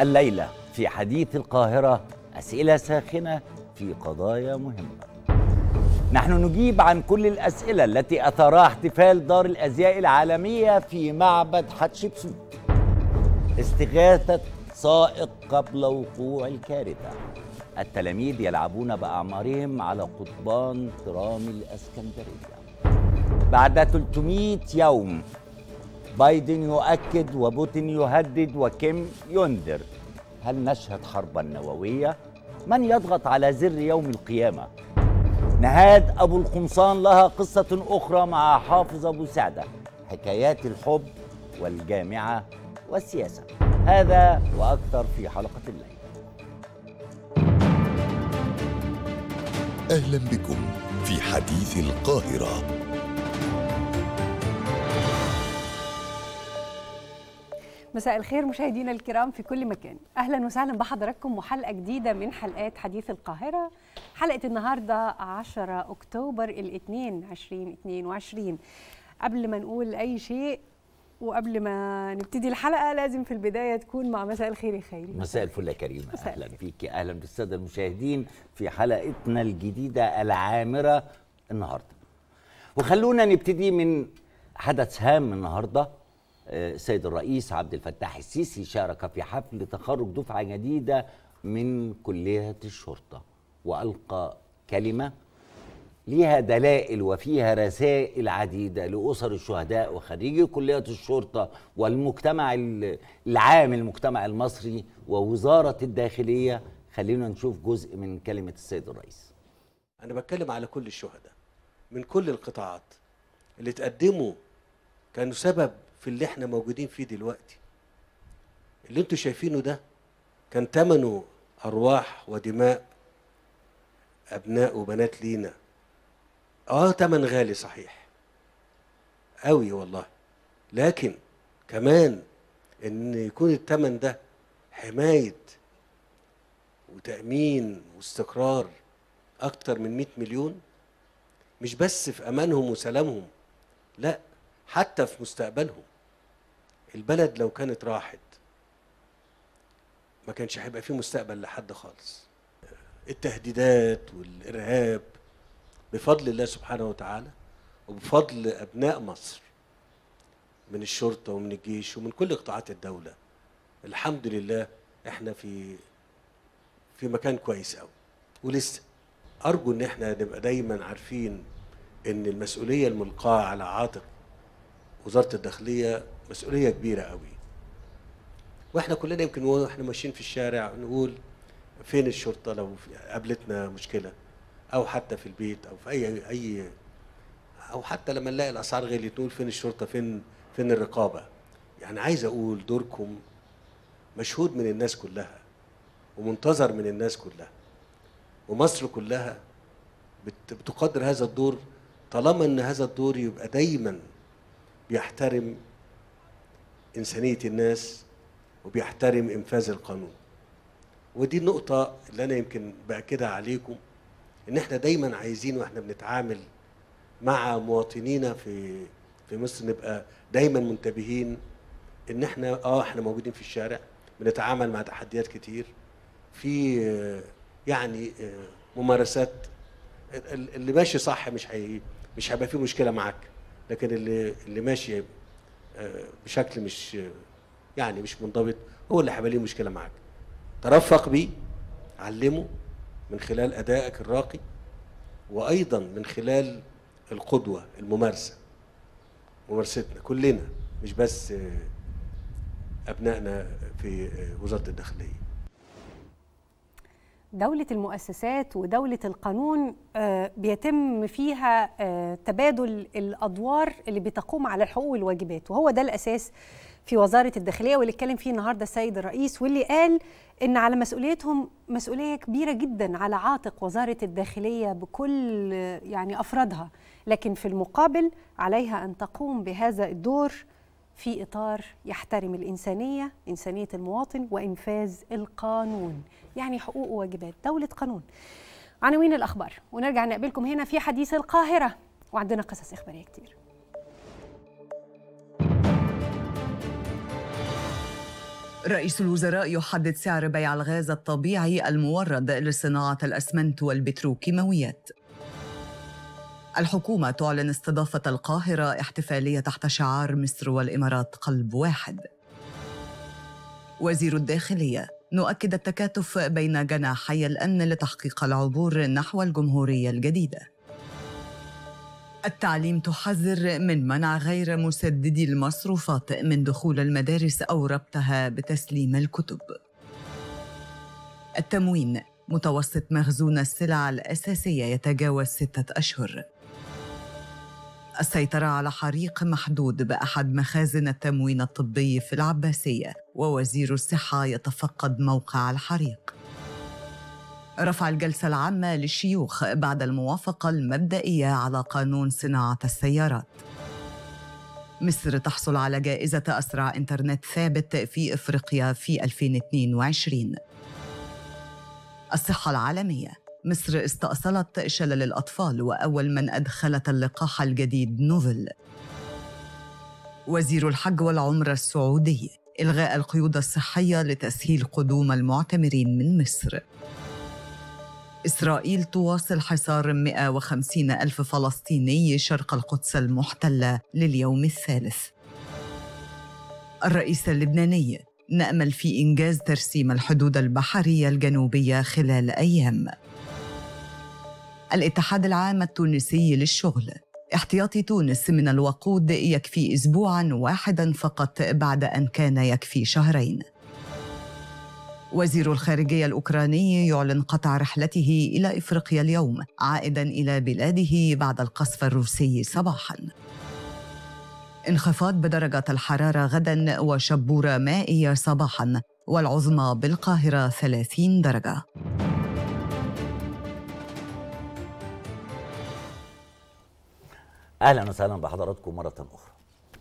الليلة في حديث القاهرة أسئلة ساخنة في قضايا مهمة نحن نجيب عن كل الأسئلة التي أثارها احتفال دار الأزياء العالمية في معبد حتشبسوت استغاثة سائق قبل وقوع الكارثة التلاميذ يلعبون بأعمارهم على قضبان ترام الأسكندرية بعد 300 يوم بايدن يؤكد وبوتين يهدد وكيم ينذر هل نشهد حربا نووية؟ من يضغط على زر يوم القيامة؟ نهاد أبو القمصان لها قصة أخرى مع حافظ أبو سعدة حكايات الحب والجامعة والسياسة هذا وأكثر في حلقة الليل أهلا بكم في حديث القاهرة مساء الخير مشاهدينا الكرام في كل مكان اهلا وسهلا بحضراتكم وحلقه جديده من حلقات حديث القاهره حلقه النهارده 10 اكتوبر الاثنين 2022 قبل ما نقول اي شيء وقبل ما نبتدي الحلقه لازم في البدايه تكون مع مساء الخير يا خيري مساء الفل يا كريم مساء اهلا الخير. بيك اهلا بالساده المشاهدين في حلقتنا الجديده العامره النهارده وخلونا نبتدي من حدث هام النهارده آه، السيد الرئيس عبد الفتاح السيسي شارك في حفل تخرج دفعه جديده من كليه الشرطه والقى كلمه ليها دلائل وفيها رسائل عديدة لأسر الشهداء وخريجي كلية الشرطة والمجتمع ال- العام المجتمع المصري ووزارة الداخلية خلينا نشوف جزء من كلمة السيد الرئيس أنا بتكلم على كل الشهداء من كل القطاعات اللي تقدموا كانوا سبب في اللي احنا موجودين فيه دلوقتي اللي انتوا شايفينه ده كان ثمنه أرواح ودماء أبناء وبنات لينا اه تمن غالي صحيح قوي والله لكن كمان ان يكون التمن ده حماية وتأمين واستقرار أكتر من 100 مليون مش بس في أمانهم وسلامهم لا حتى في مستقبلهم البلد لو كانت راحت ما كانش هيبقى فيه مستقبل لحد خالص التهديدات والإرهاب بفضل الله سبحانه وتعالى وبفضل أبناء مصر من الشرطة ومن الجيش ومن كل قطاعات الدولة الحمد لله احنا في في مكان كويس قوي ولسه ارجو ان احنا نبقى دايما عارفين ان المسؤوليه الملقاه على عاتق وزاره الداخليه مسؤوليه كبيره قوي واحنا كلنا يمكن واحنا ماشيين في الشارع نقول فين الشرطه لو في- قابلتنا مشكله او حتى في البيت او في اي اي او حتى لما نلاقي الاسعار غليت نقول فين الشرطه فين فين الرقابه يعني عايز اقول دوركم مشهود من الناس كلها ومنتظر من الناس كلها ومصر كلها بت- بتقدر هذا الدور طالما ان هذا الدور يبقى دايما بيحترم انسانيه الناس وبيحترم انفاذ القانون ودي النقطه اللي انا يمكن باكدها عليكم ان احنا دايما عايزين واحنا بنتعامل مع مواطنينا في في مصر نبقى دايما منتبهين ان احنا اه احنا موجودين في الشارع بنتعامل مع تحديات كتير في آه، يعني آه، ممارسات ال- اللي ماشي صح مش هي مش هيبقى فيه مشكله معاك لكن اللي اللي ماشي آه، بشكل مش آه، يعني مش منضبط هو اللي هيبقى ليه مشكله معاك ترفق بيه علمه من خلال ادائك الراقي وايضا من خلال القدوه الممارسه ممارستنا كلنا مش بس آه، ابنائنا في آه، وزاره الداخليه دولة المؤسسات ودولة القانون آه، بيتم فيها آه، تبادل الأدوار اللي بتقوم على الحقوق والواجبات وهو ده الأساس في وزارة الداخلية واللي اتكلم فيه النهاردة السيد الرئيس واللي قال إن على مسؤوليتهم مسؤولية كبيرة جدا على عاتق وزارة الداخلية بكل آه، يعني أفرادها لكن في المقابل عليها أن تقوم بهذا الدور في إطار يحترم الإنسانية إنسانية المواطن وإنفاذ القانون يعني حقوق وواجبات دولة قانون عناوين الأخبار ونرجع نقابلكم هنا في حديث القاهرة وعندنا قصص إخبارية كتير رئيس الوزراء يحدد سعر بيع الغاز الطبيعي المورد لصناعة الأسمنت والبتروكيماويات الحكومة تعلن استضافة القاهرة احتفالية تحت شعار مصر والإمارات قلب واحد وزير الداخلية نؤكد التكاتف بين جناحي الأمن لتحقيق العبور نحو الجمهورية الجديدة التعليم تحذر من منع غير مسددي المصروفات من دخول المدارس أو ربطها بتسليم الكتب التموين متوسط مخزون السلع الأساسية يتجاوز ستة أشهر السيطرة على حريق محدود بأحد مخازن التموين الطبي في العباسية ووزير الصحة يتفقد موقع الحريق رفع الجلسة العامة للشيوخ بعد الموافقة المبدئية على قانون صناعة السيارات مصر تحصل على جائزة أسرع إنترنت ثابت في إفريقيا في 2022 الصحة العالمية مصر استأصلت شلل الأطفال وأول من أدخلت اللقاح الجديد نوفل وزير الحج والعمرة السعودي إلغاء القيود الصحية لتسهيل قدوم المعتمرين من مصر إسرائيل تواصل حصار 150 ألف فلسطيني شرق القدس المحتلة لليوم الثالث الرئيس اللبناني نأمل في إنجاز ترسيم الحدود البحرية الجنوبية خلال أيام الاتحاد العام التونسي للشغل احتياطي تونس من الوقود يكفي اسبوعا واحدا فقط بعد ان كان يكفي شهرين وزير الخارجيه الاوكراني يعلن قطع رحلته الى افريقيا اليوم عائدا الى بلاده بعد القصف الروسي صباحا انخفاض بدرجه الحراره غدا وشبوره مائيه صباحا والعظمى بالقاهره 30 درجه اهلا وسهلا بحضراتكم مره اخرى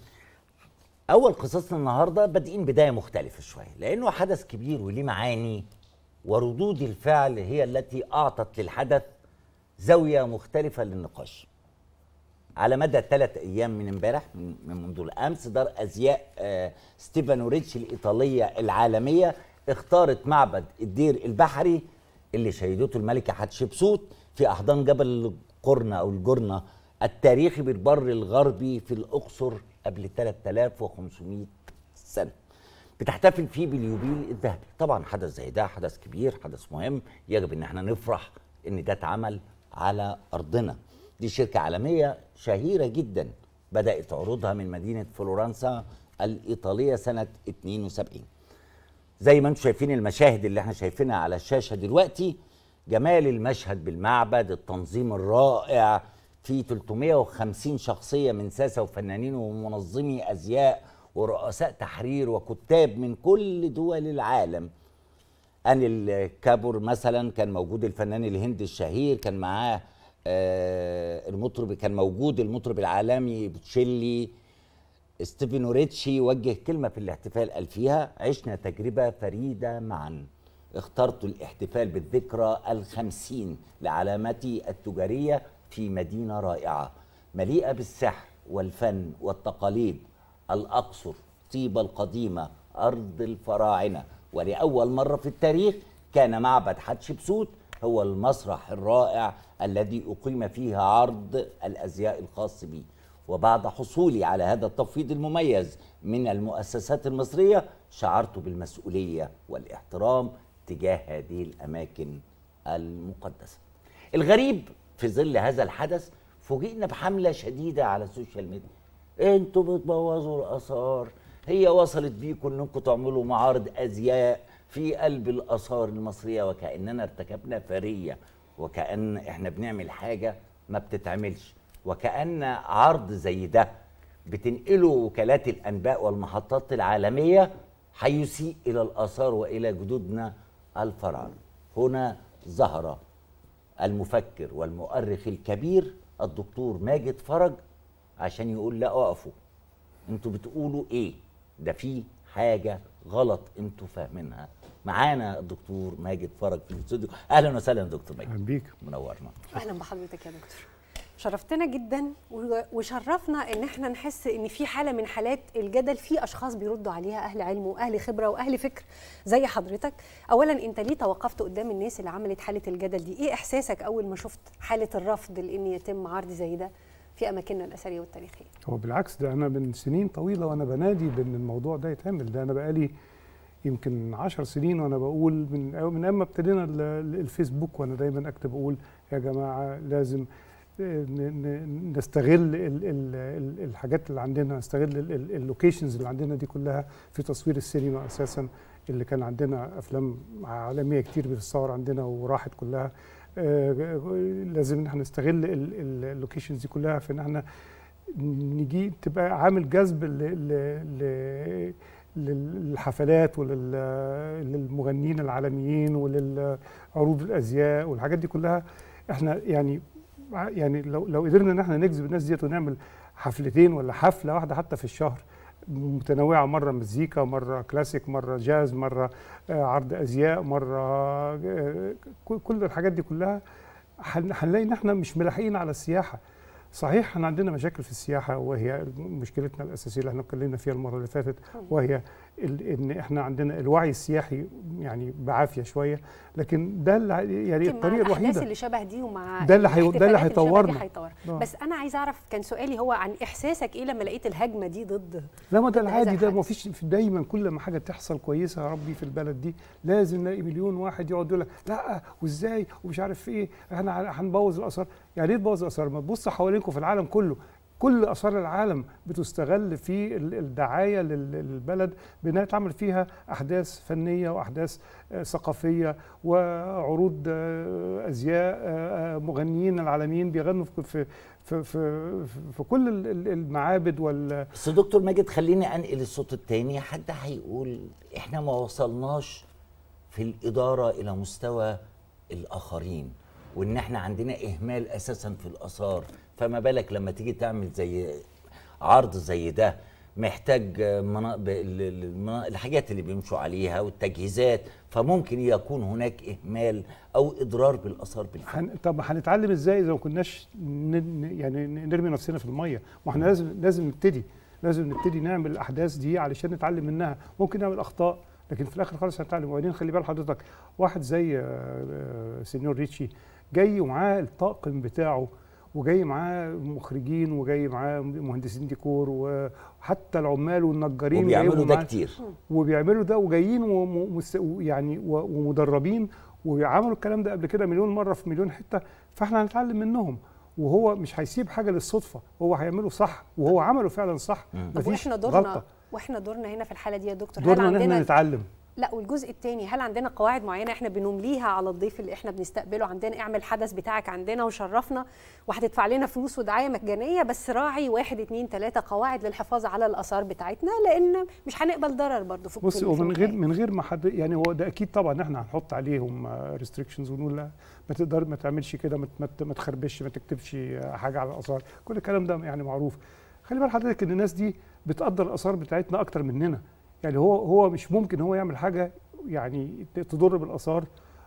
اول قصصنا النهارده بادئين بدايه مختلفه شويه لانه حدث كبير وليه معاني وردود الفعل هي التي اعطت للحدث زاويه مختلفه للنقاش على مدى ثلاث ايام من امبارح من من منذ الامس دار ازياء آه، ستيفانو ريتش الايطاليه العالميه اختارت معبد الدير البحري اللي شهدته الملكه حتشبسوت في احضان جبل القرنه او الجرنه التاريخي بالبر الغربي في الاقصر قبل 3500 سنه بتحتفل فيه باليوبيل الذهبي طبعا حدث زي ده حدث كبير حدث مهم يجب ان احنا نفرح ان ده اتعمل على ارضنا دي شركه عالميه شهيره جدا بدات عروضها من مدينه فلورنسا الايطاليه سنه 72 زي ما انتم شايفين المشاهد اللي احنا شايفينها على الشاشه دلوقتي جمال المشهد بالمعبد التنظيم الرائع في 350 شخصيه من ساسه وفنانين ومنظمي ازياء ورؤساء تحرير وكتاب من كل دول العالم انيل كابور مثلا كان موجود الفنان الهندي الشهير كان معاه آه المطرب كان موجود المطرب العالمي بوتشيلي ستيفن ريتشي وجه كلمه في الاحتفال قال فيها عشنا تجربه فريده معا اخترت الاحتفال بالذكرى الخمسين لعلامتي التجاريه في مدينه رائعه مليئه بالسحر والفن والتقاليد الاقصر طيبه القديمه ارض الفراعنه ولاول مره في التاريخ كان معبد حتشبسوت هو المسرح الرائع الذي اقيم فيه عرض الازياء الخاص به وبعد حصولي على هذا التفويض المميز من المؤسسات المصريه شعرت بالمسؤوليه والاحترام تجاه هذه الاماكن المقدسه. الغريب في ظل هذا الحدث فوجئنا بحمله شديده على السوشيال ميديا. انتوا بتبوظوا الاثار، هي وصلت بيكم انكم تعملوا معارض ازياء في قلب الاثار المصريه وكاننا ارتكبنا فريه وكان احنا بنعمل حاجه ما بتتعملش وكأن عرض زي ده بتنقله وكالات الأنباء والمحطات العالمية هيسيء إلى الآثار وإلى جدودنا الفراعنة هنا ظهر المفكر والمؤرخ الكبير الدكتور ماجد فرج عشان يقول لا اقفوا انتوا بتقولوا ايه ده في حاجة غلط انتوا فاهمينها معانا الدكتور ماجد فرج في الاستوديو اهلا وسهلا دكتور ماجد اهلا بيك منورنا اهلا بحضرتك يا دكتور شرفتنا جدا و- وشرفنا ان احنا نحس ان في حاله من حالات الجدل في اشخاص بيردوا عليها اهل علم واهل خبره واهل فكر زي حضرتك اولا انت ليه توقفت قدام الناس اللي عملت حاله الجدل دي ايه احساسك اول ما شفت حاله الرفض لان يتم عرض زي ده في اماكننا الاثريه والتاريخيه هو بالعكس ده انا من سنين طويله وانا بنادي بان الموضوع ده يتعمل ده انا بقالي يمكن عشر سنين وانا بقول من من ايام ما ابتدينا ال- ال- الفيسبوك وانا دايما اكتب اقول يا جماعه لازم ن- ن- نستغل ال ال ال الحاجات اللي عندنا نستغل ال- ال- اللوكيشنز اللي عندنا دي كلها في تصوير السينما اساسا اللي كان عندنا افلام عالميه كتير بتتصور عندنا وراحت كلها آه، لازم ان احنا نستغل ال- ال- اللوكيشنز دي كلها في ان احنا نجي تبقى عامل جذب ل- ل- ل- للحفلات وللمغنيين العالميين وللعروض الازياء والحاجات دي كلها احنا يعني يعني لو لو قدرنا ان احنا نجذب الناس ديت ونعمل حفلتين ولا حفله واحده حتى في الشهر متنوعه مره مزيكا مره كلاسيك مره جاز مره آه، عرض ازياء مره آه، كل- كل الحاجات دي كلها هن- هنلاقي ان احنا مش ملاحقين على السياحه صحيح احنا عندنا مشاكل في السياحه وهي مشكلتنا الاساسيه اللي احنا اتكلمنا فيها المره اللي فاتت وهي ال- ان احنا عندنا الوعي السياحي يعني بعافيه شويه لكن ده اللي ه- يعني يمكن مع الطريقه الاحداث الوحيده اللي شبه دي ومع ده اللي هي- ده اللي الاحتفالات شبه دي هيطورنا. هيطورنا. آه. بس انا عايزه اعرف كان سؤالي هو عن احساسك ايه لما لقيت الهجمه دي ضد لا ما ده ضد العادي هذا ده الحدث. ما فيش في- دايما كل ما حاجه تحصل كويسه يا ربي في البلد دي لازم نلاقي مليون واحد يقعد يقول لك لا وازاي ومش عارف ايه احنا ه- هنبوظ الاثار يعني ايه تبوظ الاثار ما تبص حوالينكم في العالم كله كل اثار العالم بتستغل في ال- الدعايه لل- للبلد بانها تعمل فيها احداث فنيه واحداث آه، ثقافيه وعروض آه، ازياء آه، آه، مغنيين العالميين بيغنوا في في في, في, في كل ال- ال- المعابد وال بس دكتور ماجد خليني انقل الصوت التاني حد هيقول احنا ما وصلناش في الاداره الى مستوى الاخرين وان احنا عندنا اهمال اساسا في الاثار فما بالك لما تيجي تعمل زي عرض زي ده محتاج منا... ب- ال- ال- المنا- الحاجات اللي بيمشوا عليها والتجهيزات فممكن يكون هناك اهمال او اضرار بالاثار بالفعل هن... طب هنتعلم ازاي اذا ما كناش ن... ن- يعني ن- نرمي نفسنا في الميه ما احنا لازم لازم نبتدي لازم نبتدي نعمل الاحداث دي علشان نتعلم منها ممكن نعمل اخطاء لكن في الاخر خالص هنتعلم وبعدين خلي بال حضرتك واحد زي آه، آه، سينيور ريتشي جاي ومعاه الطاقم بتاعه وجاي معاه مخرجين وجاي معاه مهندسين ديكور وحتى العمال والنجارين وبيعملوا جايبهم ده معاه. كتير وبيعملوا ده وجايين ومس... يعني و- ومدربين وعملوا الكلام ده قبل كده مليون مره في مليون حته فاحنا هنتعلم منهم وهو مش هيسيب حاجه للصدفه هو هيعمله صح وهو عمله فعلا صح طب مفيش واحنا دورنا غلطه واحنا دورنا هنا في الحاله دي يا دكتور هل دورنا ان احنا عندنا نتعلم لا والجزء الثاني هل عندنا قواعد معينه احنا بنمليها على الضيف اللي احنا بنستقبله عندنا اعمل حدث بتاعك عندنا وشرفنا وهتدفع لنا فلوس ودعايه مجانيه بس راعي واحد اتنين تلاته قواعد للحفاظ على الاثار بتاعتنا لان مش هنقبل ضرر برضه في بص في- ومن في غير النهاية. من غير ما حد يعني هو ده اكيد طبعا احنا هنحط عليهم ريستريكشنز ونقول لا ما تقدر ما تعملش كده ما ت- ما ت- ما تخربش ما تكتبش آه، حاجه على الاثار كل الكلام ده يعني معروف خلي بال حضرتك ان الناس دي بتقدر الاثار بتاعتنا اكتر مننا يعني هو هو مش ممكن هو يعمل حاجه يعني ت- تضر بالاثار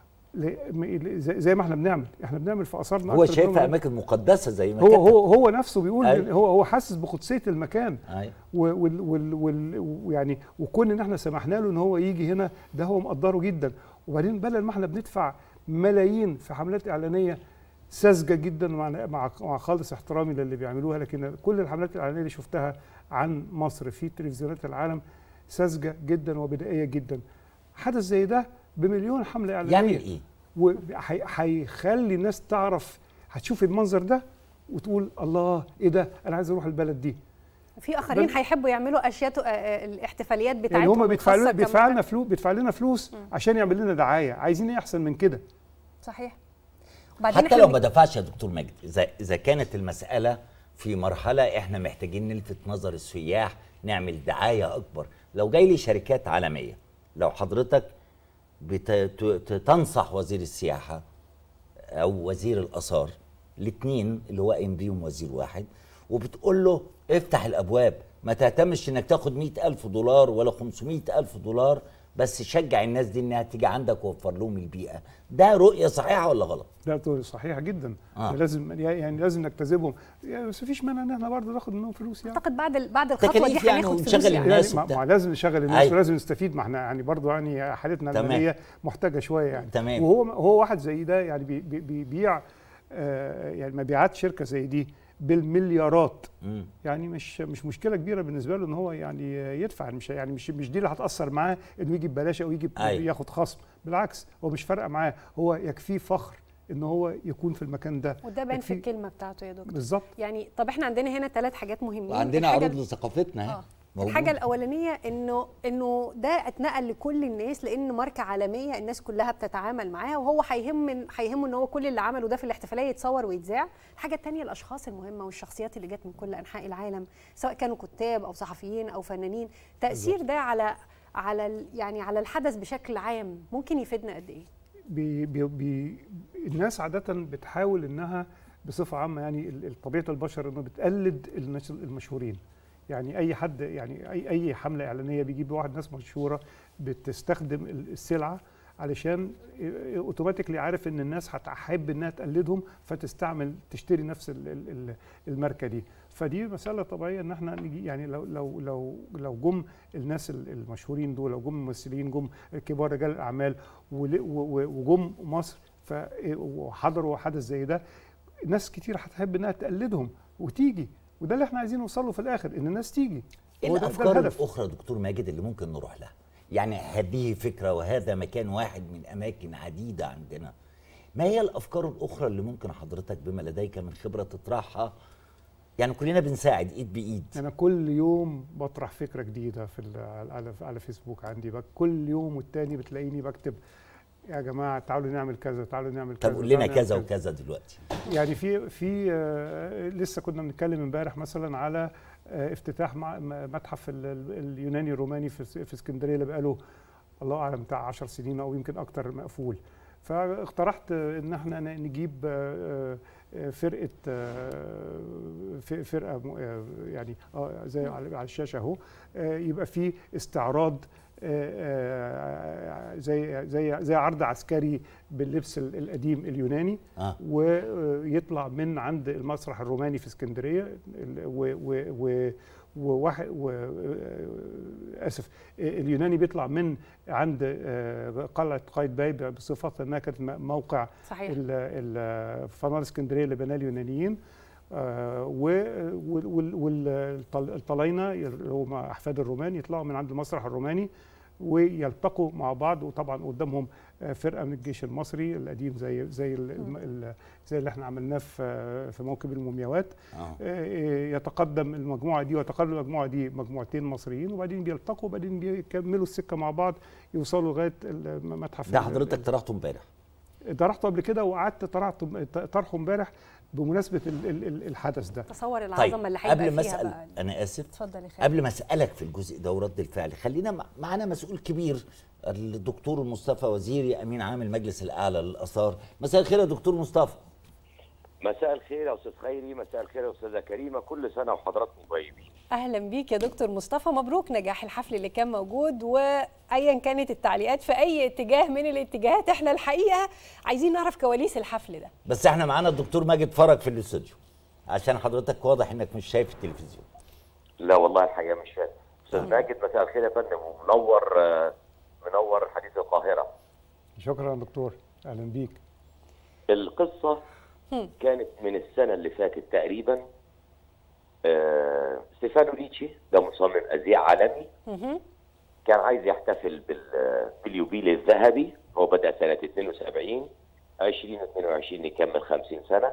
ل- م- زي زي ما احنا بنعمل احنا بنعمل في اثارنا هو أكتر شايفها منهم. اماكن مقدسه زي ما هو كتب. هو هو نفسه بيقول أيوة. هو هو حاسس بقدسيه المكان أيوة. وال وال وال ويعني وكون ان احنا سمحنا له ان هو يجي هنا ده هو مقدره جدا وبعدين بدل ما احنا بندفع ملايين في حملات اعلانيه ساذجه جدا مع مع مع خالص احترامي للي بيعملوها لكن كل الحملات الاعلانيه اللي شفتها عن مصر في تلفزيونات العالم ساذجه جدا وبدائيه جدا حدث زي ده بمليون حمله اعلانيه يعمل ايه وهيخلي الناس تعرف هتشوف المنظر ده وتقول الله ايه ده انا عايز اروح البلد دي في اخرين بل- هيحبوا يعملوا اشياء آه، آه، الاحتفاليات بتاعتهم يعني هم بيدفعوا لنا الخاصة بيدفع لنا كمكان. فلوس بيدفع لنا فلوس عشان يعمل لنا دعايه عايزين ايه احسن من كده صحيح وبعدين حتى إحنا لو بن- ما دفعش يا دكتور ماجد اذا اذا كانت المساله في مرحله احنا محتاجين نلفت نظر السياح نعمل دعايه اكبر لو جاي لي شركات عالميه لو حضرتك بت- ت- تنصح وزير السياحه او وزير الاثار الاثنين اللي هو قايم بيهم وزير واحد وبتقول له افتح الابواب ما تعتمدش انك تاخد مئة ألف دولار ولا خمسمائة ألف دولار بس شجع الناس دي انها تيجي عندك ووفر لهم البيئه ده رؤيه صحيحه ولا غلط ده تو- صحيح جدا آه. آه. لازم يعني لازم نجتذبهم يعني بس مفيش مانع ان احنا برضه ناخد منهم فلوس يعني اعتقد بعد ال- بعد الخطوه دي تكاليف يعني هناخد ونشغل فلوس يعني. الناس يعني ما, وبتاع. ما لازم نشغل الناس أيوة. ولازم نستفيد ما احنا يعني برضه يعني حالتنا تمام. الماليه محتاجه شويه يعني تمام. وهو هو واحد زي ده يعني بي- بي- بيبيع آه يعني مبيعات شركه زي دي بالمليارات مم. يعني مش مش مشكله كبيره بالنسبه له ان هو يعني يدفع مش يعني مش مش دي اللي هتاثر معاه انه يجي ببلاش او يجي أيوة. ياخد خصم بالعكس هو مش فارقه معاه هو يكفيه فخر ان هو يكون في المكان ده وده باين في يكفيه- الكلمه بتاعته يا دكتور بالظبط يعني طب احنا عندنا هنا ثلاث حاجات مهمين وعندنا الحاجة عروض لثقافتنا اهي اه موجودة. الحاجه الاولانيه انه انه ده اتنقل لكل الناس لان ماركه عالميه الناس كلها بتتعامل معاها وهو هيهم هيهمه ان هو كل اللي عمله ده في الاحتفاليه يتصور ويتذاع الحاجه الثانيه الاشخاص المهمه والشخصيات اللي جت من كل انحاء العالم سواء كانوا كتاب او صحفيين او فنانين تاثير ده على على ال- يعني على الحدث بشكل عام ممكن يفيدنا قد ايه بي بي بي الناس عادة بتحاول انها بصفة عامة يعني ال- ال- طبيعة البشر انه بتقلد الناس المشهورين يعني اي حد يعني اي اي حملة اعلانية بيجيب واحد ناس مشهورة بتستخدم ال- السلعة علشان اوتوماتيكلي عارف ان الناس هتحب انها تقلدهم فتستعمل تشتري نفس ال- ال- ال- الماركة دي فدي مسألة طبيعية ان احنا نجي يعني لو لو لو لو جم الناس ال- المشهورين دول لو جم ممثلين جم كبار رجال الاعمال ول- و- و- وجم مصر ف وحضروا حدث زي ده ناس كتير هتحب انها تقلدهم وتيجي وده اللي احنا عايزين نوصله في الاخر ان الناس تيجي ايه هو ده- ده الافكار الهدف. الاخرى دكتور ماجد اللي ممكن نروح لها يعني هذه فكره وهذا مكان واحد من اماكن عديده عندنا ما هي الافكار الاخرى اللي ممكن حضرتك بما لديك من خبره تطرحها يعني كلنا بنساعد ايد بايد انا كل يوم بطرح فكره جديده في ال- على على فيسبوك عندي بقى كل يوم والتاني بتلاقيني بكتب يا جماعه تعالوا نعمل كذا تعالوا نعمل كذا طب قول لنا تعالوا نعمل كذا وكذا دلوقتي يعني في في آه، لسه كنا بنتكلم امبارح مثلا على آه، افتتاح مع- م- متحف ال- ال- اليوناني الروماني في اس- في اسكندريه اللي بقاله الله اعلم بتاع 10 سنين او يمكن اكتر مقفول فاقترحت آه، ان احنا ن- نجيب آه، آه، فرقه آه، ف- فرقه م- آه، يعني آه، زي على على الشاشه اهو آه، يبقى في استعراض آه، آه، زي زي زي عرض عسكري باللبس ال- القديم اليوناني اه ويطلع من عند المسرح الروماني في اسكندريه ال- و و و وواحد و اسف اليوناني بيطلع من عند آه، قلعه قايتباي بصفتها انها كانت م- موقع صحيح ال- ال- فنار اسكندريه اللي بناه اليونانيين والطلاينه اللي هم احفاد الرومان يطلعوا من عند المسرح الروماني ويلتقوا مع بعض وطبعا قدامهم آه، فرقه من الجيش المصري القديم زي زي ال- الم- ال- زي اللي احنا عملناه في في موكب المومياوات اه آه، يتقدم المجموعه دي وتقدم المجموعه دي مجموعتين مصريين وبعدين بيلتقوا وبعدين بيكملوا السكه مع بعض يوصلوا لغايه المتحف ده ال- حضرتك طرحته امبارح طرحته قبل كده وقعدت طرحت طرحه امبارح بمناسبه ال- ال- ال- الحدث ده تصور طيب العظمه اللي هيبقى قبل ما فيها اسال بقى انا اسف اتفضل يا خالد قبل ما اسالك في الجزء ده ورد الفعل خلينا مع- معانا مسؤول كبير الدكتور مصطفى وزيري امين عام المجلس الاعلى للاثار مساء الخير يا دكتور مصطفى مساء الخير يا استاذ خيري مساء الخير يا استاذه كريمه كل سنه وحضراتكم طيبين اهلا بيك يا دكتور مصطفى مبروك نجاح الحفل اللي كان موجود وايا كانت التعليقات في اي اتجاه من الاتجاهات احنا الحقيقه عايزين نعرف كواليس الحفل ده بس احنا معانا الدكتور ماجد فرج في الاستوديو عشان حضرتك واضح انك مش شايف التلفزيون لا والله الحقيقه مش فاهم استاذ ماجد مساء الخير يا فندم ومنور آه، منور حديث القاهره شكرا يا دكتور اهلا بيك القصه كانت من السنه اللي فاتت تقريبا آه، ستيفانو ريتشي ده مصمم ازياء عالمي مهم. كان عايز يحتفل بال- باليوبيل الذهبي هو بدأ سنة 72 2022 يكمل 50 سنة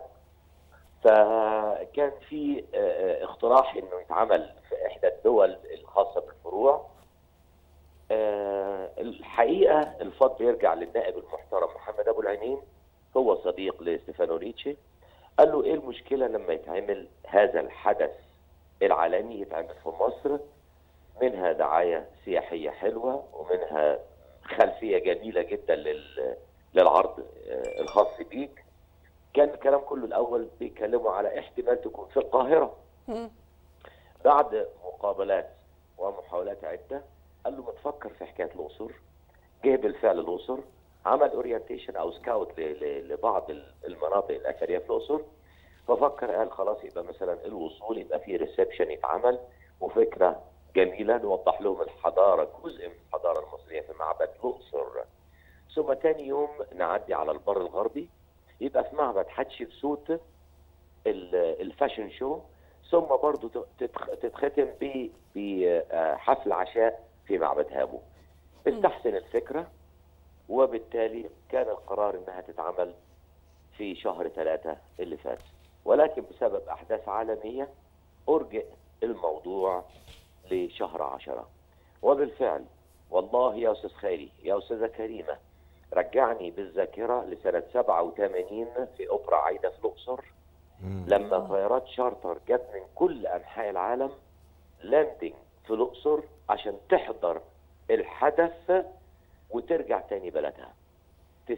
فكان في آه، آه، اقتراح انه يتعمل في احدى الدول الخاصة بالفروع آه، الحقيقة الفضل يرجع للنائب المحترم محمد ابو العينين هو صديق لستيفانو ريتشي قال له ايه المشكلة لما يتعمل هذا الحدث العالمي يتعمل في مصر منها دعاية سياحية حلوة ومنها خلفية جميلة جدا لل- للعرض آه، الخاص بيك كان الكلام كله الأول بيتكلموا على احتمال تكون في القاهرة مم. بعد مقابلات ومحاولات عدة قال له ما تفكر في حكاية الأقصر جه بالفعل الاقصر عمل اورينتيشن او سكاوت ل- ل- لبعض ال- المناطق الاثريه في الاقصر ففكر قال خلاص يبقى مثلا الوصول يبقى فيه ريسبشن يتعمل وفكره جميله نوضح لهم الحضاره جزء من الحضاره المصريه في معبد الاقصر ثم تاني يوم نعدي على البر الغربي يبقى في معبد حتشبسوت ال- الفاشن شو ثم برضو ت- تتخ- تتختم ب- بحفل عشاء في معبد هامو استحسن الفكرة وبالتالي كان القرار انها تتعمل في شهر ثلاثة اللي فات ولكن بسبب احداث عالمية ارجئ الموضوع لشهر عشرة وبالفعل والله يا استاذ خيري يا استاذة كريمة رجعني بالذاكرة لسنة 87 في اوبرا عايدة في الاقصر لما طيارات شارتر جت من كل انحاء العالم لاندنج في الاقصر عشان تحضر الحدث وترجع تاني بلدها 90%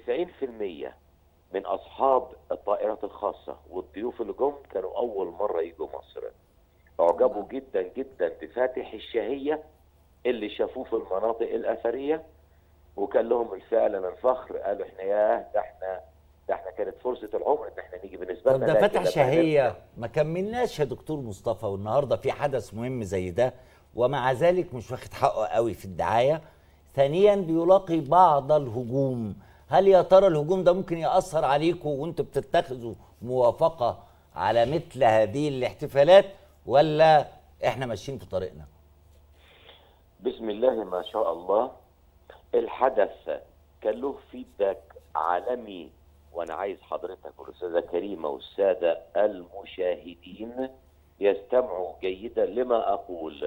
من اصحاب الطائرات الخاصه والضيوف اللي جم كانوا اول مره يجوا مصر اعجبوا جدا جدا بفاتح الشهيه اللي شافوه في المناطق الاثريه وكان لهم الفعل الفخر قالوا احنا ياه ده احنا ده احنا كانت فرصه العمر ان احنا نيجي بالنسبه طب لنا ده لكن فتح لما شهية ما كملناش يا دكتور مصطفى والنهارده في حدث مهم زي ده ومع ذلك مش واخد حقه قوي في الدعاية ثانيا بيلاقي بعض الهجوم هل يا ترى الهجوم ده ممكن يأثر عليكم وانتوا بتتخذوا موافقة على مثل هذه الاحتفالات ولا احنا ماشيين في طريقنا بسم الله ما شاء الله الحدث كان له فيدباك عالمي وانا عايز حضرتك والاستاذه كريمه والساده المشاهدين يستمعوا جيدا لما اقول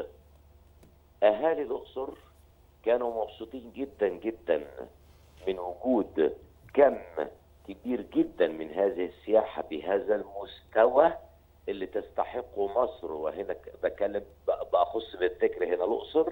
اهالي الاقصر كانوا مبسوطين جدا جدا من وجود كم كبير جدا من هذه السياحه بهذا المستوى اللي تستحقه مصر وهنا ك- بتكلم ب- باخص بالذكر هنا الاقصر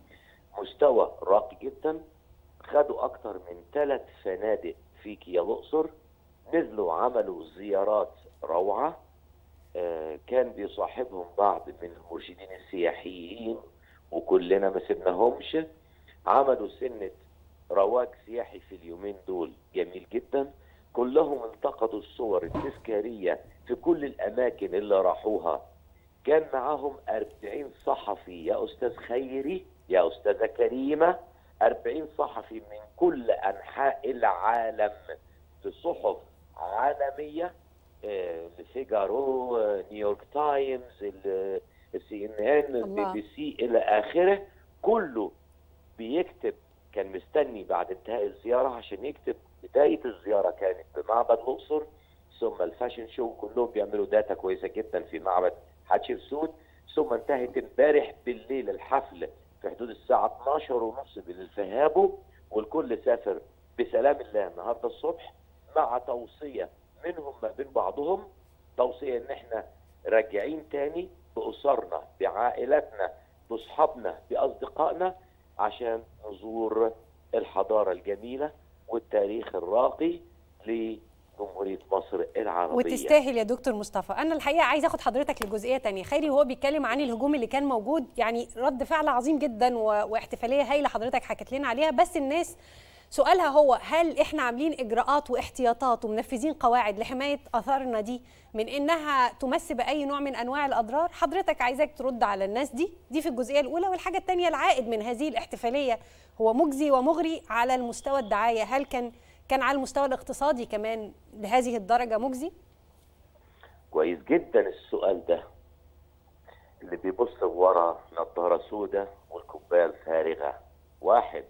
مستوى راقي جدا خدوا اكتر من ثلاث فنادق في كيا الاقصر نزلوا عملوا زيارات روعه آه، كان بيصاحبهم بعض من المرشدين السياحيين وكلنا ما سيبناهمش عملوا سنه رواج سياحي في اليومين دول جميل جدا كلهم التقطوا الصور التذكاريه في كل الاماكن اللي راحوها كان معاهم 40 صحفي يا استاذ خيري يا استاذه كريمه 40 صحفي من كل انحاء العالم في صحف عالميه آه، الفيجارو آه، نيويورك تايمز السي ان ان الله. البي بي سي الى اخره كله بيكتب كان مستني بعد انتهاء الزياره عشان يكتب بدايه الزياره كانت بمعبد الاقصر ثم الفاشن شو كلهم بيعملوا داتا كويسه جدا في معبد حتشبسوت ثم انتهت امبارح بالليل الحفل في حدود الساعه 12 ونص بالليل في هابو والكل سافر بسلام الله النهارده الصبح مع توصيه منهم ما بين بعضهم توصيه ان احنا راجعين تاني باسرنا بعائلاتنا باصحابنا باصدقائنا عشان نزور الحضاره الجميله والتاريخ الراقي لجمهوريه مصر العربيه وتستاهل يا دكتور مصطفى انا الحقيقه عايزه اخد حضرتك لجزئيه تانية خيري وهو بيتكلم عن الهجوم اللي كان موجود يعني رد فعل عظيم جدا و... واحتفاليه هايله حضرتك حكت لنا عليها بس الناس سؤالها هو هل احنا عاملين اجراءات واحتياطات ومنفذين قواعد لحمايه اثارنا دي من انها تمس باي نوع من انواع الاضرار حضرتك عايزاك ترد على الناس دي دي في الجزئيه الاولى والحاجه الثانيه العائد من هذه الاحتفاليه هو مجزي ومغري على المستوى الدعايه هل كان كان على المستوى الاقتصادي كمان لهذه الدرجه مجزي كويس جدا السؤال ده اللي بيبص ورا نظارة سودة والكوباية الفارغة واحد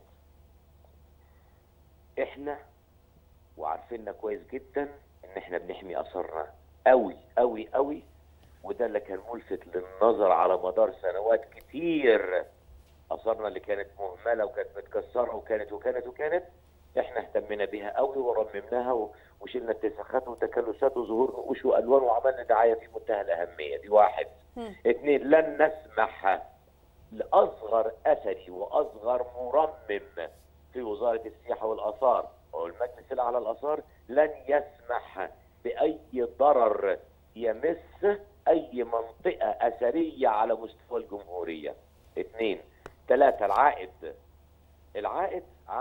احنا وعارفيننا كويس جدا ان احنا بنحمي اثارنا قوي قوي قوي وده اللي كان ملفت للنظر على مدار سنوات كتير اثارنا اللي كانت مهمله وكانت متكسره وكانت وكانت وكانت احنا اهتمينا بيها قوي ورممناها و- وشلنا اتساخات وتكلسات وظهور نقوش والوان وعملنا دعايه في منتهى الاهميه دي واحد اثنين لن نسمح لاصغر اثري واصغر مرمم في وزاره السياحه والاثار او المجلس الاعلى للاثار لن يسمح باي ضرر يمس اي منطقه اثريه على مستوى الجمهوريه. اثنين ثلاثه العائد العائد عائد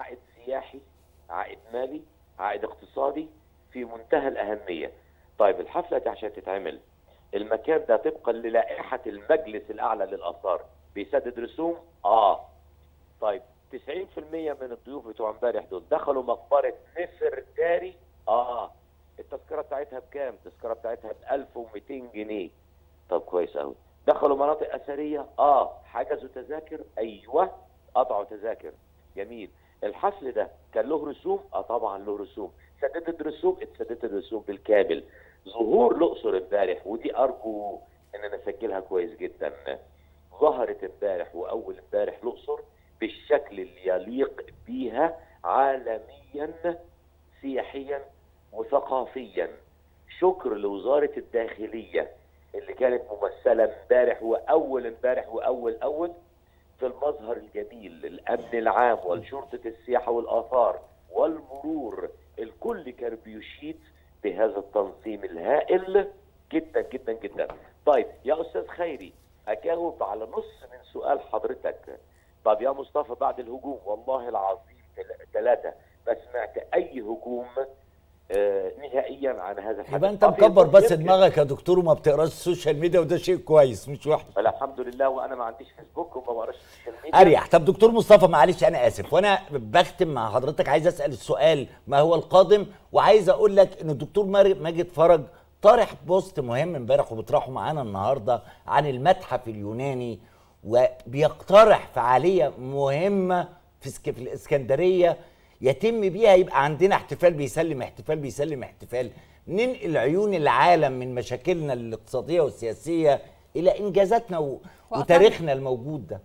سياحي عائد مالي عائد اقتصادي في منتهى الاهميه طيب الحفله دي عشان تتعمل المكان ده طبقا للائحه المجلس الاعلى للاثار بيسدد رسوم اه طيب 90% من الضيوف بتوع امبارح دول دخلوا مقبره نفرتاري اه التذكره بتاعتها بكام؟ التذكره بتاعتها ب 1200 جنيه طب كويس قوي دخلوا مناطق اثريه اه حجزوا تذاكر ايوه قطعوا تذاكر جميل الحفل ده كان له رسوم اه طبعا له رسوم سددت الرسوم اتسددت الرسوم بالكامل ظهور الاقصر امبارح ودي ارجو ان انا اسجلها كويس جدا ظهرت امبارح واول امبارح الاقصر بالشكل اللي يليق بيها عالميا سياحيا وثقافيا شكر لوزاره الداخليه اللي كانت ممثله امبارح واول امبارح واول اول في المظهر الجميل الامن العام والشرطه السياحه والاثار والمرور الكل كان بيشيد بهذا التنظيم الهائل جدا جدا جدا طيب يا استاذ خيري اجاوب على نص من سؤال حضرتك طب يا مصطفى بعد الهجوم والله العظيم ثلاثه ما سمعت اي هجوم آه نهائيا عن هذا الحدث يبقى انت آه، في مكبر بس يمكن- دماغك يا دكتور وما بتقراش السوشيال ميديا وده شيء كويس مش وحش فلا الحمد لله وانا ما عنديش فيسبوك وما بقراش السوشيال ميديا اريح طب دكتور مصطفى معلش انا اسف وانا بختم مع حضرتك عايز اسال السؤال ما هو القادم وعايز اقول لك ان الدكتور مار- ماجد فرج طارح بوست مهم امبارح وبيطرحه معانا النهارده عن المتحف اليوناني وبيقترح فعاليه مهمه في اسك- في الاسكندريه يتم بيها يبقى عندنا احتفال بيسلم احتفال بيسلم احتفال ننقل عيون العالم من مشاكلنا الاقتصاديه والسياسيه الى انجازاتنا و- وأطلع- وتاريخنا الموجود ده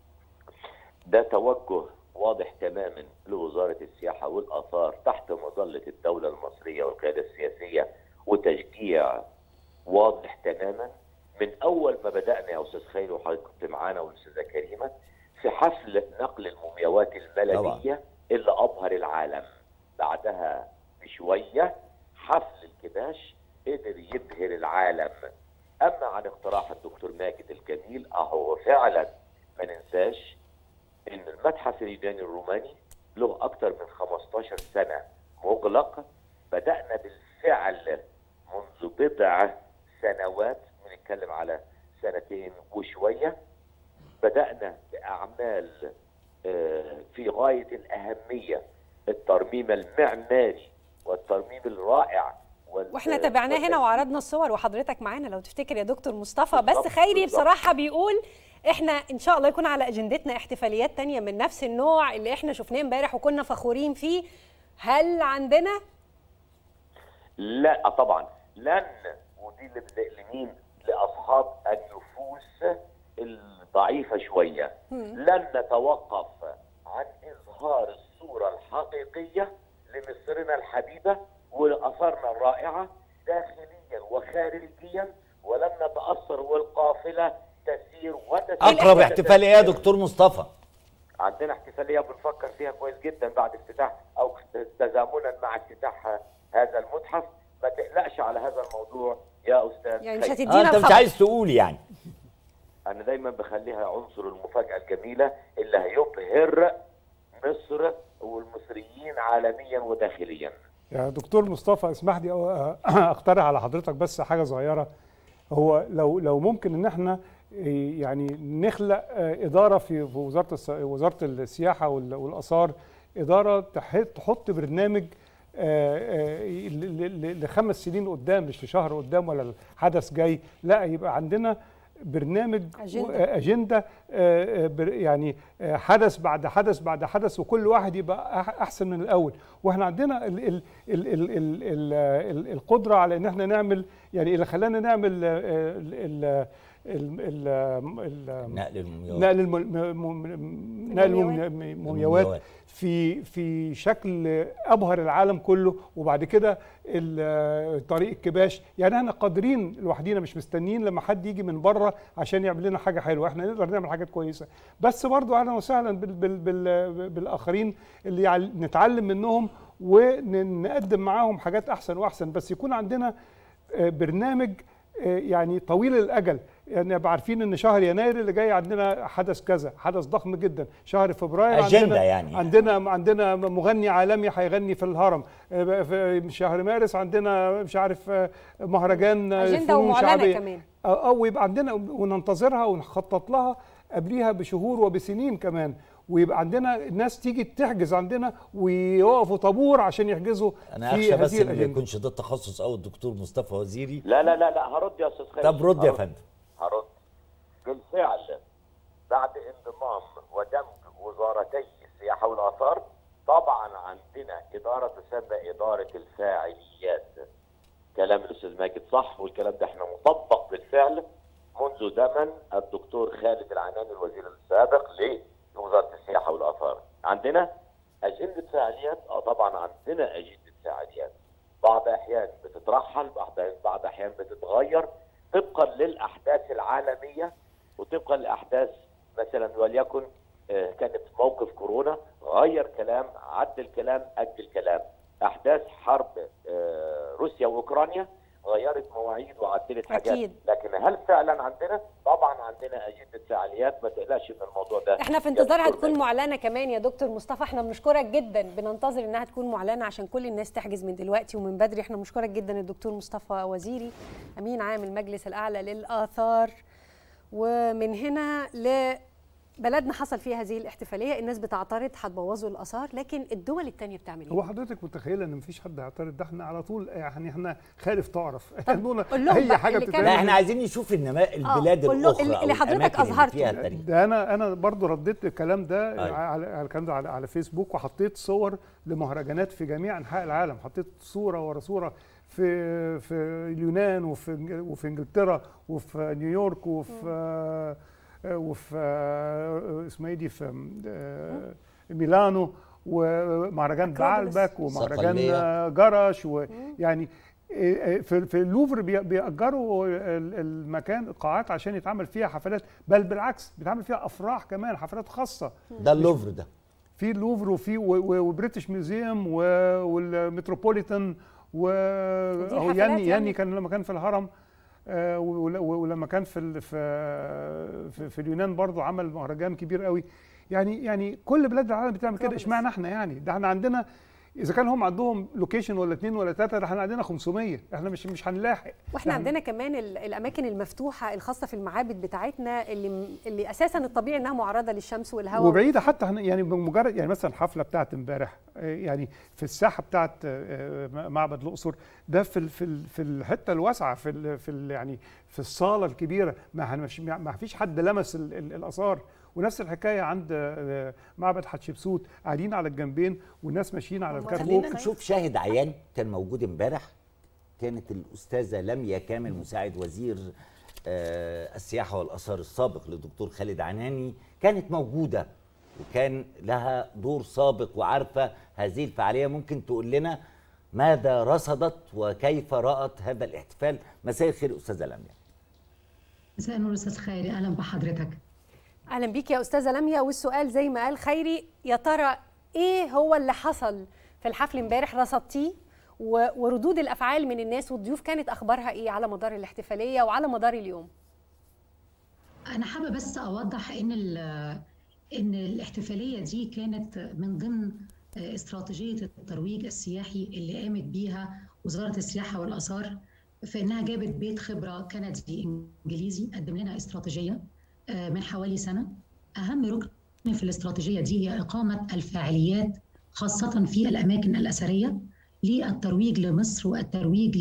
ده توجه واضح تماما لوزارة السياحة والآثار تحت مظلة الدولة المصرية والقيادة السياسية وتشجيع واضح تماما من أول ما بدأنا يا أستاذ خير وحضرتك كنت معانا والأستاذة كريمة في حفل نقل المومياوات الملكية اللي أبهر العالم بعدها بشوية حفل الكباش قدر يبهر العالم أما عن اقتراح الدكتور ماجد الجميل أهو فعلا ما ننساش ان المتحف اليوناني الروماني له اكثر من 15 سنه مغلق بدانا بالفعل منذ بضع سنوات بنتكلم على سنتين وشويه بدانا باعمال آه، في غايه الاهميه الترميم المعماري والترميم الرائع وال- واحنا تابعناه هنا وعرضنا الصور وحضرتك معانا لو تفتكر يا دكتور مصطفى بس بالظبط، خيري بالظبط. بصراحه بيقول احنا ان شاء الله يكون على اجندتنا احتفاليات تانية من نفس النوع اللي احنا شفناه امبارح وكنا فخورين فيه هل عندنا لا طبعا لن ودي اللي ل- لمين لاصحاب النفوس الضعيفه شويه لن نتوقف عن اظهار الصوره الحقيقيه لمصرنا الحبيبه ولاثارنا الرائعه داخليا وخارجيا ولن نتاثر والقافله تسير وتسير اقرب وتسير. احتفال ايه يا دكتور مصطفى عندنا احتفاليه بنفكر فيها كويس جدا بعد افتتاح او تزامنا مع افتتاح هذا المتحف ما تقلقش على هذا الموضوع يا استاذ يعني مش خير. هتدينا اه انت مش الخبر. عايز تقول يعني انا دايما بخليها عنصر المفاجاه الجميله اللي هيبهر مصر والمصريين عالميا وداخليا يا دكتور مصطفى اسمح لي أو- اقترح على حضرتك بس حاجه صغيره هو لو لو ممكن ان احنا إيه، يعني نخلق آه، اداره في في وزاره الس- وزاره السياحه وال- والاثار اداره تح- تحط برنامج آه، آه، ل- ل- لخمس سنين قدام مش لشهر قدام ولا الحدث جاي لا يبقى عندنا برنامج أجندة. و- اجنده آه، آه، بر- يعني آه، حدث بعد حدث بعد حدث وكل واحد يبقى أح- احسن من الاول واحنا عندنا ال ال ال ال ال ال ال القدره على ان احنا نعمل يعني اللي خلانا نعمل آه، ال ال ال ال ال نقل المومياوات نقل الم- م- م- نقل المومياوات. المومي- المومياوات المومياوات. في في شكل ابهر العالم كله وبعد كده ال- طريق الكباش يعني احنا قادرين لوحدينا مش مستنيين لما حد يجي من بره عشان يعمل لنا حاجه حلوه احنا نقدر نعمل حاجات كويسه بس برضو اهلا وسهلا بال بال بال بالاخرين اللي يعل- نتعلم منهم ونقدم معاهم حاجات احسن واحسن بس يكون عندنا آه، برنامج آه، يعني طويل الاجل يعني يبقى عارفين ان شهر يناير اللي جاي عندنا حدث كذا حدث ضخم جدا شهر فبراير أجندة عندنا يعني. عندنا عندنا مغني عالمي هيغني في الهرم آه، في شهر مارس عندنا مش عارف آه، مهرجان آه، أجندة فنون ومعلنة شعبية. كمان. او أو يبقى عندنا وننتظرها ونخطط لها قبليها بشهور وبسنين كمان ويبقى عندنا الناس تيجي تحجز عندنا ويقفوا طابور عشان يحجزوا انا في اخشى بس هذه ان ما الاجنده يكونش ده التخصص او الدكتور مصطفى وزيري لا لا لا لا هرد يا استاذ خالد طب رد يا هرد. فندم هرد بالفعل بعد انضمام ودمج وزارتي السياحه والاثار طبعا عندنا اداره تسمى اداره الفاعليات كلام الاستاذ ماجد صح والكلام ده احنا مطبق بالفعل منذ زمن الدكتور خالد العناني الوزير السابق لوزاره السياحه والاثار عندنا اجنده فعاليات اه طبعا عندنا اجنده فعاليات بعض احيان بتترحل بعض بعض احيان بتتغير طبقا للاحداث العالميه وطبقا لاحداث مثلا وليكن آه، كانت موقف كورونا غير كلام عدل كلام اجل كلام احداث حرب آه، روسيا واوكرانيا غيرت مواعيد وعدلت حاجات أكيد. لكن هل فعلا عندنا طبعا عندنا اجنده فعاليات ما تقلقش من الموضوع ده احنا في يا انتظارها دكتور تكون ماجد. معلنه كمان يا دكتور مصطفى احنا بنشكرك جدا بننتظر انها تكون معلنه عشان كل الناس تحجز من دلوقتي ومن بدري احنا بنشكرك جدا الدكتور مصطفى وزيري امين عام المجلس الاعلى للاثار ومن هنا ل بلدنا حصل فيها هذه الاحتفاليه الناس بتعترض هتبوظوا الاثار لكن الدول الثانيه بتعمل هو ايه حضرتك متخيله ان مفيش حد هيعترض ده احنا على طول يعني احنا خالف تعرف قول لهم اي بقى حاجه اللي كان- بتتعمل لا احنا عايزين نشوف النماء البلاد قول له الاخرى اللي- أو اللي حضرتك الأماكن اللي أظهرته. فيها تاريخ ده انا انا برضو رديت الكلام ده أيوة. على على الكلام ده على, على فيسبوك وحطيت صور لمهرجانات في جميع انحاء العالم حطيت صوره ورا صوره في في اليونان وفي إنج- وفي انجلترا وفي نيويورك وفي آه، وفي آه، اسمها ايه دي في آه، ميلانو ومهرجان أكروبوليس. بعلبك ومهرجان صقلية. آه، جرش ويعني في في اللوفر بي- بيأجروا ال- المكان القاعات عشان يتعمل فيها حفلات بل بالعكس بيتعمل فيها افراح كمان حفلات خاصه ده اللوفر ده في اللوفر وفي و- و- وبريتش ميوزيوم و- والمتروبوليتان و ودي هو حفلات ياني يعني. ياني كان لما كان في الهرم آه، ول- ولما كان في ال- في في, في اليونان برضو عمل مهرجان كبير قوي يعني يعني كل بلاد العالم بتعمل كده أكروبوليس. اشمعنى احنا يعني ده احنا عندنا اذا كان هم عندهم لوكيشن ولا اثنين ولا ثلاثه ده احنا عندنا 500 احنا مش مش هنلاحق واحنا يعني عندنا كمان ال- الاماكن المفتوحه الخاصه في المعابد بتاعتنا اللي اللي اساسا الطبيعي انها معرضه للشمس والهواء وبعيده حتى هن- يعني بمجرد يعني مثلا الحفله بتاعت امبارح آه، يعني في الساحه بتاعت آه، آه، معبد الاقصر ده في ال- في ال- في الحته الواسعه في ال في ال يعني في الصاله الكبيره ما هن- مش- ما فيش حد لمس ال- ال- الاثار ونفس الحكايه عند آه، معبد حتشبسوت قاعدين على الجنبين والناس ماشيين على هم الكاتوك خلينا ممكن نشوف شاهد عيان كان موجود امبارح كانت الاستاذه لميا كامل مساعد وزير آه، السياحه والاثار السابق للدكتور خالد عناني كانت موجوده وكان لها دور سابق وعارفه هذه الفعاليه ممكن تقول لنا ماذا رصدت وكيف رأت هذا الاحتفال مساء الخير أستاذة لميا مساء النور استاذ خيري اهلا بحضرتك اهلا بيك يا استاذه لميا والسؤال زي ما قال خيري يا ترى ايه هو اللي حصل في الحفل امبارح رصدتيه و- وردود الافعال من الناس والضيوف كانت اخبارها ايه على مدار الاحتفاليه وعلى مدار اليوم انا حابه بس اوضح ان ال- ان الاحتفاليه دي كانت من ضمن استراتيجيه الترويج السياحي اللي قامت بيها وزاره السياحه والاثار في انها جابت بيت خبره كندي انجليزي قدم لنا استراتيجيه آه، من حوالي سنه اهم ركن في الاستراتيجيه دي هي اقامه الفعاليات خاصه في الاماكن الاثريه للترويج لمصر والترويج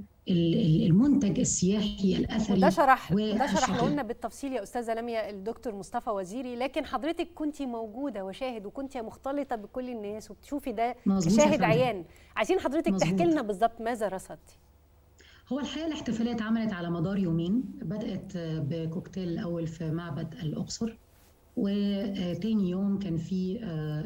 للمنتج السياحي الاثري وده شرح ده شرح والشهير. لنا بالتفصيل يا استاذه لميا الدكتور مصطفى وزيري لكن حضرتك كنت موجوده وشاهد وكنت مختلطه بكل الناس وبتشوفي ده مظبوط يا شاهد فندم. عيان عايزين حضرتك مظبوط. تحكي لنا بالظبط ماذا رصدتي هو الحقيقه الاحتفاليه اتعملت على مدار يومين بدات بكوكتيل الاول في معبد الاقصر وتاني يوم كان في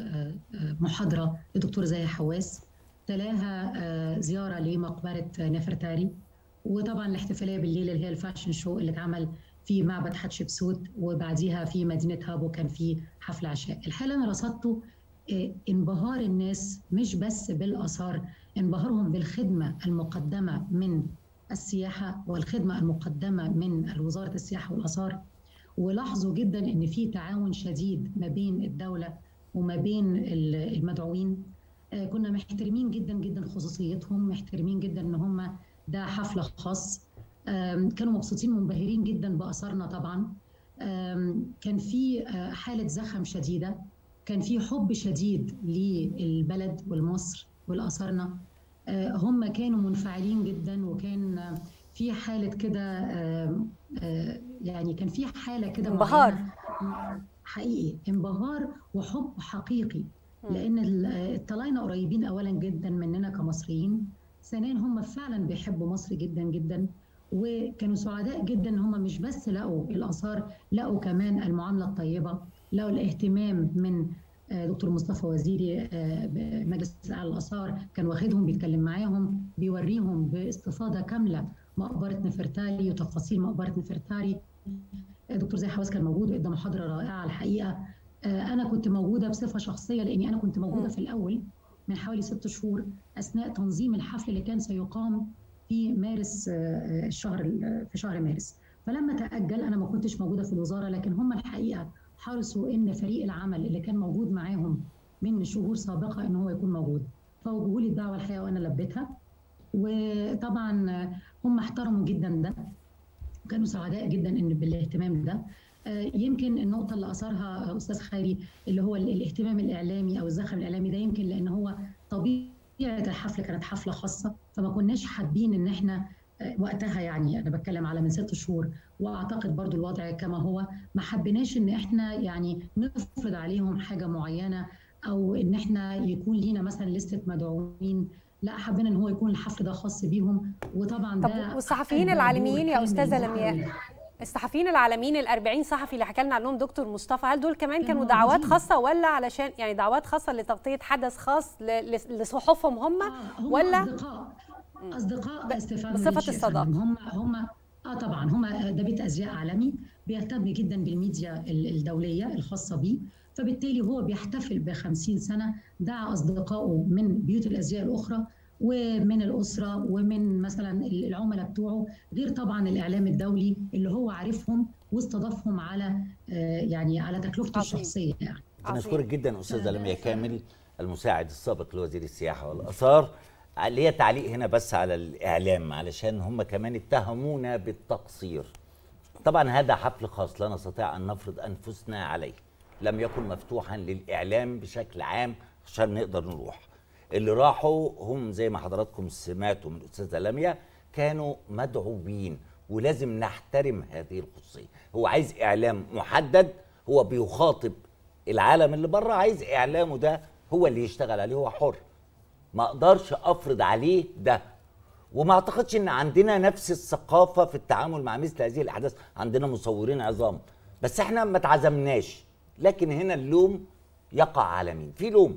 محاضره لدكتور زاهي حواس تلاها زياره لمقبره نفرتاري وطبعا الاحتفاليه بالليل اللي هي الفاشن شو اللي اتعمل في معبد حتشبسوت وبعديها في مدينه هابو كان في حفل عشاء الحقيقه انا رصدته آه، انبهار الناس مش بس بالاثار انبهارهم بالخدمه المقدمه من السياحه والخدمه المقدمه من وزاره السياحه والاثار ولاحظوا جدا ان في تعاون شديد ما بين الدوله وما بين المدعوين كنا محترمين جدا جدا خصوصيتهم محترمين جدا ان هم ده حفل خاص كانوا مبسوطين منبهرين جدا باثارنا طبعا كان في حاله زخم شديده كان في حب شديد للبلد والمصر والاثارنا هم كانوا منفعلين جدا وكان في حاله كده يعني كان في حاله كده انبهار حقيقي انبهار وحب حقيقي لان الطلاينه قريبين اولا جدا مننا كمصريين ثانيا هم فعلا بيحبوا مصر جدا جدا وكانوا سعداء جدا ان هم مش بس لقوا الاثار لقوا كمان المعامله الطيبه لقوا الاهتمام من دكتور مصطفى وزيري مجلس الاعلى الاثار كان واخدهم بيتكلم معاهم بيوريهم باستفاضه كامله مقبره نفرتاري وتفاصيل مقبره نفرتاري دكتور زي حواس كان موجود وادى محاضره رائعه الحقيقه انا كنت موجوده بصفه شخصيه لاني انا كنت موجوده في الاول من حوالي ست شهور اثناء تنظيم الحفل اللي كان سيقام في مارس الشهر في شهر مارس فلما تاجل انا ما كنتش موجوده في الوزاره لكن هم الحقيقه حرصوا ان فريق العمل اللي كان موجود معاهم من شهور سابقه ان هو يكون موجود فوجهوا لي الدعوه الحقيقه وانا لبيتها وطبعا هم احترموا جدا ده كانوا سعداء جدا ان بالاهتمام ده يمكن النقطه اللي اثرها استاذ خيري اللي هو الاهتمام الاعلامي او الزخم الاعلامي ده يمكن لان هو طبيعه الحفله كانت حفله خاصه فما كناش حابين ان احنا وقتها يعني انا بتكلم على من ست شهور واعتقد برضو الوضع كما هو ما حبيناش ان احنا يعني نفرض عليهم حاجه معينه او ان احنا يكون لينا مثلا لسته مدعوين لا حابين ان هو يكون الحفل ده خاص بيهم وطبعا طب ده والصحفيين العالميين يا استاذه لمياء الصحفيين العالميين ال 40 صحفي اللي حكى لنا عنهم دكتور مصطفى هل دول كمان كانوا دعوات خاصه ولا علشان يعني دعوات خاصه لتغطيه حدث خاص لصحفهم هم آه ولا اصدقاء اصدقاء استفادوا بصفه الصداقه هم هم اه طبعا هم ده بيت ازياء عالمي بيهتم جدا بالميديا الدوليه الخاصه بيه فبالتالي هو بيحتفل ب 50 سنه دعا اصدقائه من بيوت الازياء الاخرى ومن الاسره ومن مثلا العملاء بتوعه غير طبعا الاعلام الدولي اللي هو عارفهم واستضافهم على يعني على تكلفته عظيم. الشخصيه يعني انا اشكرك جدا استاذه لمياء كامل المساعد السابق لوزير السياحه والاثار ليا تعليق هنا بس على الاعلام علشان هم كمان اتهمونا بالتقصير طبعا هذا حفل خاص لا نستطيع ان نفرض انفسنا عليه لم يكن مفتوحا للاعلام بشكل عام عشان نقدر نروح اللي راحوا هم زي ما حضراتكم سمعتوا من الاستاذه لميا كانوا مدعوين ولازم نحترم هذه الخصوصيه هو عايز اعلام محدد هو بيخاطب العالم اللي بره عايز اعلامه ده هو اللي يشتغل عليه هو حر ما اقدرش افرض عليه ده وما اعتقدش ان عندنا نفس الثقافه في التعامل مع مثل هذه الاحداث عندنا مصورين عظام بس احنا ما اتعزمناش لكن هنا اللوم يقع على مين في لوم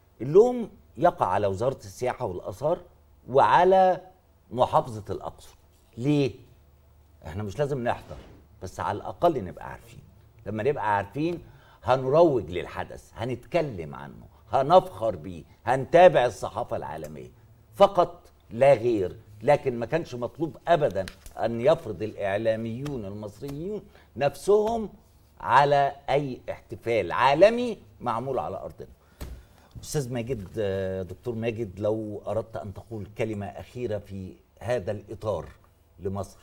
اللوم يقع على وزاره السياحه والاثار وعلى محافظه الاقصر ليه احنا مش لازم نحضر بس على الاقل نبقى عارفين لما نبقى عارفين هنروج للحدث هنتكلم عنه هنفخر بيه هنتابع الصحافه العالميه فقط لا غير لكن ما كانش مطلوب ابدا ان يفرض الاعلاميون المصريون نفسهم على اي احتفال عالمي معمول على ارضنا استاذ ماجد آه، دكتور ماجد لو اردت ان تقول كلمه اخيره في هذا الاطار لمصر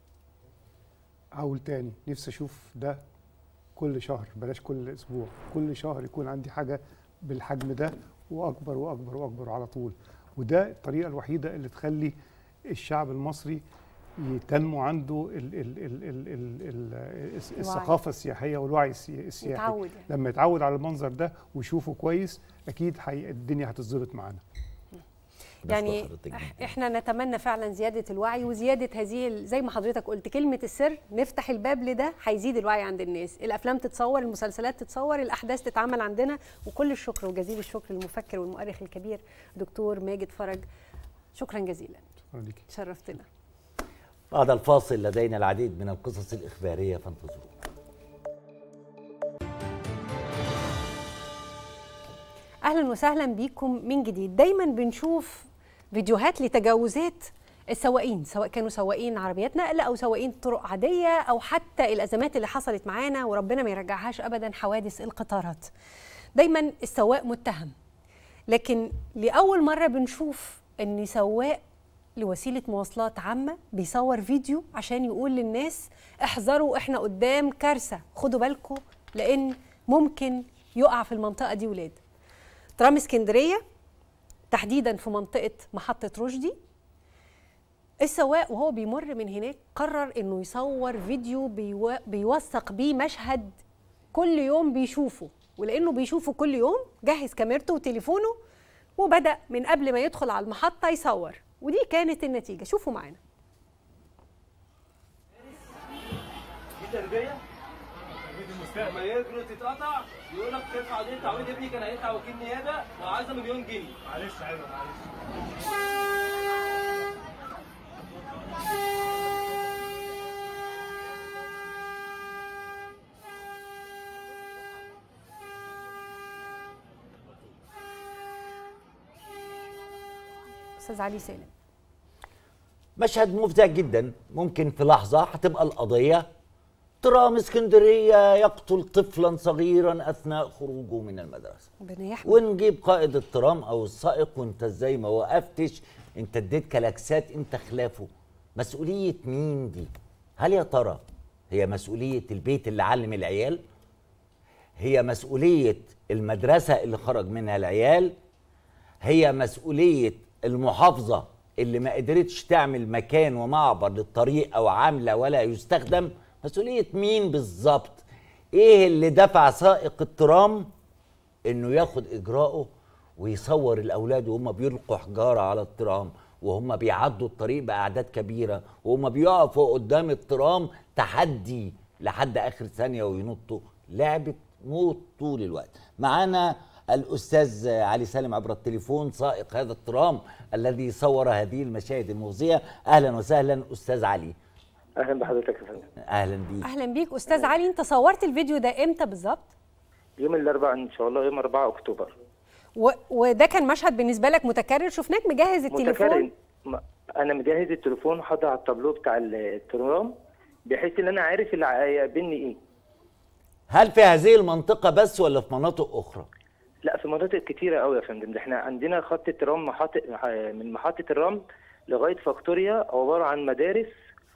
اقول تاني نفسي اشوف ده كل شهر بلاش كل اسبوع كل شهر يكون عندي حاجه بالحجم ده واكبر واكبر واكبر على طول وده الطريقه الوحيده اللي تخلي الشعب المصري تنمو عنده ال ال ال ال ال ال الثقافه السياحيه والوعي السي- السياحي يتعود يعني. لما يتعود على المنظر ده ويشوفه كويس اكيد حي... الدنيا هتتظبط معانا بشكر يعني حضرتك إح- جداً. احنا نتمنى فعلا زياده الوعي وزياده هذه ال- زي ما حضرتك قلت كلمه السر نفتح الباب لده هيزيد الوعي عند الناس الافلام تتصور المسلسلات تتصور الاحداث تتعمل عندنا وكل الشكر وجزيل الشكر للمفكر والمؤرخ الكبير دكتور ماجد فرج شكرا جزيلا شكرا ليكي شرفتنا بعد الفاصل لدينا العديد من القصص الإخبارية فانتظروا اهلا وسهلا بيكم من جديد دايما بنشوف فيديوهات لتجاوزات السواقين سواء كانوا سواقين عربيات نقل او سواقين طرق عاديه او حتى الازمات اللي حصلت معانا وربنا ما يرجعهاش ابدا حوادث القطارات دايما السواق متهم لكن لاول مره بنشوف ان سواق لوسيله مواصلات عامه بيصور فيديو عشان يقول للناس احذروا احنا قدام كارثه خدوا بالكم لان ممكن يقع في المنطقه دي ولاد ترام اسكندريه تحديدا في منطقه محطه رشدي السواق وهو بيمر من هناك قرر انه يصور فيديو بيو... بيوثق بيه مشهد كل يوم بيشوفه ولانه بيشوفه كل يوم جهز كاميرته وتليفونه وبدا من قبل ما يدخل على المحطه يصور ودي كانت النتيجه شوفوا معانا دي تربيه ما يجري تتقطع يقول لك تدفع دي تعويض ابني كان هيدفع وكيل نيابه وعايزه مليون جنيه معلش ايوه معلش استاذ علي سالم مشهد مفزع جدا ممكن في لحظة هتبقى القضية ترام اسكندرية يقتل طفلا صغيرا أثناء خروجه من المدرسة ربنا يحمي ونجيب قائد الترام أو السائق وانت ازاي ما وقفتش انت اديت كلاكسات انت خلافه مسؤولية مين دي؟ هل يا ترى هي مسؤولية البيت اللي علم العيال؟ هي مسؤولية المدرسة اللي خرج منها العيال؟ هي مسؤولية المحافظة اللي ما قدرتش تعمل مكان ومعبر للطريق أو عاملة ولا يستخدم مسؤولية مين بالظبط إيه اللي دفع سائق الترام إنه ياخد إجراءه ويصور الأولاد وهم بيلقوا حجارة على الترام وهم بيعدوا الطريق بأعداد كبيرة وهم بيقفوا قدام الترام تحدي لحد آخر ثانية وينطوا لعبة موت طول الوقت معانا الأستاذ علي سالم عبر التليفون سائق هذا الترام الذي صور هذه المشاهد المؤذية أهلا وسهلا أستاذ علي اهلا بحضرتك يا فندم أهلا بيك اهلا بيك استاذ علي انت صورت الفيديو ده امتى بالظبط يوم الاربعاء ان شاء الله يوم 4 اكتوبر و... وده كان مشهد بالنسبه لك متكرر شفناك مجهز متكرر التليفون م- انا مجهز التليفون وحاطط على التابلو بتاع الترام بحيث ان انا عارف اللي هيقابلني ايه هل في هذه المنطقة بس ولا في مناطق أخرى؟ لا في مناطق كتيره قوي يا فندم ده احنا عندنا خط الترام محطة من محطه الرمل لغايه فاكتوريا عباره عن مدارس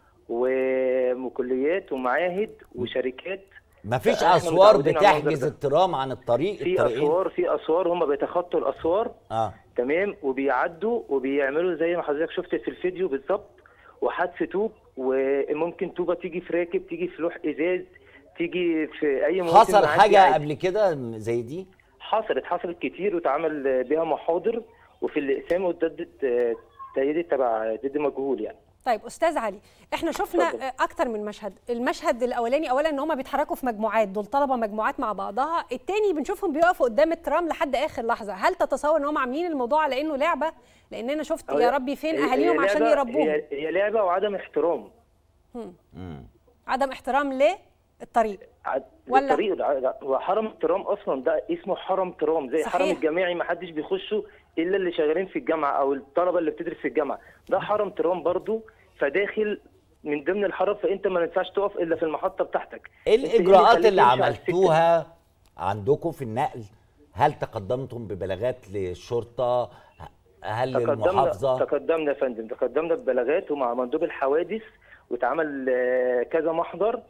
وكليات ومعاهد وشركات مفيش فإحنا أسوار متعودين على المنظر بتحجز ده. الترام عن الطريق في الطريقين اسوار في اسوار هم بيتخطوا الاسوار اه تمام وبيعدوا وبيعملوا زي ما حضرتك شفت في الفيديو بالظبط وحدف طوب وممكن طوبه تيجي في راكب تيجي في لوح ازاز تيجي في اي مواطن حصل معدي حاجة عادي. قبل كده زي دي؟ حصلت حصلت كتير واتعمل بيها محاضر وفي الاقسام وضد تأييد تبع ضد مجهول يعني طيب استاذ علي احنا شفنا اتفضل. آه، اكتر من مشهد المشهد الاولاني اولا ان هم بيتحركوا في مجموعات دول طلبه مجموعات مع بعضها التاني بنشوفهم بيقفوا قدام الترام لحد اخر لحظه هل تتصور ان هم عاملين الموضوع على انه لعبه لان انا شفت يا ربي فين هي- اهاليهم هي عشان لعبة- يربوهم هي, هي لعبه وعدم احترام مم. عدم احترام للطريق عد- ولا؟ الطريق ده- ده- هو حرم الترام اصلا ده اسمه حرم ترام زي صحيح. حرم الجامعي ما حدش بيخشه الا اللي شغالين في الجامعه او الطلبه اللي بتدرس في الجامعه ده حرم ترام برضو فداخل من ضمن الحرم فانت ما ينفعش تقف الا في المحطه بتاعتك ايه أنت الإجراءات خليك اللي تمشي على السكة؟ عملتوها عندكم في النقل؟ هل تقدمتم ببلاغات للشرطة؟ هل تقدمنا للمحافظة؟ تقدمنا يا فندم تقدمنا ببلاغات ومع مندوب الحوادث واتعمل آه، كذا محضر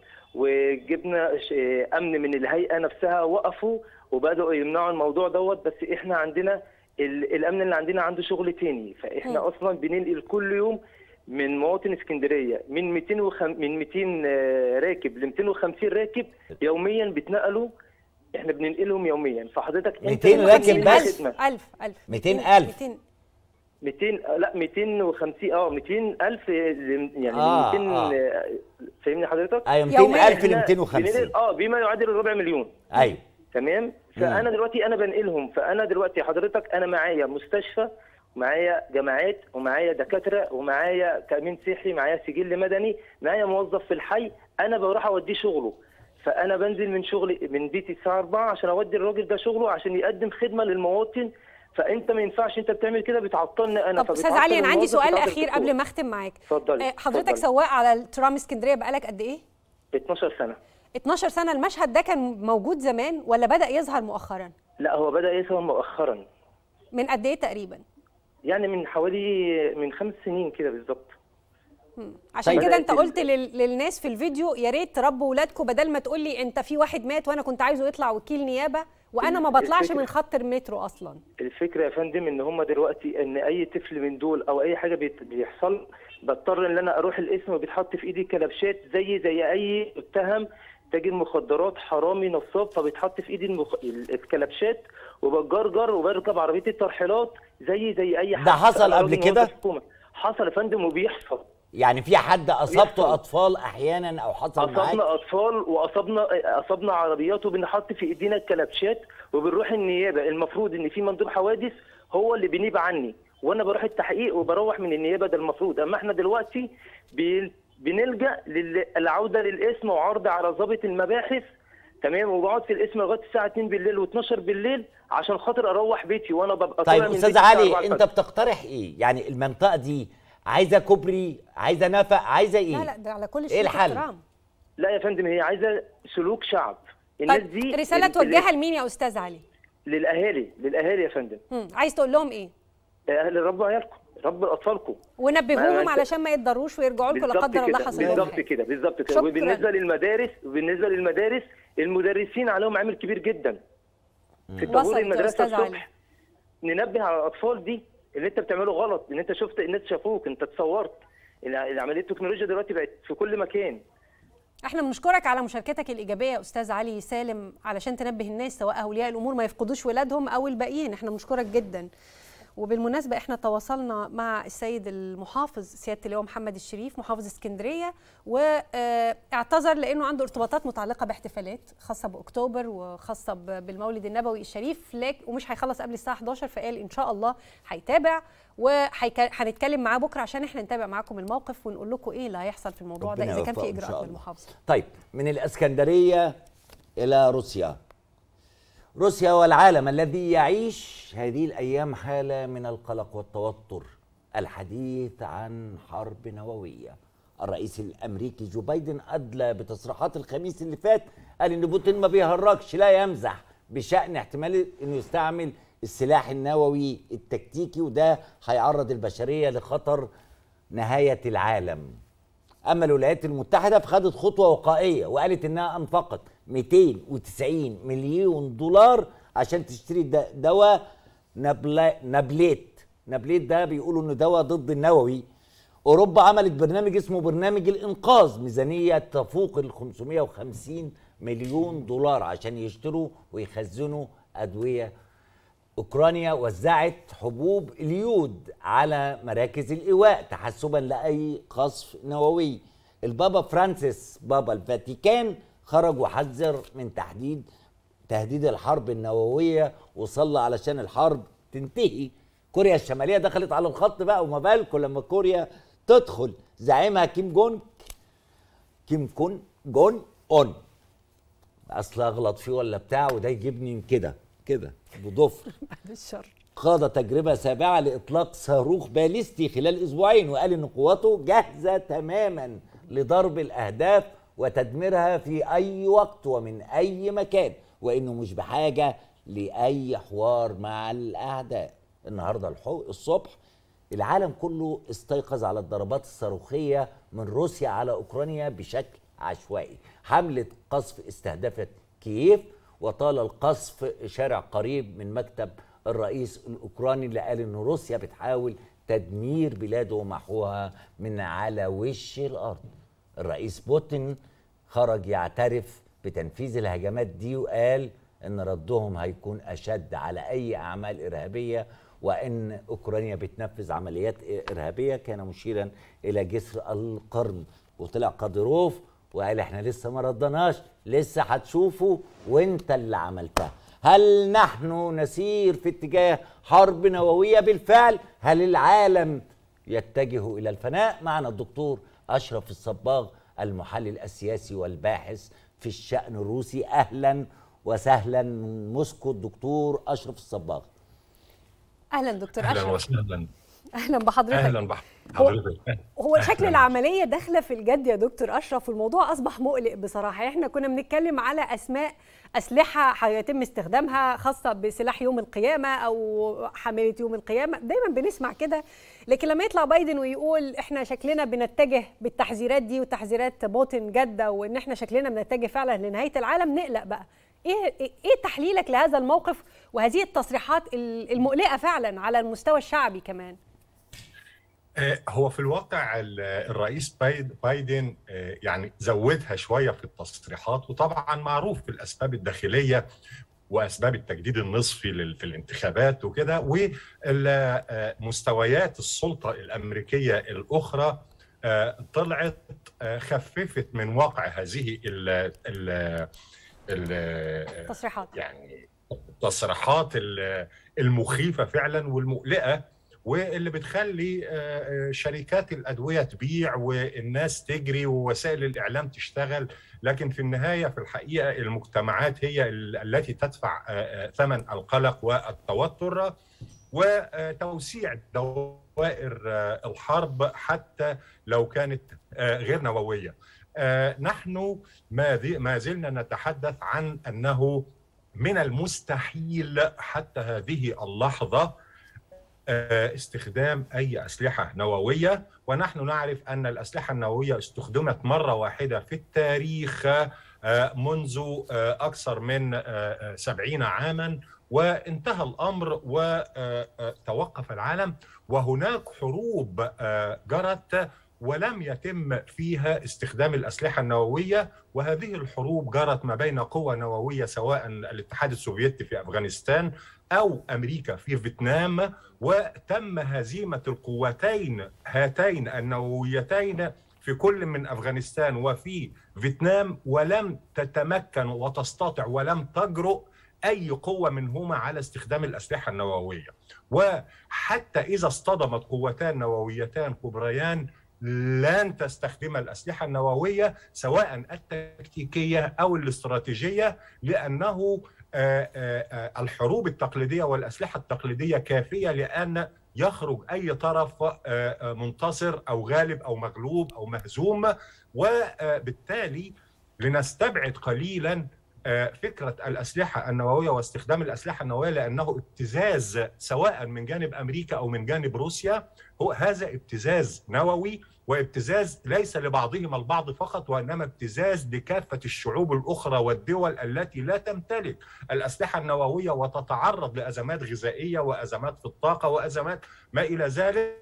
وجبنا ش- آه، امن من الهيئه نفسها وقفوا وبداوا يمنعوا الموضوع دوت بس احنا عندنا ال- الامن اللي عندنا عنده شغل تاني فاحنا اصلا بننقل كل يوم من مواطن اسكندريه من 200 وخم... من 200 آه، راكب ل 250 راكب يوميا بيتنقلوا احنا بننقلهم يوميا فحضرتك انت 200 ممكن راكب تعمل بس؟ خدمة. 1000 1000 200,000. 200 200 لا 250 اه 200 الف يعني آه، 200 آه. آه، فاهمني حضرتك؟ أيوة يومياً. 200000 ل إحنا 250 بننقل- اه بما يعادل الربع مليون أيوه تمام فانا دلوقتي انا بنقلهم فانا دلوقتي حضرتك انا معايا مستشفى ومعايا جامعات ومعايا دكاتره ومعايا تامين صحي معايا سجل مدني معايا موظف في الحي انا بروح اوديه شغله فانا بنزل من شغلي من بيتي الساعه 4 عشان اودي الراجل ده شغله عشان يقدم خدمه للمواطن فانت ما ينفعش انت بتعمل كده بتعطلني انا طب استاذ فبتعطل علي انا عندي الموظف، سؤال بتعطل اخير الدكتور. قبل ما اختم معاك اتفضلي آه، حضرتك اتفضلي. سواق على الترام اسكندريه بقالك قد ايه 12 سنه 12 سنه المشهد ده كان موجود زمان ولا بدا يظهر مؤخرا لا هو بدا يظهر مؤخرا من قد ايه تقريبا يعني من حوالي من خمس سنين كده بالظبط عشان طيب. كده انت بدأت قلت لل... للناس في الفيديو يا ريت تربوا ولادكم بدل ما تقول لي انت في واحد مات وانا كنت عايزه يطلع وكيل نيابه وانا ما بطلعش الفكرة- من خط المترو اصلا الفكره يا فندم ان هم دلوقتي ان اي طفل من دول او اي حاجه بيت- بيحصل بضطر ان انا اروح القسم وبيتحط في ايدي كلبشات زي زي اي متهم تاجر مخدرات حرامي نصاب فبيتحط في ايدي المخ... ال- الكلبشات وبتجرجر وبركب عربيه الترحيلات زي زي اي حد ده حصل أنا قبل راجل كده؟ موظف حكومة. حصل يا فندم وبيحصل يعني في حد اصابته بيحصل. اطفال احيانا او حصل معاك اصابنا اطفال واصابنا اصابنا عربيات وبنحط في ايدينا الكلبشات وبنروح النيابه المفروض ان في مندوب حوادث هو اللي بينيب عني وانا بروح التحقيق وبروح من النيابه ده المفروض اما احنا دلوقتي بي- بنلجا للعوده للاسم وعرض على ضابط المباحث تمام وبقعد في الاسم لغايه الساعه 2 بالليل و12 بالليل عشان خاطر اروح بيتي وانا ببقى طيب طالع من استاذ بيتي الساعة 4 علي انت الفجر. بتقترح ايه يعني المنطقه دي عايزه كوبري عايزه نفق عايزه ايه لا لا ده على كل ايه شيء الحل احترام لا يا فندم هي عايزه سلوك شعب الناس طيب دي رساله ال- توجهها لمين يا استاذ علي للاهالي للاهالي يا فندم مم. عايز تقول لهم ايه اهل ربوا عيالكم ربوا اطفالكم ما ونبهوهم أنت- علشان ما يتضروش ويرجعوا لكم لا بالظبط قدر الله كده حصل لهم بالظبط حاجة. كده بالظبط كده شكراً. وبالنسبه للمدارس بالنسبه للمدارس المدرسين عليهم عامل كبير جدا في وصلت طابور يا المدرسه أستاذ علي. الصبح ننبه على الاطفال دي اللي انت بتعمله غلط ان انت شفت الناس شافوك انت اتصورت العمليه التكنولوجيا دلوقتي بقت في كل مكان احنا بنشكرك على مشاركتك الايجابيه يا استاذ علي سالم علشان تنبه الناس سواء اولياء الامور ما يفقدوش ولادهم او الباقيين احنا بنشكرك جدا وبالمناسبه احنا تواصلنا مع السيد المحافظ سياده اللواء محمد الشريف محافظ اسكندريه واعتذر لانه عنده ارتباطات متعلقه باحتفالات خاصه باكتوبر وخاصه ب- بالمولد النبوي الشريف لك ومش هيخلص قبل الساعه 11 فقال ان شاء الله هيتابع وهنتكلم معاه بكره عشان احنا نتابع معاكم الموقف ونقول لكم ايه اللي هيحصل في الموضوع ده ربنا اذا كان في يوفقه إن اجراءات شاء من الله. المحافظه طيب من الاسكندريه الى روسيا روسيا والعالم الذي يعيش هذه الايام حاله من القلق والتوتر الحديث عن حرب نوويه الرئيس الامريكي جو بايدن ادلى بتصريحات الخميس اللي فات قال ان بوتين ما بيهرجش لا يمزح بشان احتمال انه يستعمل السلاح النووي التكتيكي وده هيعرض البشريه لخطر نهايه العالم اما الولايات المتحده فخدت خطوه وقائيه وقالت انها انفقت 290 مليون دولار عشان تشتري د- دواء نبلا نبليت نبليت ده بيقولوا انه دواء ضد النووي اوروبا عملت برنامج اسمه برنامج الانقاذ ميزانيه تفوق ال 550 مليون دولار عشان يشتروا ويخزنوا ادويه اوكرانيا وزعت حبوب اليود على مراكز الايواء تحسبا لاي قصف نووي البابا فرانسيس بابا الفاتيكان خرج وحذر من تحديد تهديد الحرب النوويه وصلى علشان الحرب تنتهي كوريا الشماليه دخلت على الخط بقى وما بالكم لما كوريا تدخل زعيمها كيم جون كيم كون جون اون اصل اغلط فيه ولا بتاع وده يجيبني كده كده بضفر بعد الشر قاد تجربة سابعة لإطلاق صاروخ باليستي خلال أسبوعين وقال إن قواته جاهزة تماما لضرب الأهداف وتدميرها في أي وقت ومن أي مكان وإنه مش بحاجة لأي حوار مع الأعداء النهاردة الحو... الصبح العالم كله استيقظ على الضربات الصاروخية من روسيا على أوكرانيا بشكل عشوائي حملة قصف استهدفت كييف وطال القصف شارع قريب من مكتب الرئيس الأوكراني اللي قال إن روسيا بتحاول تدمير بلاده ومحوها من على وش الأرض الرئيس بوتين خرج يعترف بتنفيذ الهجمات دي وقال ان ردهم هيكون اشد على اي اعمال ارهابيه وان اوكرانيا بتنفذ عمليات ارهابيه كان مشيرا الى جسر القرن وطلع قادروف وقال احنا لسه ما ردناش لسه هتشوفوا وانت اللي عملتها هل نحن نسير في اتجاه حرب نوويه بالفعل هل العالم يتجه الى الفناء معنا الدكتور اشرف الصباغ المحلل السياسي والباحث في الشان الروسي اهلا وسهلا من موسكو الدكتور اشرف الصباغ اهلا دكتور اهلا اشرف وسهلا اهلا بحضرتك اهلا بحضرتك هو شكل أهلاً. العمليه داخله في الجد يا دكتور اشرف والموضوع اصبح مقلق بصراحه احنا كنا بنتكلم على اسماء اسلحه هيتم استخدامها خاصه بسلاح يوم القيامه او حامله يوم القيامه دايما بنسمع كده لكن لما يطلع بايدن ويقول احنا شكلنا بنتجه بالتحذيرات دي وتحذيرات بوتين جاده وان احنا شكلنا بنتجه فعلا لنهايه العالم نقلق بقى ايه ايه تحليلك لهذا الموقف وهذه التصريحات المقلقه فعلا على المستوى الشعبي كمان آه، هو في الواقع ال- الرئيس بايد- بايدن آه، يعني زودها شويه في التصريحات وطبعا معروف الاسباب الداخليه واسباب التجديد النصفي لل- في الانتخابات وكده ومستويات السلطه الامريكيه الاخرى آه، طلعت آه، خففت من واقع هذه ال ال ال تصريحات يعني التصريحات ال- المخيفه فعلا والمقلقه واللي بتخلي آه، آه، شركات الادويه تبيع والناس تجري ووسائل الاعلام تشتغل لكن في النهايه في الحقيقه المجتمعات هي ال- التي تدفع آه، آه، ثمن القلق والتوتر وتوسيع دوائر آه، الحرب حتى لو كانت آه، غير نوويه. آه، نحن ما ذي- ما زلنا نتحدث عن انه من المستحيل حتى هذه اللحظه آه، استخدام اي اسلحه نوويه ونحن نعرف ان الاسلحه النوويه استخدمت مره واحده في التاريخ آه، منذ آه، اكثر من آه، آه، سبعين عاما وانتهى الامر وتوقف العالم وهناك حروب آه، جرت ولم يتم فيها استخدام الاسلحه النوويه وهذه الحروب جرت ما بين قوى نوويه سواء الاتحاد السوفيتي في افغانستان او امريكا في فيتنام وتم هزيمه القوتين هاتين النوويتين في كل من افغانستان وفي فيتنام ولم تتمكن وتستطع ولم تجرؤ اي قوه منهما على استخدام الاسلحه النوويه وحتى اذا اصطدمت قوتان نوويتان كبريان لن تستخدم الاسلحه النوويه سواء التكتيكيه او الاستراتيجيه لانه آه، آه، آه، الحروب التقليديه والاسلحه التقليديه كافيه لان يخرج اي طرف آه، آه، منتصر او غالب او مغلوب او مهزوم وبالتالي لنستبعد قليلا آه، فكره الاسلحه النوويه واستخدام الاسلحه النوويه لانه ابتزاز سواء من جانب امريكا او من جانب روسيا هو هذا ابتزاز نووي وابتزاز ليس لبعضهم البعض فقط وانما ابتزاز لكافه الشعوب الاخرى والدول التي لا تمتلك الاسلحه النوويه وتتعرض لازمات غذائيه وازمات في الطاقه وازمات ما الى ذلك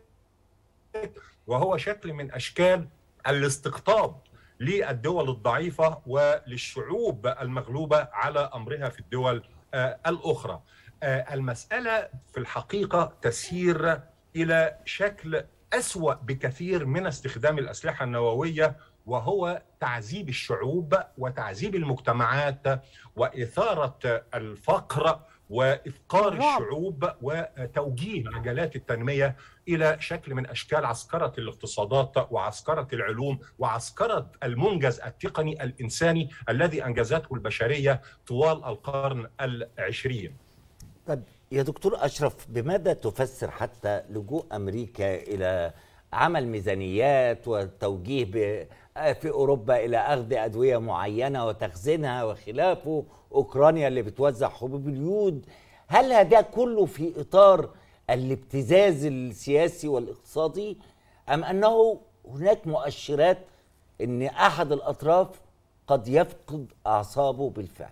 وهو شكل من اشكال الاستقطاب للدول الضعيفه وللشعوب المغلوبه على امرها في الدول آه، الاخرى. آه، المساله في الحقيقه تسير الى شكل اسوا بكثير من استخدام الاسلحه النوويه وهو تعذيب الشعوب وتعذيب المجتمعات واثاره الفقر وافقار الرعب. الشعوب وتوجيه عجلات التنميه الى شكل من اشكال عسكره الاقتصادات وعسكره العلوم وعسكره المنجز التقني الانساني الذي انجزته البشريه طوال القرن العشرين. طب يا دكتور أشرف بماذا تفسر حتى لجوء أمريكا إلى عمل ميزانيات وتوجيه ب- في أوروبا إلى أخذ أدوية معينة وتخزينها وخلافه أوكرانيا اللي بتوزع حبوب اليود هل هذا كله في إطار الابتزاز السياسي والاقتصادي أم أنه هناك مؤشرات أن أحد الأطراف قد يفقد أعصابه بالفعل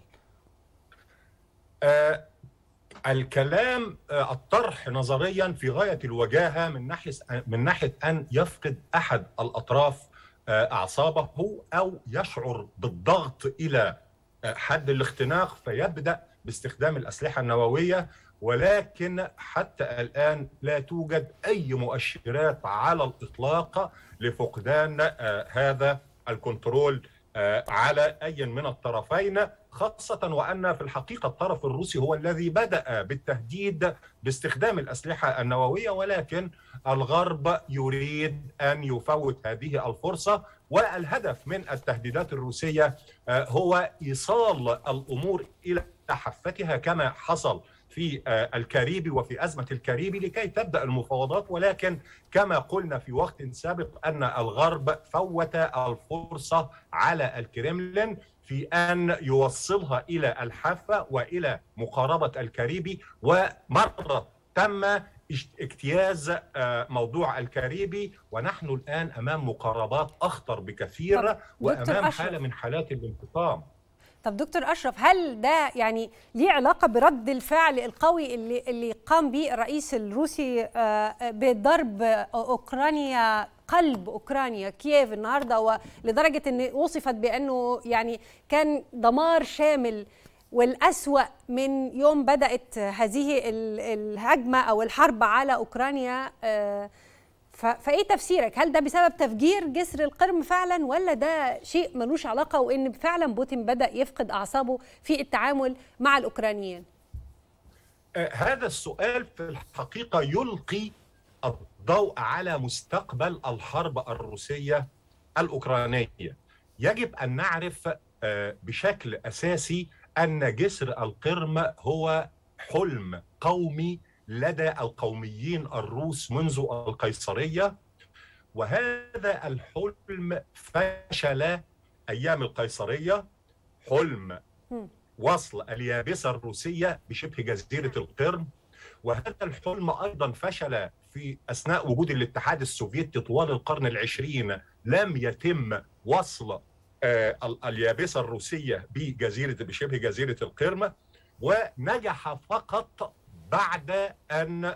آه، الكلام آه، الطرح نظريا في غايه الوجاهه من ناحيه من ناحيه ان يفقد احد الاطراف آه، اعصابه او يشعر بالضغط الى آه، حد الاختناق فيبدا باستخدام الاسلحه النوويه ولكن حتى الان لا توجد اي مؤشرات على الاطلاق لفقدان آه، هذا الكنترول آه، على اي من الطرفين خاصة وأن في الحقيقة الطرف الروسي هو الذي بدأ بالتهديد باستخدام الأسلحة النووية ولكن الغرب يريد أن يفوت هذه الفرصة والهدف من التهديدات الروسية آه، هو إيصال الأمور إلى حفتها كما حصل في آه، الكاريبي وفي ازمه الكاريبي لكي تبدا المفاوضات ولكن كما قلنا في وقت سابق ان الغرب فوت الفرصه على الكريملين في ان يوصلها الى الحافه والى مقاربه الكاريبي ومره تم اجت- اجتياز آه، موضوع الكاريبي ونحن الان امام مقاربات اخطر بكثير طب، دكتور وامام أشرف. حاله من حالات الانتقام طب دكتور اشرف هل ده يعني ليه علاقه برد الفعل القوي اللي اللي قام به الرئيس الروسي آه، بضرب اوكرانيا قلب اوكرانيا كييف النهارده ولدرجه ان وصفت بانه يعني كان دمار شامل والأسوأ من يوم بدأت هذه ال- الهجمة أو الحرب على أوكرانيا آه، ف- فايه تفسيرك هل ده بسبب تفجير جسر القرم فعلا ولا ده شيء ملوش علاقه وان فعلا بوتين بدا يفقد اعصابه في التعامل مع الاوكرانيين آه، هذا السؤال في الحقيقة يلقي الضوء على مستقبل الحرب الروسية الأوكرانية يجب أن نعرف آه، بشكل أساسي أن جسر القرم هو حلم قومي لدى القوميين الروس منذ القيصرية وهذا الحلم فشل أيام القيصرية حلم وصل اليابسة الروسية بشبه جزيرة القرم وهذا الحلم أيضا فشل في أثناء وجود الاتحاد السوفيتي طوال القرن العشرين لم يتم وصل آه، ال- اليابسة الروسية بجزيرة بشبه جزيرة القرم ونجح فقط بعد أن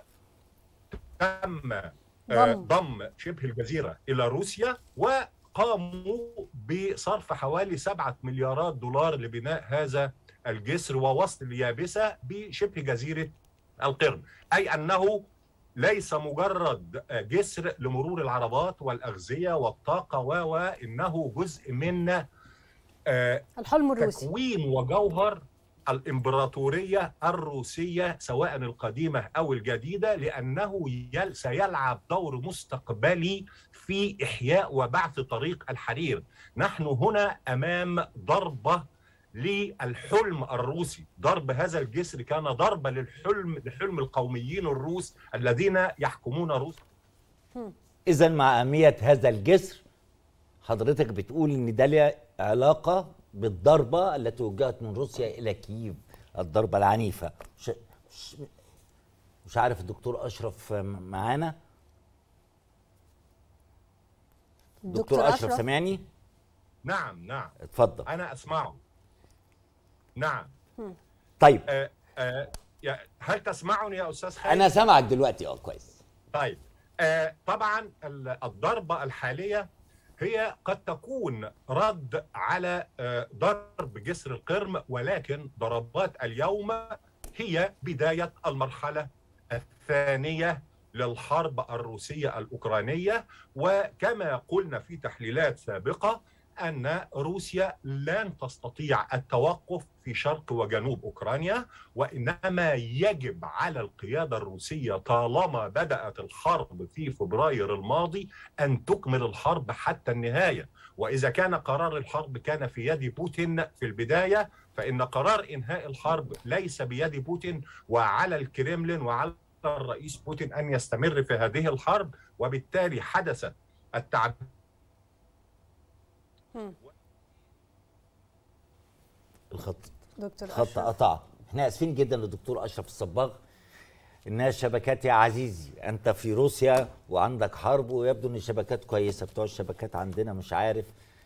تم آه، ضم. ضم شبه الجزيرة إلى روسيا وقاموا بصرف حوالي سبعة مليارات دولار لبناء هذا الجسر ووصل اليابسة بشبه جزيرة القرم أي أنه ليس مجرد جسر لمرور العربات والأغذية والطاقة و وإنه جزء من آه، الحلم الروسي تكوين وجوهر الإمبراطورية الروسية سواء القديمة أو الجديدة لأنه يل سيلعب دور مستقبلي في إحياء وبعث طريق الحرير نحن هنا أمام ضربة للحلم الروسي ضرب هذا الجسر كان ضربة للحلم لحلم القوميين الروس الذين يحكمون روسيا اذا مع اهميه هذا الجسر حضرتك بتقول ان ده له علاقه بالضربه التي وجهت من روسيا الى كييف الضربه العنيفه مش, مش, مش عارف الدكتور اشرف معانا دكتور اشرف سامعني نعم نعم اتفضل أنا أسمعه نعم طيب آه آه يا- هل تسمعني يا أستاذ خالد؟ انا سامعك دلوقتي اه كويس طيب آه طبعا ال- الضربة الحالية هي قد تكون رد على آه ضرب جسر القرم ولكن ضربات اليوم هي بداية المرحلة الثانية للحرب الروسية الأوكرانية وكما قلنا في تحليلات سابقة أن روسيا لن تستطيع التوقف في شرق وجنوب أوكرانيا وإنما يجب على القيادة الروسية طالما بدأت الحرب في فبراير الماضي أن تكمل الحرب حتى النهاية وإذا كان قرار الحرب كان في يد بوتين في البداية فإن قرار إنهاء الحرب ليس بيد بوتين وعلى الكريملين وعلى الرئيس بوتين أن يستمر في هذه الحرب وبالتالي حدث التعب الخط دكتور خط أشرف. قطع احنا اسفين جدا للدكتور اشرف الصباغ انها شبكات يا عزيزي انت في روسيا وعندك حرب ويبدو ان الشبكات كويسه بتوع الشبكات عندنا مش عارف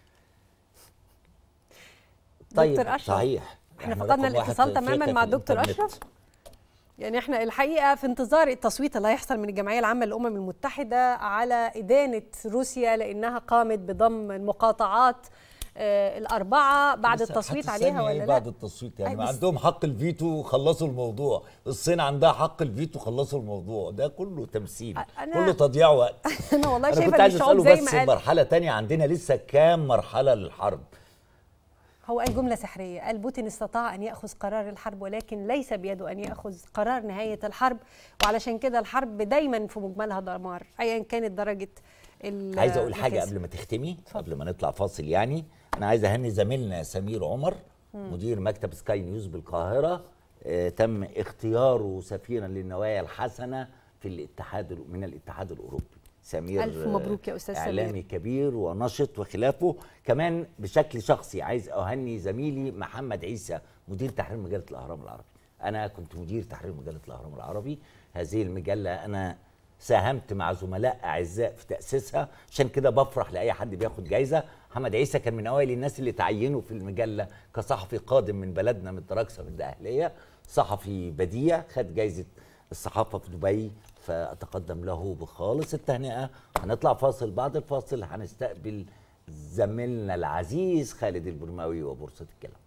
طيب دكتور أشرف، صحيح احنا رقم فقدنا واحد الاتصال في تماما أفريقيا مع في دكتور الإنترنت. اشرف يعني احنا الحقيقه في انتظار التصويت اللي هيحصل من الجمعيه العامه للامم المتحده على ادانه روسيا لانها قامت بضم المقاطعات آه، الاربعه بعد بس التصويت هتستني عليها إيه ولا بعد لا التصويت يعني أي ما بس- عندهم حق الفيتو خلصوا الموضوع الصين عندها حق الفيتو خلصوا الموضوع ده كله تمثيل أنا- كله تضييع وقت انا والله انا شايفه كنت ان عايز الشعوب اساله زي بس ما قال مرحله تانية عندنا لسه كام مرحله للحرب هو قال جملة سحرية قال بوتين استطاع أن يأخذ قرار الحرب ولكن ليس بيده أن يأخذ قرار نهاية الحرب وعلشان كده الحرب دايما في مجملها دمار أيا كانت درجة ال- عايز اقول حاجه المكاسب. قبل ما تختمي قبل ما نطلع فاصل يعني انا عايز اهني زميلنا سمير عمر مم. مدير مكتب سكاي نيوز بالقاهره آه، تم اختياره سفيرا للنوايا الحسنه في الاتحاد ال- من الاتحاد الاوروبي سمير ألف مبروك يا أستاذ اعلامي سمير. كبير ونشط وخلافه كمان بشكل شخصي عايز اهني زميلي محمد عيسى مدير تحرير مجله الاهرام العربي انا كنت مدير تحرير مجله الاهرام العربي هذه المجله انا ساهمت مع زملاء اعزاء في تاسيسها عشان كده بفرح لاي حد بياخد جايزه محمد عيسى كان من اوائل الناس اللي تعينوا في المجله كصحفي قادم من بلدنا من تراكسا من الدقهليه صحفي بديع خد جايزه الصحافه في دبي فاتقدم له بخالص التهنئه هنطلع فاصل بعد الفاصل هنستقبل زميلنا العزيز خالد البرماوي وبورصه الكلام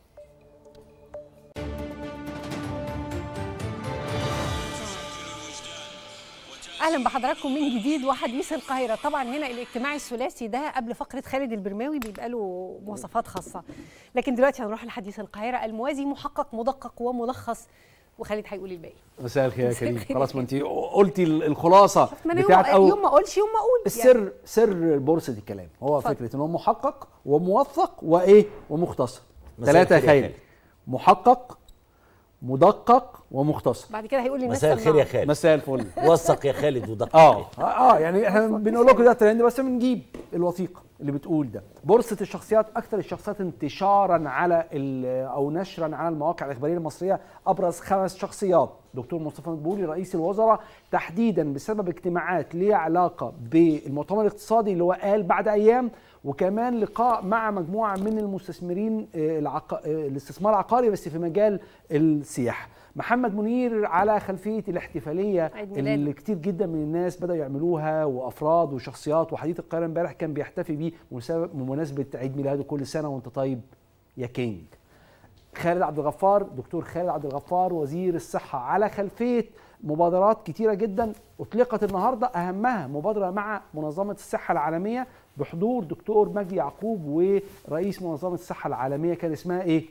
اهلا بحضراتكم من جديد وحديث القاهره طبعا هنا الاجتماع الثلاثي ده قبل فقره خالد البرماوي بيبقى له مواصفات خاصه لكن دلوقتي هنروح لحديث القاهره الموازي محقق مدقق وملخص وخالد هيقول الباقي مساء الخير يا مساء كريم الخير. خلاص ما انت قلتي ال- الخلاصه ما انا بتاعت يوم, يوم ما اقولش يوم ما اقول السر سر بورصه الكلام هو اتفضل. فكره ان هو محقق وموثق وايه ومختصر مساء ثلاثه يا الخير يا خالد خالد. محقق مدقق ومختصر بعد كده هيقول للناس مساء الخير يا سمعوا. خالد مساء الفل وثق يا خالد ودقق اه اه يعني احنا بنقول لكم ده ترند بس بنجيب الوثيقه اللي بتقول ده بورصه الشخصيات اكثر الشخصيات انتشارا على ال- او نشرا على المواقع الاخباريه المصريه ابرز خمس شخصيات دكتور مصطفى مدبولي رئيس الوزراء تحديدا بسبب اجتماعات ليها علاقه بالمؤتمر الاقتصادي اللي هو قال بعد ايام وكمان لقاء مع مجموعه من المستثمرين آه، العق... آه، الاستثمار العقاري بس في مجال السياحه محمد منير على خلفيه الاحتفاليه عيد ميلاده. اللي كتير جدا من الناس بدأوا يعملوها وأفراد وشخصيات وحديث القاهرة امبارح كان بيحتفي بيه بمناسبة- بمناسبة عيد ميلاده كل سنة وأنت طيب يا كينج خالد عبد الغفار دكتور خالد عبد الغفار وزير الصحة على خلفية مبادرات كتيرة جدا أطلقت النهاردة أهمها مبادرة مع منظمة الصحة العالمية بحضور دكتور مجدي يعقوب ورئيس منظمة الصحة العالمية كان اسمها إيه؟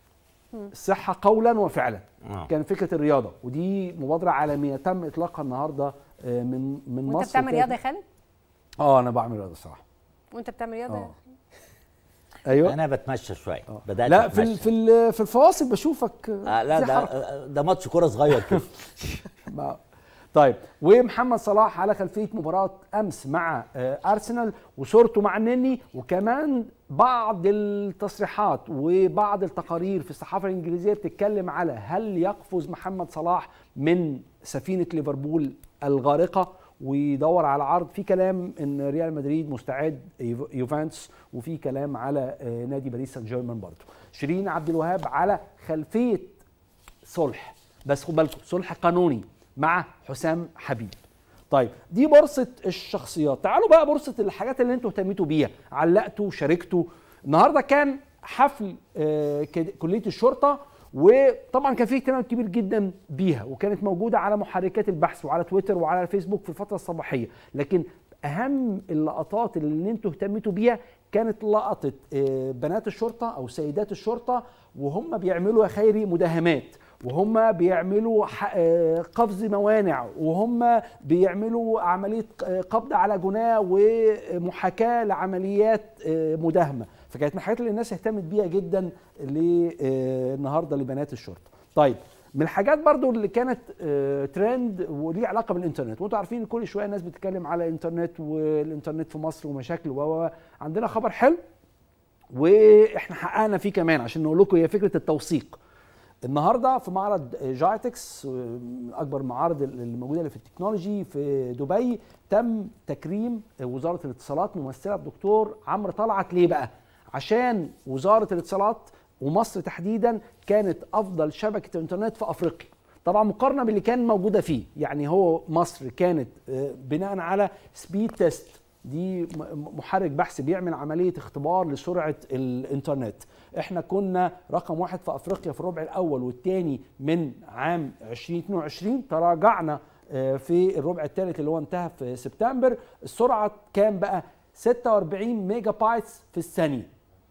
الصحة قولا وفعلا آه. كان فكرة الرياضة ودي مبادرة عالمية تم إطلاقها النهاردة آه، من من مصر وانت بتعمل وكانت- رياضه يا خالد اه أنا بعمل رياضة الصراحة وانت بتعمل رياضه اه ايوه انا بتمشى شويه بدات لا في أتمشى. ال- في ال- في الفواصل بشوفك آه لا في ده حركة. ده ماتش كوره صغير كده ما- طيب ومحمد صلاح على خلفيه مباراه امس مع آه، ارسنال وصورته مع النني وكمان بعض التصريحات وبعض التقارير في الصحافه الانجليزيه بتتكلم على هل يقفز محمد صلاح من سفينه ليفربول الغارقه ويدور على عرض في كلام ان ريال مدريد مستعد يوف- يوفنتوس وفي كلام على آه، نادي باريس سان جيرمان برضه شيرين عبد الوهاب على خلفيه صلح بس خد بالكم صلح قانوني مع حسام حبيب طيب دي بورصه الشخصيات تعالوا بقى بورصه الحاجات اللي انتوا اهتميتوا بيها علقتوا شاركتوا النهارده كان حفل آه، كد- كليه الشرطه وطبعا كان في اهتمام كبير جدا بيها وكانت موجوده على محركات البحث وعلى تويتر وعلى الفيسبوك في الفتره الصباحيه لكن اهم اللقطات اللي انتوا اهتميتوا بيها كانت لقطه آه، بنات الشرطه او سيدات الشرطه وهم بيعملوا يا خيري مداهمات وهم بيعملوا ح- آه، قفز موانع وهم بيعملوا عمليه آه، قبض على جناه ومحاكاه لعمليات آه، مداهمه فكانت من الحاجات اللي الناس اهتمت بيها جدا ل- آه، النهارده لبنات الشرطه طيب من الحاجات برضو اللي كانت آه، ترند وليه علاقه بالانترنت وانتوا عارفين كل شويه الناس بتتكلم على الانترنت والانترنت في مصر ومشاكل و و- و. عندنا خبر حلو واحنا حققنا فيه كمان عشان نقول لكم هي فكره التوثيق النهارده في معرض جايتكس من اكبر المعارض اللي موجوده اللي في التكنولوجي في دبي تم تكريم وزاره الاتصالات ممثله بدكتور عمرو طلعت ليه بقى؟ عشان وزاره الاتصالات ومصر تحديدا كانت افضل شبكه انترنت في افريقيا طبعا مقارنه باللي كان موجوده فيه يعني هو مصر كانت آه، بناء على سبيد تيست دي م- محرك بحث بيعمل عمليه اختبار لسرعه الانترنت احنا كنا رقم واحد في افريقيا في الربع الاول والثاني من عام 2022 تراجعنا آه، في الربع الثالث اللي هو انتهى في سبتمبر السرعه كام بقى 46 ميجا بايتس في الثانيه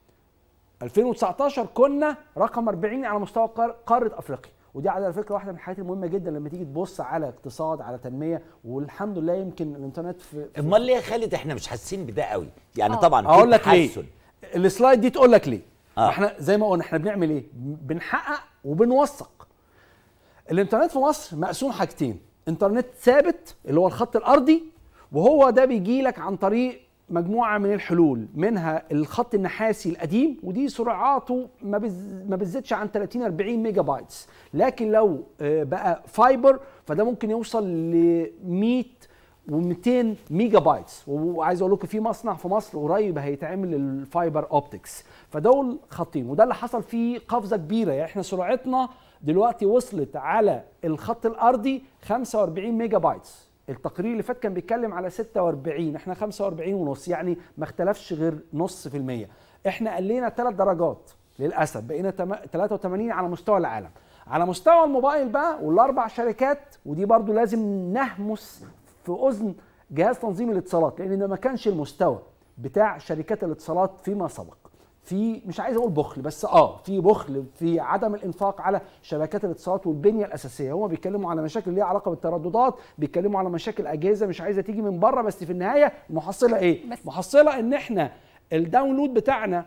2019 كنا رقم 40 على مستوى قار- قاره افريقيا ودي على فكره واحده من الحاجات المهمه جدا لما تيجي تبص على اقتصاد على تنميه والحمد لله يمكن الانترنت في في- امال ليه يا خالد احنا مش حاسين بده قوي يعني آه. طبعا في اقول لك ليه تحسن. السلايد دي تقول لك ليه آه. احنا زي ما قلنا احنا بنعمل ايه بنحقق وبنوثق الانترنت في مصر مقسوم حاجتين انترنت ثابت اللي هو الخط الارضي وهو ده بيجي لك عن طريق مجموعه من الحلول منها الخط النحاسي القديم ودي سرعاته ما بز- ما بتزيدش عن 30 40 ميجا بايتس لكن لو آه، بقى فايبر فده ممكن يوصل ل 100 و200 ميجا بايتس وعايز اقول لكم في مصنع في مصر قريب هيتعمل الفايبر اوبتكس فدول خطين وده اللي حصل فيه قفزه كبيره يعني احنا سرعتنا دلوقتي وصلت على الخط الارضي 45 ميجا بايتس التقرير اللي فات كان بيتكلم على 46 احنا 45 ونص يعني ما اختلفش غير نص في المية احنا قلينا ثلاث درجات للاسف بقينا تم- 83 على مستوى العالم على مستوى الموبايل بقى والاربع شركات ودي برضو لازم نهمس في اذن جهاز تنظيم الاتصالات لان ده ما كانش المستوى بتاع شركات الاتصالات فيما سبق في مش عايز اقول بخل بس اه في بخل في عدم الانفاق على شبكات الاتصالات والبنيه الاساسيه هم بيتكلموا على مشاكل ليها علاقه بالترددات بيتكلموا على مشاكل اجهزه مش عايزه تيجي من بره بس في النهايه المحصله ايه بس- محصله ان احنا الداونلود بتاعنا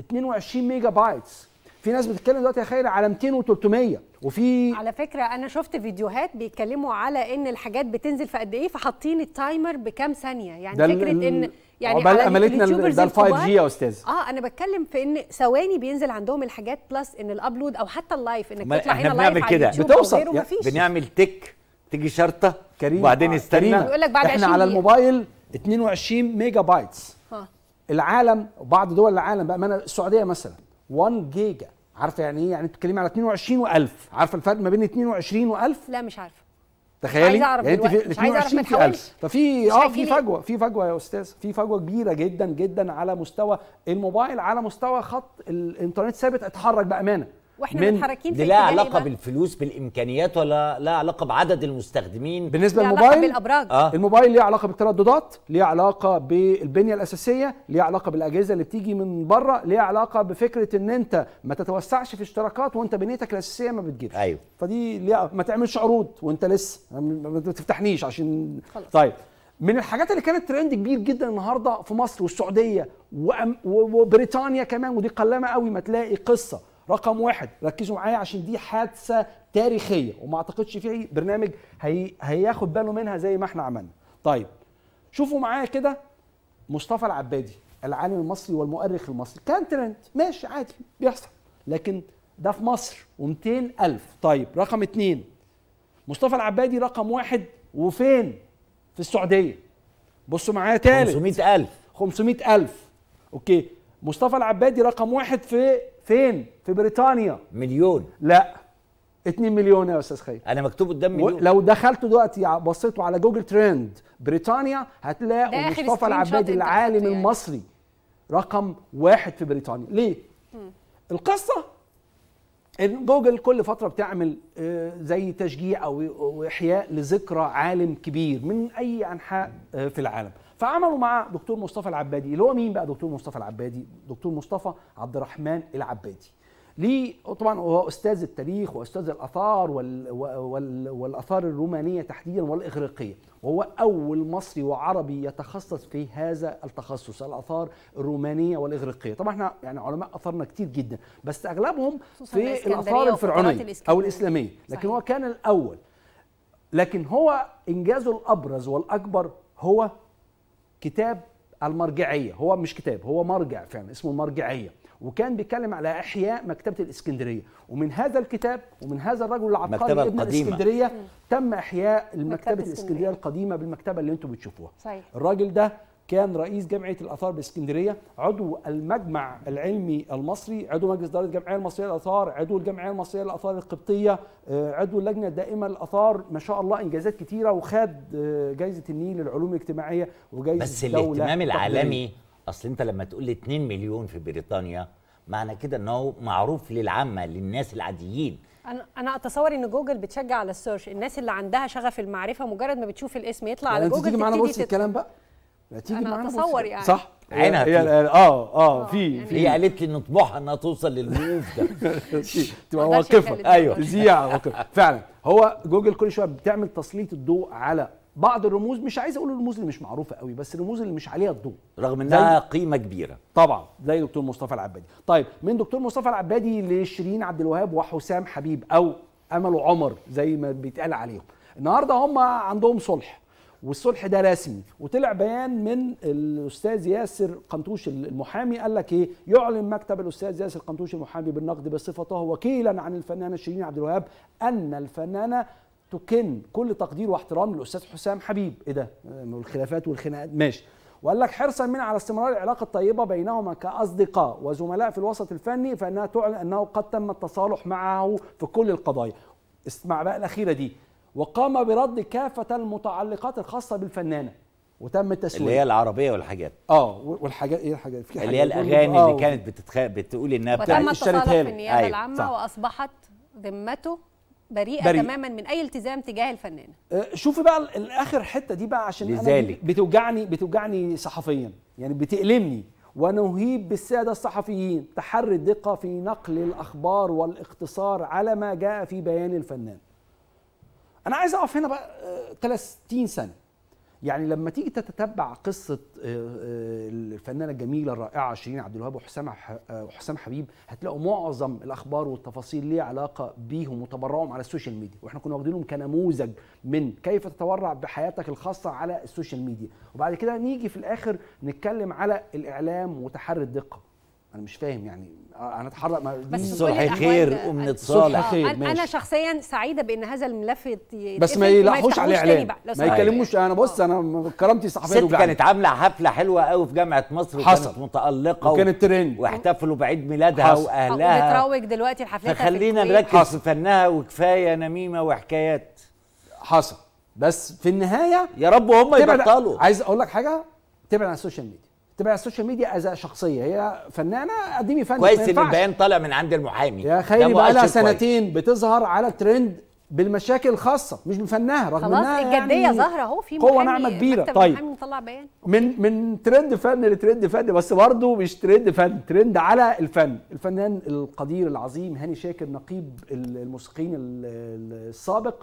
22 ميجا بايتس في ناس بتتكلم دلوقتي يا خير على 200 و300 وفي على فكره انا شفت فيديوهات بيتكلموا على ان الحاجات بتنزل في قد ايه فحاطين التايمر بكام ثانيه يعني ده ال- فكره ال- ان يعني عقبال على أملتنا ال- اليوتيوبرز ده ال 5G الكبار- يا أستاذ. اه انا بتكلم في ان ثواني بينزل عندهم الحاجات بلس ان الابلود او حتى اللايف انك ما تطلع احنا هنا لايف بنعمل على كده اليوتيوب او غيره مفيش بنعمل تك تيجي شرطه كريم وبعدين آه، استنى كريم، يقول لك بعد احنا 20 على دقيقة. الموبايل 22 ميجا بايتس ها. العالم وبعض دول العالم بقى ما السعوديه مثلا 1 جيجا عارفه يعني ايه يعني انت بتتكلمي على 22 و1000 عارفه الفرق ما بين 22 و1000 لا مش عارفه تخيلي عايزة أعرف يعني انت في دلوقتي، مش عايزة أعرف 22 ما في تحاولش. 1000 ففي مش اه هيجيلي. في فجوه في فجوه يا استاذ في فجوه كبيره جدا جدا على مستوى الموبايل على مستوى خط الانترنت ثابت اتحرك بامانه واحنا من- متحركين في دي لها اتجاه إيه علاقه بقى؟ بالفلوس بالامكانيات ولا لها علاقه بعدد المستخدمين بالنسبه ليه علاقة للموبايل بالأبراج. آه. الموبايل ليه علاقه بالترددات ليه علاقه بالبنيه الاساسيه ليه علاقه بالاجهزه اللي بتيجي من بره ليه علاقه بفكره ان انت ما تتوسعش في اشتراكات وانت بنيتك الاساسيه ما بتجيبش ايوه فدي ليه ما تعملش عروض وانت لسه ما- ما تفتحنيش عشان خلاص. طيب من الحاجات اللي كانت ترند كبير جدا النهارده في مصر والسعوديه وأم- و- وبريطانيا كمان ودي قلامه قوي ما تلاقي قصه رقم واحد ركزوا معايا عشان دي حادثه تاريخيه وما اعتقدش في برنامج هي هياخد باله منها زي ما احنا عملنا طيب شوفوا معايا كده مصطفى العبادي العالم المصري والمؤرخ المصري كان ترند ماشي عادي بيحصل لكن ده في مصر و200 ألف طيب رقم اتنين مصطفى العبادي رقم واحد وفين في السعودية بصوا معايا تالت 500 ألف 500 ألف أوكي مصطفى العبادي رقم واحد في فين في بريطانيا مليون لا 2 مليون يا استاذ خير انا مكتوب قدام مليون لو دخلتوا دلوقتي ع- بصيتوا على جوجل ترند بريطانيا ده هتلاقوا آخر مصطفى سكرين شوت العبادي أنت العالم أخدته يعني. المصري رقم واحد في بريطانيا ليه؟ القصه ان جوجل كل فتره بتعمل آه، زي تشجيع او أو احياء لذكرى عالم كبير من اي انحاء آه، في العالم فعملوا مع دكتور مصطفى العبادي اللي هو مين بقى دكتور مصطفى العبادي دكتور مصطفى عبد الرحمن العبادي ليه طبعا هو استاذ التاريخ واستاذ الاثار وال وال والاثار الرومانيه تحديدا والاغريقيه وهو اول مصري وعربي يتخصص في هذا التخصص الاثار الرومانيه والاغريقيه طبعا احنا يعني علماء اثرنا كتير جدا بس اغلبهم خصوصاً في الإسكندرية الاثار وفترات الفرعونيه او الإسكندرية. الاسلاميه لكن صحيح. هو كان الاول لكن هو انجازه الابرز والاكبر هو كتاب المرجعيه هو مش كتاب هو مرجع فعلا اسمه المرجعيه وكان بيتكلم على احياء مكتبه الاسكندريه ومن هذا الكتاب ومن هذا الرجل العبقري المكتبة ابن القديمة. الاسكندريه تم احياء المكتبه مكتبة الاسكندريه اسكندرية. القديمه بالمكتبه اللي انتم بتشوفوها صحيح الراجل ده كان رئيس جمعيه الاثار باسكندريه عضو المجمع العلمي المصري عضو مجلس اداره الجمعيه المصريه للاثار عضو الجمعيه المصريه للاثار القبطيه آه، عضو اللجنه الدائمه للاثار ما شاء الله انجازات كتيره وخد آه، جائزه النيل للعلوم الاجتماعيه وجائزه بس الدولة الاهتمام التقديرية. العالمي اصل انت لما تقول لي 2 مليون في بريطانيا معنى كده انه معروف للعامه للناس العاديين انا انا اتصور ان جوجل بتشجع على السيرش الناس اللي عندها شغف المعرفه مجرد ما بتشوف الاسم يطلع يعني على انت جوجل تيجي معانا تبتدي بص تت- الكلام بقى لا تيجي أنا معانا بص أتصور الكلام. يعني. صح عينها هي فيه. اه اه في هي في قالت لي نطبعها انها توصل للوقوف ده تبقى ما أقدرش واقفه أخلي ايوه الدور. تذيع واقفة. فعلا هو جوجل كل شويه بتعمل تسليط الضوء على بعض الرموز مش عايز اقول الرموز اللي مش معروفه قوي بس الرموز اللي مش عليها الضوء رغم انها قيمه كبيره طبعا زي دكتور مصطفى العبادي طيب من دكتور مصطفى العبادي لشيرين عبد الوهاب وحسام حبيب او امل وعمر زي ما بيتقال عليهم النهارده هم عندهم صلح والصلح ده رسمي وطلع بيان من الاستاذ ياسر قنطوش المحامي قال لك ايه يعلن مكتب الاستاذ ياسر قنطوش المحامي بالنقد بصفته وكيلا عن الفنانه شيرين عبد الوهاب ان الفنانه تكن كل تقدير واحترام للاستاذ حسام حبيب ايه ده الخلافات والخناقات ماشي وقال لك حرصا من على استمرار العلاقه الطيبه بينهما كاصدقاء وزملاء في الوسط الفني فانها تعلن انه قد تم التصالح معه في كل القضايا اسمع بقى الاخيره دي وقام برد كافه المتعلقات الخاصه بالفنانه وتم التسويق اللي هي العربيه والحاجات اه والحاجات ايه الحاجات في اللي هي حاجات الاغاني آه، اللي كانت بتتخ... بتقول انها وتم بتاعت التصالح في النيابه أيوة، العامه صح. واصبحت ذمته بريئه بريئة. تماما من اي التزام تجاه الفنانه آه، شوفي بقى ال- الاخر حته دي بقى عشان انا لذلك. دي بتوجعني بتوجعني صحفيا يعني بتألمني ونهيب بالساده الصحفيين تحري الدقه في نقل الاخبار والاختصار على ما جاء في بيان الفنان. انا عايز اقف هنا بقى آه، 30 سنه يعني لما تيجي تتتبع قصه آه، آه، الفنانه الجميله الرائعه شيرين عبد الوهاب وحسام ح- آه، وحسام حبيب هتلاقوا معظم الاخبار والتفاصيل ليها علاقه بيهم وتبرعهم على السوشيال ميديا واحنا كنا واخدينهم كنموذج من كيف تتورع بحياتك الخاصه على السوشيال ميديا وبعد كده نيجي في الاخر نتكلم على الاعلام وتحري الدقه انا مش فاهم يعني آه، انا اتحرك ما بس دي- في كل صلح الأحوال- خير أم نتصالح. صلح خير آه، أنا- انا ماشي. شخصيا سعيده بان هذا الملف يت- بس يتقفل ما وما يلحقوش عليه يفتحوش تاني اعلان بقى، لو ما سمحت. يكلموش انا بص انا كرامتي الصحفيه ست توجعني. كانت عامله حفله حلوه قوي في جامعه مصر حصل. وكانت متالقه وكانت ترند. واحتفلوا بعيد ميلادها حصل. واهلها وبتروج دلوقتي لحفلتها في فخلينا الكويت. نركز في فنها وكفايه نميمه وحكايات حصل بس في النهايه يا رب هم تبعد- يبطلوا عايز اقول لك حاجه تبعد عن السوشيال ميديا تبعد عن السوشيال ميديا از شخصيه هي فنانه قدمي فن كويس ما ان ينفعش. البيان طالع من عند المحامي يا ده خيري بقى لها مؤشر كويس. سنتين بتظهر على الترند بالمشاكل الخاصه مش بفنها رغم خلاص انها الجديه يعني ظاهره اهو في قوه محامي- ناعمه كبيره مكتب طيب محامي مطلع بيان من من ترند فن لترند فن بس برضه مش ترند فن ترند على الفن الفنان القدير العظيم هاني شاكر نقيب الموسيقيين ال- ال- السابق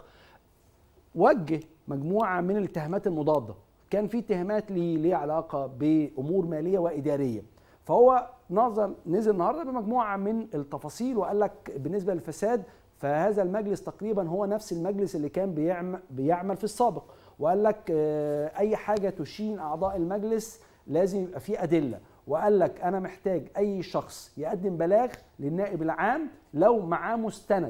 وجه مجموعه من الاتهامات المضاده كان في اتهامات ليه ليه علاقه بامور ماليه واداريه فهو نظر نزل النهارده بمجموعه من التفاصيل وقال لك بالنسبه للفساد فهذا المجلس تقريبا هو نفس المجلس اللي كان بيعمل بيعمل في السابق وقال لك آه، اي حاجه تشين اعضاء المجلس لازم يبقى فيه ادله وقال لك انا محتاج اي شخص يقدم بلاغ للنائب العام لو معاه مستند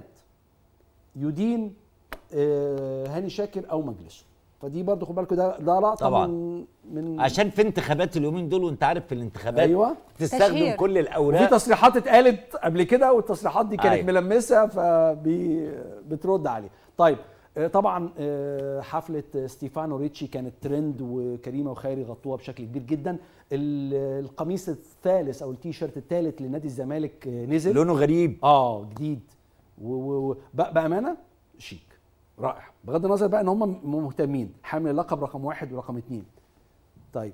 يدين آه، هاني شاكر او مجلسه فدي برضه خد بالكم ده ده لقطه طبعاً. من من عشان في انتخابات اليومين دول وانت عارف في الانتخابات ايوه تستخدم تشهير. كل وفي الاوراق تصريحات اتقالت قبل كده والتصريحات دي كانت أيوة. ملمسه فبترد عليه طيب آه، طبعا آه، حفله ستيفانو ريتشي كانت ترند وكريمه وخيري غطوها بشكل كبير جدا ال- القميص الثالث او التي شيرت الثالث لنادي الزمالك آه، نزل لونه غريب اه جديد و- و- و- بأ- بامانه شيك رائع بغض النظر بقى ان هم مهتمين حامل اللقب رقم واحد ورقم اتنين طيب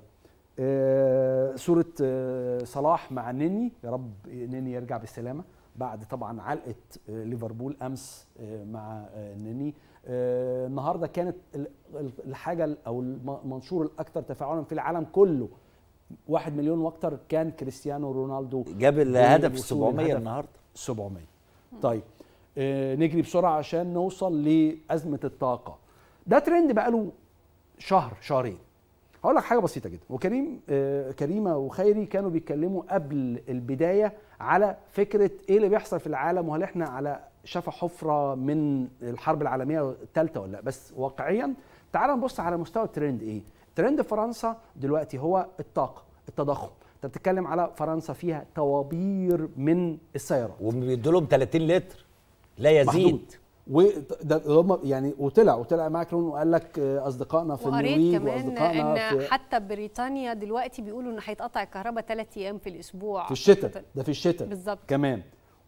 آه صورة آه صلاح مع نني يا رب نني يرجع بالسلامة بعد طبعا علقة آه ليفربول أمس آه مع آه نني آه النهاردة كانت ال- ال- الحاجة ال- أو الم- المنشور الأكثر تفاعلا في العالم كله واحد مليون واكتر كان كريستيانو رونالدو جاب الهدف بوصول 700 الهدف النهارده 700 طيب آه نجري بسرعه عشان نوصل لازمه الطاقه ده ترند بقاله شهر شهرين هقول لك حاجه بسيطه جدا وكريم آه كريمه وخيري كانوا بيتكلموا قبل البدايه على فكره ايه اللي بيحصل في العالم وهل احنا على شفا حفره من الحرب العالميه الثالثه ولا لا بس واقعيا تعال نبص على مستوى الترند ايه ترند فرنسا دلوقتي هو الطاقه التضخم انت بتتكلم على فرنسا فيها طوابير من السيارات وبيدوا لهم 30 لتر لا يزيد وده هم يعني وطلع وطلع ماكرون وقال لك آه، اصدقائنا في وقريت النرويج كمان واصدقائنا ان في, حتى بريطانيا دلوقتي بيقولوا ان هيتقطع الكهرباء ثلاث ايام في الاسبوع في الشتاء ده في الشتاء بالظبط. كمان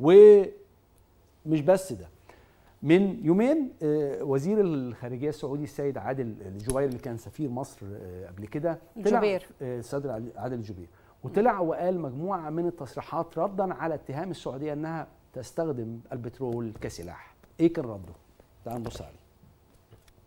ومش بس ده من يومين آه، وزير الخارجيه السعودي السيد عادل الجبير اللي كان سفير مصر آه، قبل كده طلع الجبير. آه، السيد عادل الجبير وطلع وقال مجموعه من التصريحات ردا على اتهام السعوديه انها تستخدم البترول كسلاح ايه كان رده تعال نبص عليه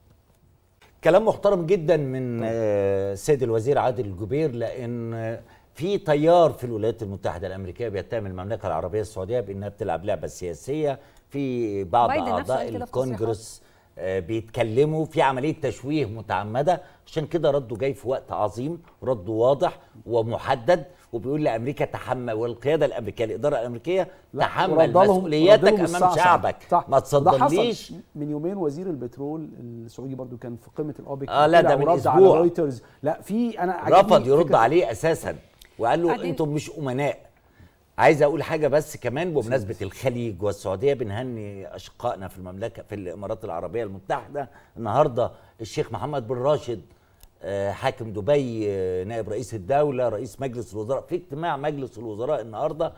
كلام محترم جدا من آه، السيد الوزير عادل الجبير لان آه، في تيار في الولايات المتحده الامريكيه بيتهم المملكه العربيه السعوديه بانها بتلعب لعبه سياسيه في بعض بايدن نفسه اعضاء قال كده في الكونجرس آه، بيتكلموا في عمليه تشويه متعمده عشان كده رده جاي في وقت عظيم رده واضح ومحدد وبيقول لامريكا تحمل والقياده الامريكيه الاداره الامريكيه تحمل ورد لهم- مسؤوليتك رد لهم امام الصعصع. شعبك صح. ما ده حصل تصدرليش من يومين وزير البترول السعودي برضو كان في قمه الاوبك آه، لا، طلع ده من ورد على أسبوع. رويترز لا في انا عجبني رفض يرد فكرة- عليه اساسا وقال له بعدين- انتم مش امناء عايز اقول حاجه بس كمان بمناسبه الخليج والسعوديه بنهني اشقائنا في المملكه في الامارات العربيه المتحده النهارده الشيخ محمد بن راشد آه، حاكم دبي آه، نائب رئيس الدوله رئيس مجلس الوزراء في اجتماع مجلس الوزراء النهارده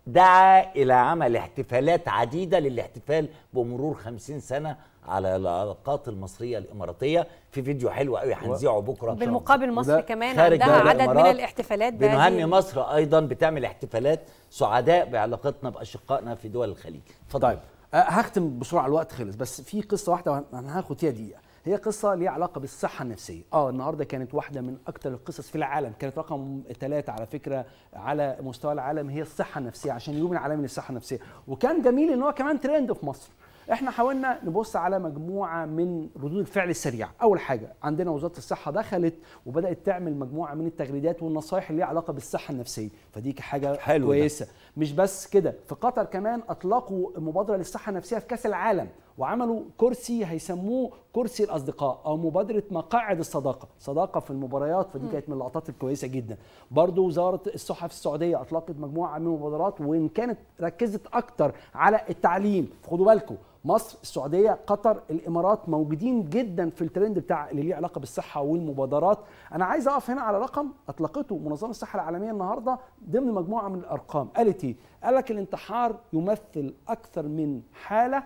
دعا الى عمل احتفالات عديده للاحتفال بمرور 50 سنه على العلاقات المصريه الاماراتيه في فيديو حلو قوي هنذيعه بكره بالمقابل مصر وده كمان خارج عندها دولة عدد من الإمارات. الاحتفالات بنهني بهذه- مصر ايضا بتعمل احتفالات سعداء بعلاقتنا باشقائنا في دول الخليج طيب أه، هختم بسرعه الوقت خلص بس في قصه واحده انا هاخد فيها دقيقه هي قصه ليها علاقه بالصحه النفسيه اه النهارده كانت واحده من اكثر القصص في العالم كانت رقم ثلاثة على فكره على مستوى العالم هي الصحه النفسيه عشان اليوم العالمي للصحه النفسيه وكان جميل ان هو كمان ترند في مصر احنا حاولنا نبص على مجموعه من ردود الفعل السريعه اول حاجه عندنا وزاره الصحه دخلت وبدات تعمل مجموعه من التغريدات والنصائح اللي ليها علاقه بالصحه النفسيه فدي حاجه حلو ده. كويسه مش بس كده في قطر كمان اطلقوا مبادره للصحه النفسيه في كاس العالم وعملوا كرسي هيسموه كرسي الاصدقاء او مبادره مقاعد الصداقه صداقه في المباريات فدي كانت من اللقطات الكويسه جدا برضو وزاره الصحه في السعوديه اطلقت مجموعه من المبادرات وان كانت ركزت اكتر على التعليم خدوا بالكم مصر السعوديه قطر الامارات موجودين جدا في الترند بتاع اللي ليه علاقه بالصحه والمبادرات انا عايز اقف هنا على رقم اطلقته منظمه الصحه العالميه النهارده ضمن مجموعه من الارقام قالت ايه قال لك الانتحار يمثل اكثر من حاله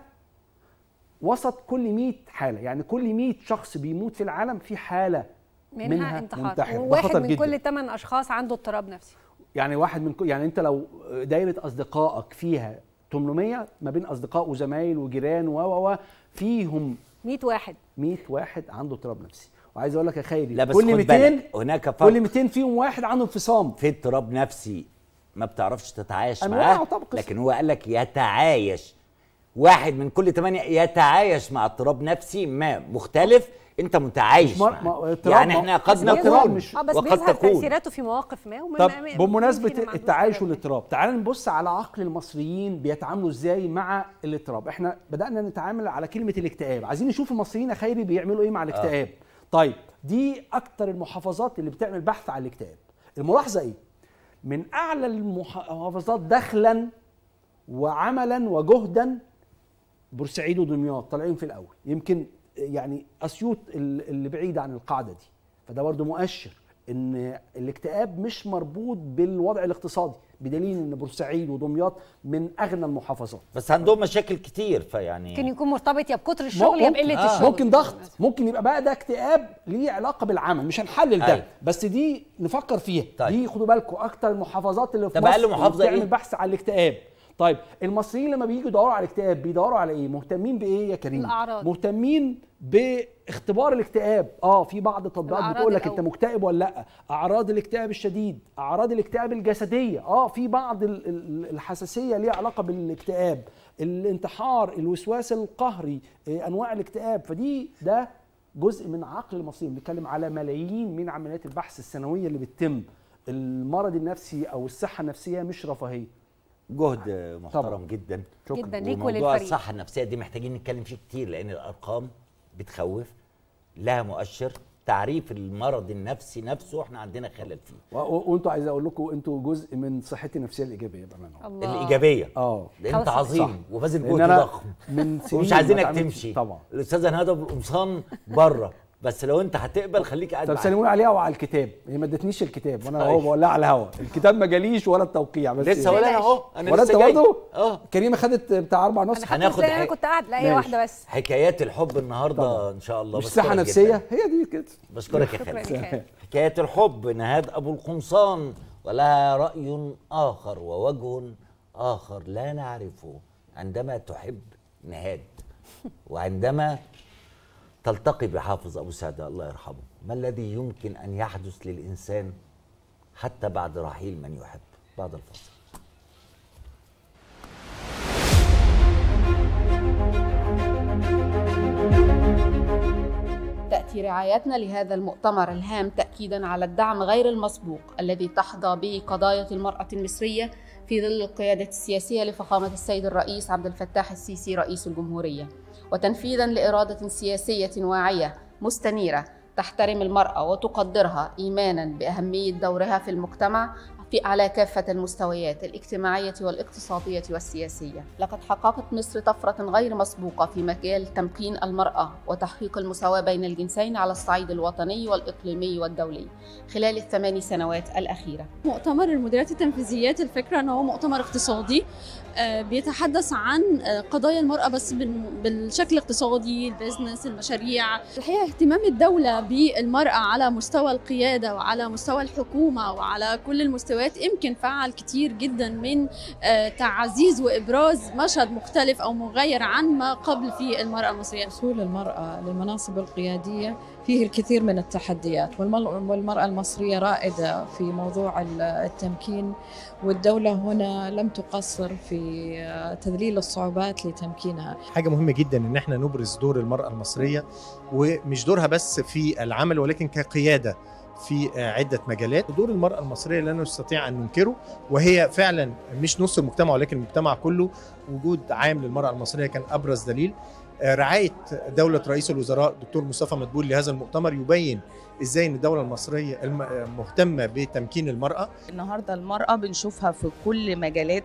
وسط كل 100 حاله يعني كل 100 شخص بيموت في العالم في حاله منها, منها انتحار منتحر. ده وواحد خطر من جداً. كل 8 اشخاص عنده اضطراب نفسي يعني واحد من كل يعني انت لو دايره اصدقائك فيها 800 ما بين اصدقاء وزمايل وجيران و و و فيهم 100 واحد 100 واحد عنده اضطراب نفسي وعايز اقول لك يا خيري لا بس كل خد 200 بالك هناك فرق كل 200 فيهم واحد عنده انفصام في اضطراب نفسي ما بتعرفش تتعايش أنواع معاه طبعاً قصة. لكن هو قال لك يتعايش واحد من كل ثمانية يتعايش مع اضطراب نفسي ما مختلف انت متعايش مش مر- معاه. ما- اضطراب يعني ما- احنا قد بس الاضطراب نكون مش- اه بس وقد بيظهر تكون تاثيراته في مواقف ما ومن طب ما- بمناسبة ممكن ما عندوش التعايش اضطراب. والاضطراب تعال نبص على عقل المصريين بيتعاملوا ازاي مع الاضطراب احنا بدأنا نتعامل على كلمة الاكتئاب عايزين نشوف المصريين يا خيري بيعملوا ايه مع الاكتئاب طيب دي اكتر المحافظات اللي بتعمل بحث عن الاكتئاب الملاحظة ايه من اعلى المحافظات دخلا وعملا وجهدا بورسعيد ودمياط طالعين في الاول يمكن يعني اسيوط ال- اللي بعيده عن القاعده دي فده برضه مؤشر ان الاكتئاب مش مربوط بالوضع الاقتصادي بدليل ان بورسعيد ودمياط من اغنى المحافظات بس عندهم مشاكل كتير فيعني ممكن يكون مرتبط يا بكتر الشغل يا ممكن- بقله آه. الشغل ممكن ضغط ممكن يبقى بقى ده اكتئاب ليه علاقه بالعمل مش هنحلل ده أيوة. بس دي نفكر فيها طيب. دي خدوا بالكم اكتر المحافظات اللي في طب أقل مصر محافظة بتعمل إيه؟ بحث عن الاكتئاب طيب المصريين لما بييجوا يدوروا على الاكتئاب بيدوروا على ايه مهتمين بايه يا كريم الأعراض. مهتمين باختبار الاكتئاب اه في بعض التطبيقات الأعراض بتقول لك انت الأول. مكتئب ولا لا اعراض الاكتئاب الشديد اعراض الاكتئاب الجسديه اه في بعض ال- ال- الحساسيه ليها علاقه بالاكتئاب الانتحار الوسواس القهري إيه، انواع الاكتئاب فدي ده جزء من عقل المصريين بنتكلم على ملايين من عمليات البحث السنويه اللي بتتم المرض النفسي او الصحه النفسيه مش رفاهيه جهد محترم طبعاً. جدا جدا ليك وموضوع وللفريق الصحه النفسيه دي محتاجين نتكلم فيه كتير لان الارقام بتخوف لها مؤشر تعريف المرض النفسي نفسه احنا عندنا خلل فيه و- و- وانتوا عايز اقول لكم انتوا جزء من صحتي النفسيه الايجابيه بامانه الله الايجابيه اه لان انت خلاص. عظيم صح. وباذل لأن جهد أنا ضخم من سنين ومش عايزينك بتعامل- تمشي طبعا الاستاذه نهاد ابو القمصان بره بس لو انت هتقبل خليك قاعد طب معانا. سلموني عليها وعلى الكتاب هي ما ادتنيش الكتاب وانا طيب. هو بقول لها على الهوا الكتاب ما جاليش ولا التوقيع بس لسه ولا انا اهو انا ولا لسه انت جاي. برضه اه كريمه خدت بتاع اربع انا نسخ خدت هناخد ازاي انا حاجة. كنت قاعد لا هي ماشي. واحده بس حكايات الحب النهارده طبعا. ان شاء الله مش بشكرك صحه جداً. نفسيه هي دي كده بشكرك يا شكرا خالد يا خالد حكاية الحب نهاد أبو القمصان ولها رأي آخر ووجه آخر لا نعرفه عندما تحب نهاد وعندما تلتقي بحافظ أبو سعدة الله يرحمه ما الذي يمكن أن يحدث للإنسان حتى بعد رحيل من يحب بعد الفاصل تأتي رعايتنا لهذا المؤتمر الهام تأكيدا على الدعم غير المسبوق الذي تحظى به قضايا المرأة المصرية في ظل القيادة السياسية لفخامة السيد الرئيس عبد الفتاح السيسي رئيس الجمهورية وتنفيذا لإرادة سياسية واعية مستنيرة تحترم المرأة وتقدرها إيمانا بأهمية دورها في المجتمع في على كافة المستويات الاجتماعية والاقتصادية والسياسية. لقد حققت مصر طفرة غير مسبوقة في مجال تمكين المرأة وتحقيق المساواة بين الجنسين على الصعيد الوطني والإقليمي والدولي خلال الثمان سنوات الأخيرة. مؤتمر المديرات التنفيذيات الفكرة أنه هو مؤتمر اقتصادي آه، بيتحدث عن آه، قضايا المرأة بس بال- بالشكل الاقتصادي البيزنس المشاريع الحقيقة اهتمام الدولة بالمرأة على مستوى القيادة وعلى مستوى الحكومة وعلى كل المستويات يمكن فعل كتير جدا من آه، تعزيز وإبراز مشهد مختلف أو مغاير عن ما قبل في المرأة المصرية وصول المرأة للمناصب القيادية فيه الكثير من التحديات والمل- والمرأة المصرية رائدة في موضوع ال- التمكين والدولة هنا لم تقصر في آه، تذليل الصعوبات لتمكينها حاجة مهمة جدا ان احنا نبرز دور المرأة المصرية ومش دورها بس في العمل ولكن كقيادة في آه، عدة مجالات دور المرأة المصرية لا نستطيع أن ننكره وهي فعلا مش نص المجتمع ولكن المجتمع كله وجود عام للمرأة المصرية كان أبرز دليل آه، رعاية دولة رئيس الوزراء دكتور مصطفى مدبول لهذا المؤتمر يبين ازاي ان الدولة المصرية الم- آه، مهتمة بتمكين المرأة النهارده المرأة بنشوفها في كل مجالات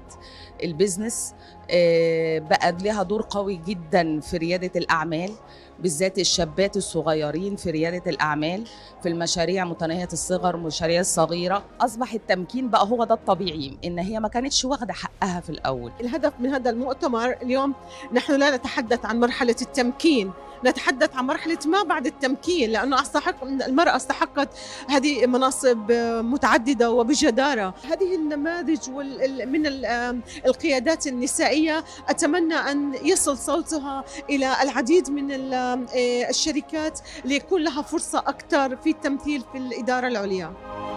البيزنس آه، بقى لها دور قوي جدا في ريادة الأعمال بالذات الشابات الصغيرين في ريادة الأعمال في المشاريع متناهية الصغر المشاريع الصغيرة أصبح التمكين بقى هو ده الطبيعي إن هي ما كانتش واخدة حقها في الأول الهدف من هذا المؤتمر اليوم نحن لا نتحدث عن مرحلة التمكين نتحدث عن مرحلة ما بعد التمكين لأنه أستحق المرأة استحقت هذه مناصب متعددة وبجدارة هذه النماذج وال- ال- من ال- القيادات النسائية أتمنى أن يصل صوتها إلى العديد من ال- الشركات ليكون لها فرصة أكثر في التمثيل في الإدارة العليا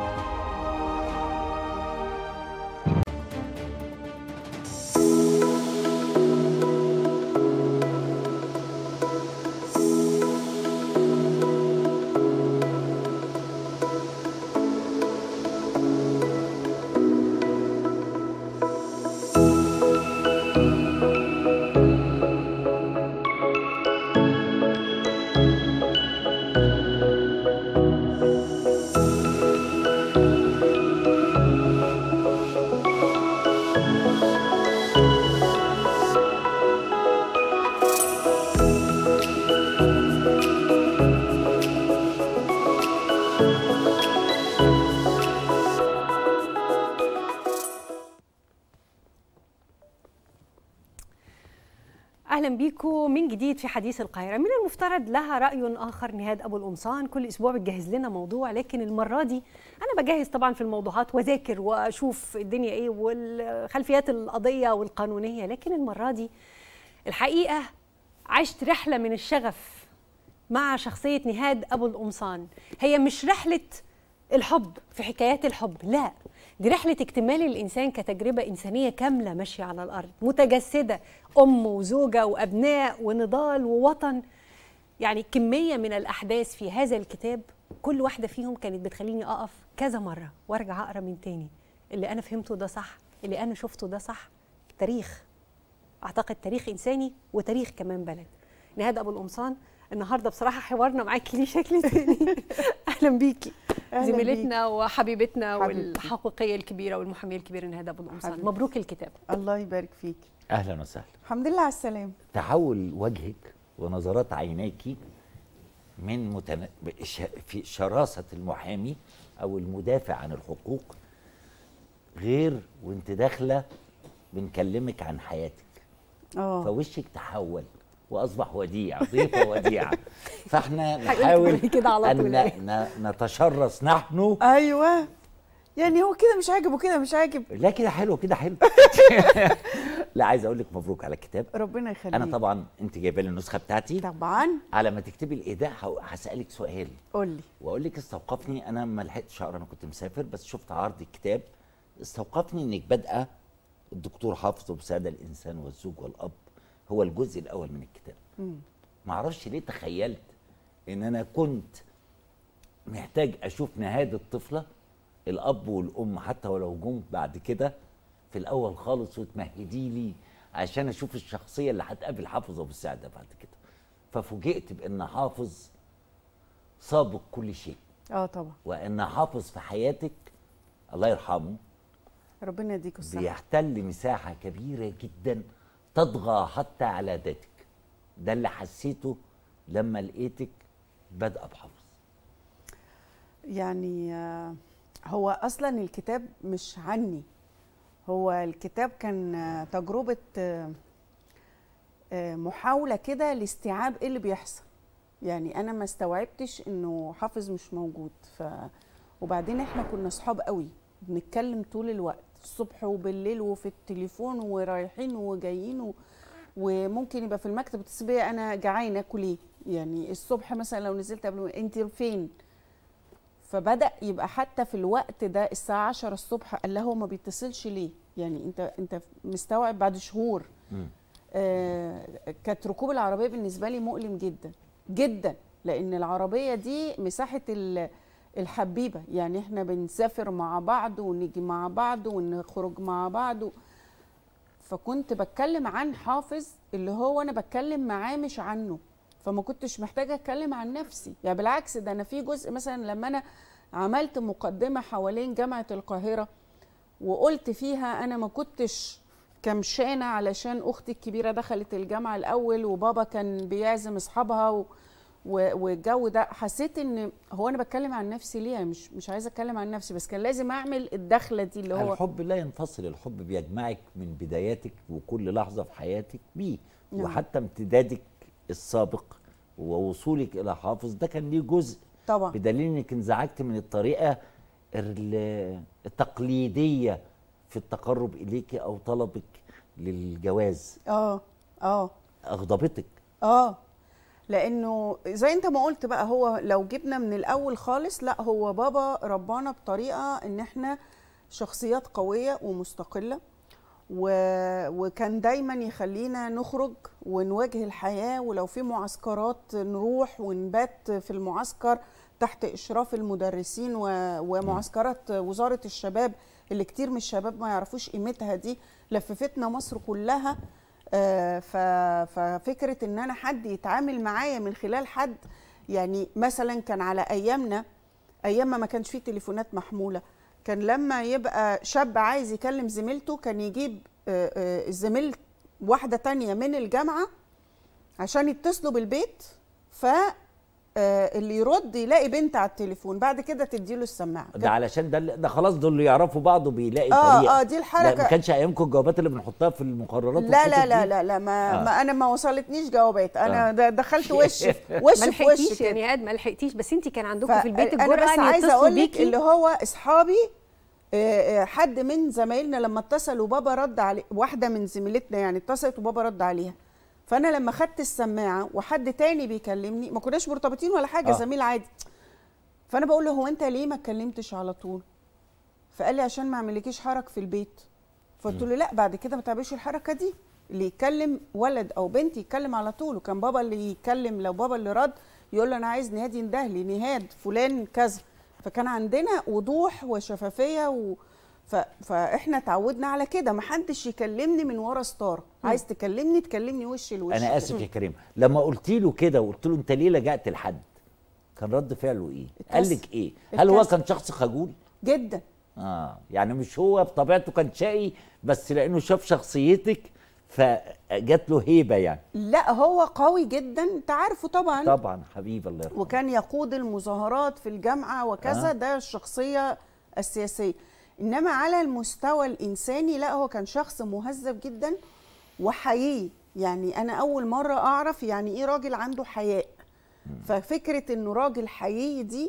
اهلا بيكم من جديد في حديث القاهره من المفترض لها راي اخر نهاد ابو القمصان كل اسبوع بتجهز لنا موضوع لكن المره دي انا بجهز طبعا في الموضوعات واذاكر واشوف الدنيا ايه والخلفيات القضيه والقانونيه لكن المره دي الحقيقه عشت رحله من الشغف مع شخصيه نهاد ابو القمصان هي مش رحله الحب في حكايات الحب لا دي رحلة اكتمال الإنسان كتجربة إنسانية كاملة ماشية على الأرض متجسدة أم وزوجة وأبناء ونضال ووطن يعني كمية من الأحداث في هذا الكتاب كل واحدة فيهم كانت بتخليني أقف كذا مرة وأرجع أقرأ من تاني اللي أنا فهمته ده صح اللي أنا شفته ده صح تاريخ أعتقد تاريخ إنساني وتاريخ كمان بلد نهاد أبو القمصان النهارده بصراحه حوارنا معاكي ليه شكل تاني اهلا بيكي أهلاً زميلتنا وحبيبتنا حبيبتي. والحقوقيه الكبيره والمحاميه الكبيره نهاد ابو القمصان حبيبتي. مبروك الكتاب الله يبارك فيك اهلا وسهلا الحمد لله على السلامه تحول وجهك ونظرات عينيك من متن... ش- في شراسة المحامي أو المدافع عن الحقوق غير وانت داخلة بنكلمك عن حياتك اه فوشك تحول وأصبح وديع ضيفة وديعة فاحنا هيقولك نحاول تقولي كده على أن طول يعني. ن- نتشرس نحن ايوه يعني هو كده مش عاجب وكده مش عاجب لا كده حلو كده حلو لا عايز اقول لك مبروك على الكتاب ربنا يخليك انا طبعا انت جايبه لي النسخه بتاعتي طبعا على ما تكتبي الايداع هو- هسالك سؤال قول لي واقول لك استوقفني انا ما لحقتش اقرا انا كنت مسافر بس شفت عرض الكتاب استوقفني انك بادئه الدكتور حافظ وبساده الانسان والزوج والاب هو الجزء الاول من الكتاب مم. ما اعرفش ليه تخيلت ان انا كنت محتاج اشوف نهايه الطفله الاب والام حتى ولو جم بعد كده في الاول خالص وتمهدي لي عشان اشوف الشخصيه اللي هتقابل حافظ ابو السعده بعد كده ففوجئت بان حافظ سابق كل شيء اه طبعا وان حافظ في حياتك الله يرحمه ربنا يديك الصحه بيحتل مساحه كبيره جدا تطغى حتى على ذاتك ده اللي حسيته لما لقيتك بادئه بحافظ يعني آه، هو اصلا الكتاب مش عني هو الكتاب كان آه، تجربه آه، آه، محاوله كده لاستيعاب ايه اللي بيحصل يعني انا ما استوعبتش انه حافظ مش موجود ف وبعدين احنا كنا صحاب قوي بنتكلم طول الوقت الصبح وبالليل وفي التليفون ورايحين وجايين و... وممكن يبقى في المكتب تتصل بيا انا جعان اكل ايه يعني الصبح مثلا لو نزلت قبل ما- انت فين فبدا يبقى حتى في الوقت ده الساعه 10 الصبح قال له هو ما بيتصلش ليه يعني انت انت مستوعب بعد شهور آه كانت ركوب العربيه بالنسبه لي مؤلم جدا جدا لان العربيه دي مساحه ال- الحبيبه يعني احنا بنسافر مع بعض ونيجي مع بعض ونخرج مع بعض و... فكنت بتكلم عن حافظ اللي هو انا بتكلم معاه مش عنه فما كنتش محتاجه اتكلم عن نفسي يعني بالعكس ده انا في جزء مثلا لما انا عملت مقدمه حوالين جامعه القاهره وقلت فيها انا ما كنتش كمشانه علشان اختي الكبيره دخلت الجامعه الاول وبابا كان بيعزم اصحابها و... و- والجو ده حسيت ان هو انا بتكلم عن نفسي ليه أنا مش مش عايزه اتكلم عن نفسي بس كان لازم اعمل الدخله دي اللي هو الحب لا ينفصل الحب بيجمعك من بداياتك وكل لحظه في حياتك بيه نعم. وحتى امتدادك السابق ووصولك الى حافظ ده كان ليه جزء طبعا بدليل انك انزعجت من الطريقه ال- التقليديه في التقرب اليك او طلبك للجواز اه اه اغضبتك اه لانه زي انت ما قلت بقى هو لو جبنا من الاول خالص لا هو بابا ربانا بطريقه ان احنا شخصيات قويه ومستقله و... وكان دايما يخلينا نخرج ونواجه الحياه ولو في معسكرات نروح ونبات في المعسكر تحت اشراف المدرسين و... ومعسكرات وزاره الشباب اللي كتير من الشباب ما يعرفوش قيمتها دي لففتنا مصر كلها آه، ف- ففكره ان انا حد يتعامل معايا من خلال حد يعني مثلا كان على ايامنا ايام ما ما كانش فيه تليفونات محموله كان لما يبقى شاب عايز يكلم زميلته كان يجيب آه، آه، زميل واحده تانية من الجامعه عشان يتصلوا بالبيت ف آه، اللي يرد يلاقي بنت على التليفون بعد كده تديله السماعه ده علشان ده ده خلاص دول اللي يعرفوا بعض وبيلاقي آه، طريقه آه، دي لا الحركة. ما كانش ايامكم الجوابات اللي بنحطها في المقررات لا والكتب لا لا دي؟ لا لا ما, آه. آه. ما انا ما وصلتنيش جوابات انا آه. آه. دخلت وش ما وش في وش لحقتيش كده يعني قاعد ما لحقتيش بس انت كان عندكم في البيت انا الجرأه بس ان عايزه يتصلوا اقول لك بيكي اللي هو اصحابي آه، آه، حد من زمايلنا لما اتصل وبابا رد عليه واحده من زميلتنا يعني اتصلت وبابا رد عليها فانا لما خدت السماعه وحد تاني بيكلمني ما كناش مرتبطين ولا حاجه آه. آه. زميل عادي فانا بقول له هو انت ليه ما اتكلمتش على طول فقال لي عشان ما اعملكيش حرج في البيت فقلت له لا بعد كده ما تعمليش الحركه دي اللي يتكلم ولد او بنت يتكلم على طول وكان بابا اللي يتكلم لو بابا اللي رد يقول له انا عايز نهاد ينده لي نهاد فلان كذا فكان عندنا وضوح وشفافيه و... ف... فاحنا اتعودنا على كده ما حدش يكلمني من ورا ستاره عايز تكلمني تكلمني وش لوش انا كده. اسف يا كريم لما قلت له كده وقلت له انت ليه لجأت لحد كان رد فعله ايه قال لك ايه هل هو اتكسف. كان شخص خجول جدا اه يعني مش هو بطبيعته كان شقي بس لانه شاف شخصيتك فجات له هيبه يعني لا هو قوي جدا انت عارفه طبعا طبعا حبيب الله يرحمه وكان يقود المظاهرات في الجامعه وكذا آه. آه. ده الشخصيه السياسيه انما على المستوى الانساني لا هو كان شخص مهذب جدا وحيي يعني انا اول مره اعرف يعني ايه راجل عنده حياء ففكره انه راجل حيي دي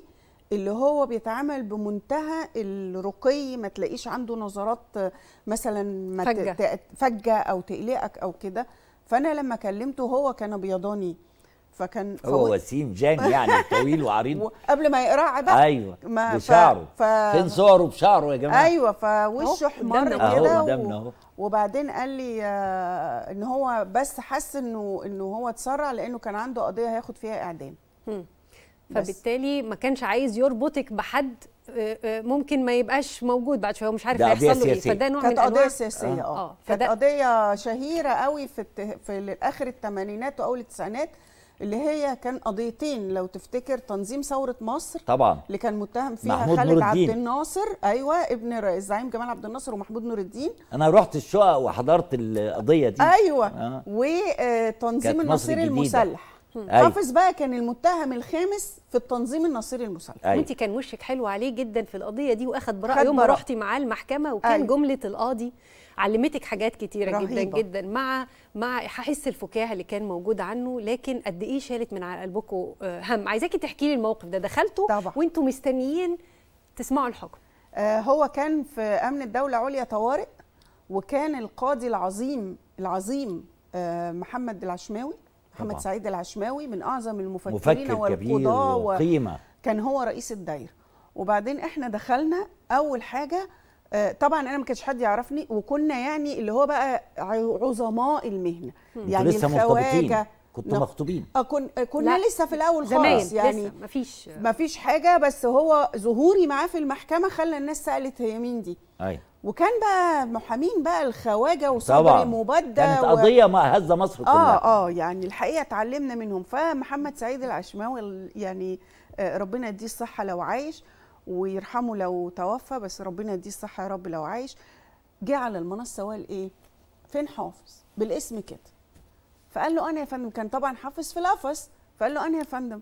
اللي هو بيتعامل بمنتهى الرقي ما تلاقيش عنده نظرات آه، مثلا ما ت- فجة. ت- فجه او تقلقك او كده فانا لما كلمته هو كان بيضاني فكان هو فوق- وسيم جان يعني طويل وعريض قبل ما يقرع بقى ايوه ما ف- بشعره ف... فين صوره بشعره يا جماعه ايوه فوشه أهو احمر قدامنا أهو كده قدامنا و... أهو. وبعدين قال لي آه، ان هو بس حس انه انه هو اتسرع لانه كان عنده قضيه هياخد فيها اعدام مم. بس. فبالتالي ما كانش عايز يربطك بحد آه، آه، ممكن ما يبقاش موجود بعد شويه ومش عارف ده قضية هيحصل له ايه سياسية. فده نوع من كانت انواع قضيه سياسيه اه اه كانت فده قضيه شهيره قوي في الت... في اخر الثمانينات واول التسعينات اللي هي كان قضيتين لو تفتكر تنظيم ثوره مصر طبعا اللي كان متهم فيها محمود خالد نور عبد الدين. الناصر ايوه ابن الر- الزعيم جمال عبد الناصر ومحمود نور الدين انا رحت الشقق وحضرت القضيه دي ايوه آه. وتنظيم كانت مصر النصير الجديدة. المسلح أيوة. حافظ بقى كان المتهم الخامس في التنظيم النصيري المسلح أيوة. وانت كان وشك حلو عليه جدا في القضيه دي واخد براءه خد يوم ما براءة. رحتي معاه المحكمه وكان أيوة. جمله القاضي علمتك حاجات كتيره جدا رهيبة. جدا مع مع هحس الفكاهه اللي كان موجود عنه لكن قد ايه شالت من على قلبكم آه، هم عايزاكي تحكي لي الموقف ده دخلتوا طبعا. وانتوا مستنيين تسمعوا الحكم آه هو كان في امن الدوله عليا طوارئ وكان القاضي العظيم العظيم آه محمد العشماوي محمد طبعا. سعيد العشماوي من اعظم المفكرين مفكر كبير والقضاه و- وقيمه كان هو رئيس الدايره وبعدين احنا دخلنا اول حاجه آه، طبعا انا ما كانش حد يعرفني وكنا يعني اللي هو بقى ع- عظماء المهنه انتوا يعني لسه مرتبطين الخواجه كنتوا نق- مخطوبين اه كن كنا لا، لسه في الاول زمان خالص يعني لسه مفيش ما فيش حاجه بس هو ظهوري معاه في المحكمه خلى الناس سالت هي مين دي ايوه وكان بقى محامين بقى الخواجه وصبري طبعا مبدع كانت و- قضيه ما هزه مصر كلها اه اه يعني الحقيقه اتعلمنا منهم فمحمد سعيد العشماوي ال- يعني آه، ربنا يديه الصحه لو عايش ويرحمه لو توفى بس ربنا يديه الصحه يا رب لو عايش جه على المنصه وقال ايه فين حافظ بالاسم كده فقال له انا يا فندم كان طبعا حافظ في القفص فقال له انا يا فندم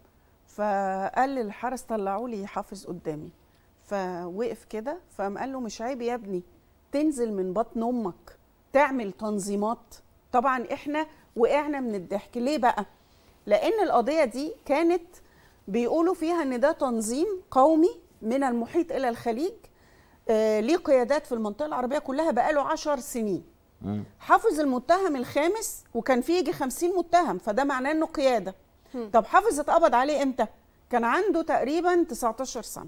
فقال للحرس طلعوا لي حافظ قدامي فوقف كده فقام قال له مش عيب يا ابني تنزل من بطن امك تعمل تنظيمات طبعا احنا وقعنا من الضحك ليه بقى لان القضيه دي كانت بيقولوا فيها ان ده تنظيم قومي من المحيط الى الخليج آه ليه قيادات في المنطقه العربيه كلها بقاله عشر سنين مم. حافظ المتهم الخامس وكان فيه يجي 50 متهم فده معناه انه قياده طب حافظ اتقبض عليه امتى كان عنده تقريبا 19 سنه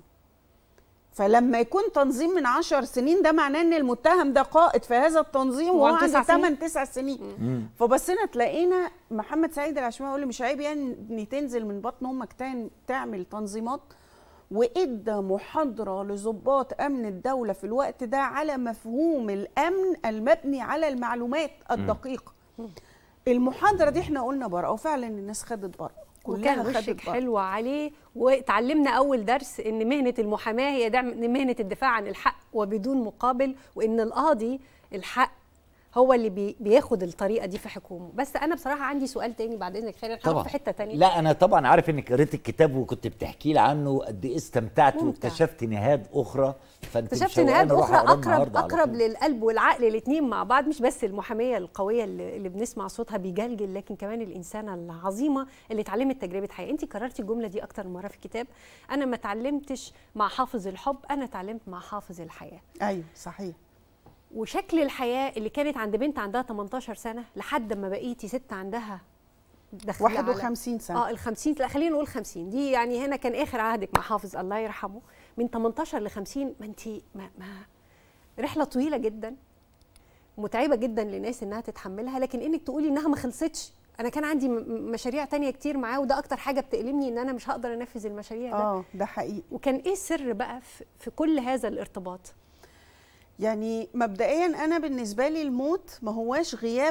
فلما يكون تنظيم من 10 سنين ده معناه ان المتهم ده قائد في هذا التنظيم وهو وعنده عنده تسع سنين. 8 9 سنين فبصينا تلاقينا محمد سعيد العشماوي يقول لي مش عيب يعني ان تنزل من بطن امك تان- تعمل تنظيمات وادى محاضره لضباط امن الدوله في الوقت ده على مفهوم الامن المبني على المعلومات الدقيقه المحاضره دي احنا قلنا براءه وفعلا الناس خدت براءه وكان كلها وشك خدت براءه حلو عليه واتعلمنا اول درس ان مهنه المحاماه هي دعم مهنه الدفاع عن الحق وبدون مقابل وان القاضي الحق هو اللي بي بياخد الطريقه دي في حكومه بس انا بصراحه عندي سؤال تاني بعد اذنك خير هنروح في حته تانية لا انا طبعا عارف انك قريت الكتاب وكنت بتحكي لي عنه قد ايه استمتعت ممتع. واكتشفت نهاد اخرى فانت اكتشفت مشوقاني نهاد أروح اخرى أقراه اقرب النهاردة على اقرب طول. للقلب والعقل الاثنين مع بعض مش بس المحاميه القويه اللي, اللي بنسمع صوتها بيجلجل لكن كمان الانسانه العظيمه اللي اتعلمت تجربه حياه انت كررتي الجمله دي اكتر من مره في الكتاب انا ما اتعلمتش مع حافظ الحب انا اتعلمت مع حافظ الحياه ايوه صحيح وشكل الحياه اللي كانت عند بنت عندها 18 سنه لحد ما بقيتي ست عندها داخلة على- 51 سنة. اه ال 50 لا خلينا نقول 50 دي يعني هنا كان اخر عهدك مع حافظ الله يرحمه من 18 ل 50 ما انت ما, ما رحله طويله جدا متعبه جدا للناس انها تتحملها لكن انك تقولي انها ما خلصتش انا كان عندي م- مشاريع تانية كتير معاه وده اكتر حاجه بتألمني ان انا مش هقدر انفذ المشاريع ده اه ده حقيقي وكان ايه السر بقى في, في كل هذا الارتباط يعني مبدئيا انا بالنسبه لي الموت ما هواش غياب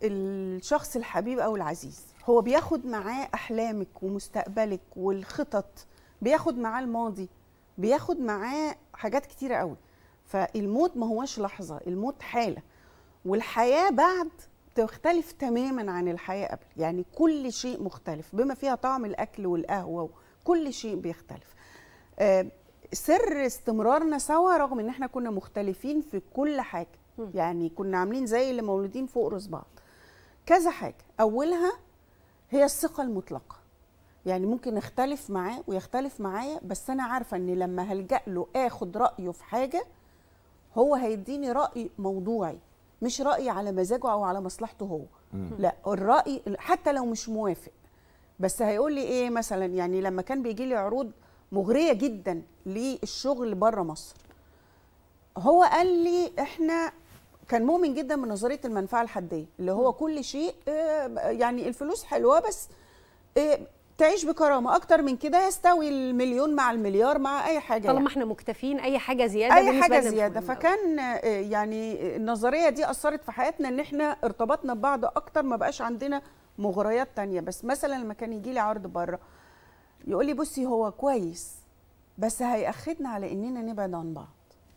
الشخص الحبيب او العزيز هو بياخد معاه احلامك ومستقبلك والخطط بياخد معاه الماضي بياخد معاه حاجات كتيره قوي فالموت ما هواش لحظه الموت حاله والحياه بعد تختلف تماما عن الحياه قبل يعني كل شيء مختلف بما فيها طعم الاكل والقهوه وكل شيء بيختلف آه، سر استمرارنا سوا رغم ان احنا كنا مختلفين في كل حاجه يعني كنا عاملين زي اللي مولودين فوق راس بعض كذا حاجه اولها هي الثقه المطلقه يعني ممكن اختلف معاه ويختلف معايا بس انا عارفه ان لما هلجا له اخد رايه في حاجه هو هيديني راي موضوعي مش راي على مزاجه او على مصلحته هو مم. لا الراي حتى لو مش موافق بس هيقول لي ايه مثلا يعني لما كان بيجي لي عروض مغريه جدا للشغل بره مصر هو قال لي احنا كان مؤمن جدا بنظريه المنفعه الحديه اللي هو كل شيء آه، يعني الفلوس حلوه بس آه، تعيش بكرامه اكتر من كده يستوي المليون مع المليار مع اي حاجه طالما يعني. احنا مكتفين اي حاجه زياده اي بالنسبة حاجه لنا مش زياده مهمة. فكان آه، يعني النظريه دي اثرت في حياتنا ان احنا ارتبطنا ببعض اكتر ما بقاش عندنا مغريات تانية بس مثلا لما كان يجي لي عرض بره يقول لي بصي هو كويس بس هيأخدنا على اننا نبعد عن بعض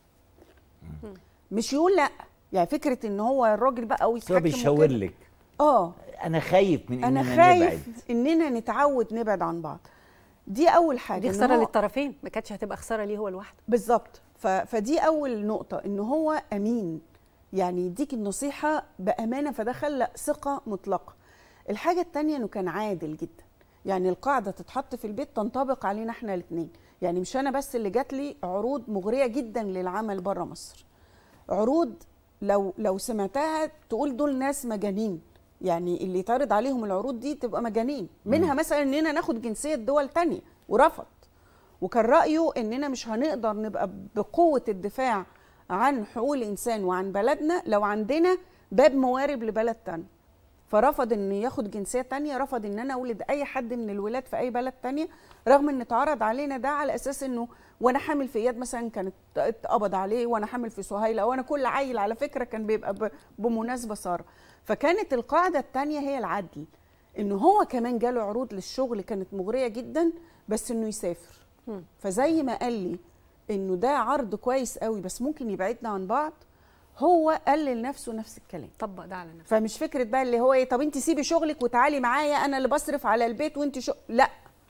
مش يقول لا يعني فكره ان هو الراجل بقى بس هو ويتحكم بيشاور وكده. لك اه انا خايف من انا اننا خايف نبعد اننا نتعود نبعد عن بعض دي اول حاجه دي إن خساره هو- للطرفين ما كانتش هتبقى خساره ليه هو لوحده بالظبط ف... فدي اول نقطه ان هو امين يعني يديك النصيحه بامانه فده خلق ثقه مطلقه الحاجه الثانيه انه كان عادل جدا يعني القاعده تتحط في البيت تنطبق علينا احنا الاثنين يعني مش انا بس اللي جات لي عروض مغريه جدا للعمل بره مصر عروض لو لو سمعتها تقول دول ناس مجانين يعني اللي يتعرض عليهم العروض دي تبقى مجانين منها مثلا اننا ناخد جنسيه دول تانية ورفض وكان رايه اننا مش هنقدر نبقى بقوه الدفاع عن حقوق الانسان وعن بلدنا لو عندنا باب موارب لبلد تاني فرفض ان ياخد جنسيه تانية رفض ان انا اولد اي حد من الولاد في اي بلد تانية رغم ان اتعرض علينا ده على اساس انه وانا حامل في اياد مثلا كانت اتقبض عليه وانا حامل في سهيله وانا كل عيل على فكره كان بيبقى ب- بمناسبه ساره فكانت القاعده التانية هي العدل انه هو كمان جاله عروض للشغل كانت مغريه جدا بس انه يسافر فزي ما قال لي انه ده عرض كويس قوي بس ممكن يبعدنا عن بعض هو قال لنفسه نفس الكلام طبق ده على نفسه فمش فكره بقى اللي هو ايه طب انت سيبي شغلك وتعالي معايا انا اللي بصرف على البيت وانت شو لا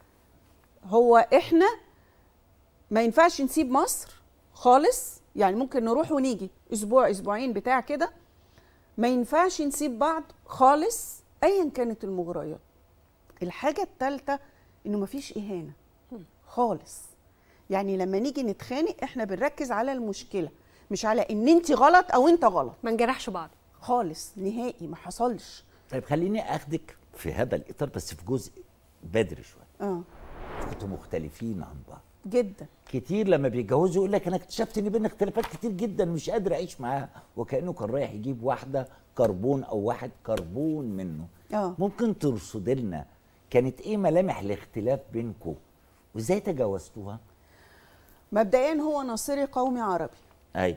هو احنا ما ينفعش نسيب مصر خالص يعني ممكن نروح ونيجي اسبوع اسبوعين بتاع كده ما ينفعش نسيب بعض خالص ايا كانت المغريات الحاجه الثالثه انه ما فيش اهانه خالص يعني لما نيجي نتخانق احنا بنركز على المشكله مش على ان انت غلط او انت غلط ما نجرحش بعض خالص نهائي ما حصلش طيب خليني اخدك في هذا الاطار بس في جزء بدري شويه اه كنتوا مختلفين عن بعض جدا كتير لما بيتجوزوا يقول لك انا اكتشفت ان بينا اختلافات كتير جدا مش قادر اعيش معاها وكانه كان رايح يجيب واحده كربون او واحد كربون منه اه ممكن ترصد لنا كانت ايه ملامح الاختلاف بينكم وازاي تجاوزتوها مبدئيا هو ناصري قومي عربي اي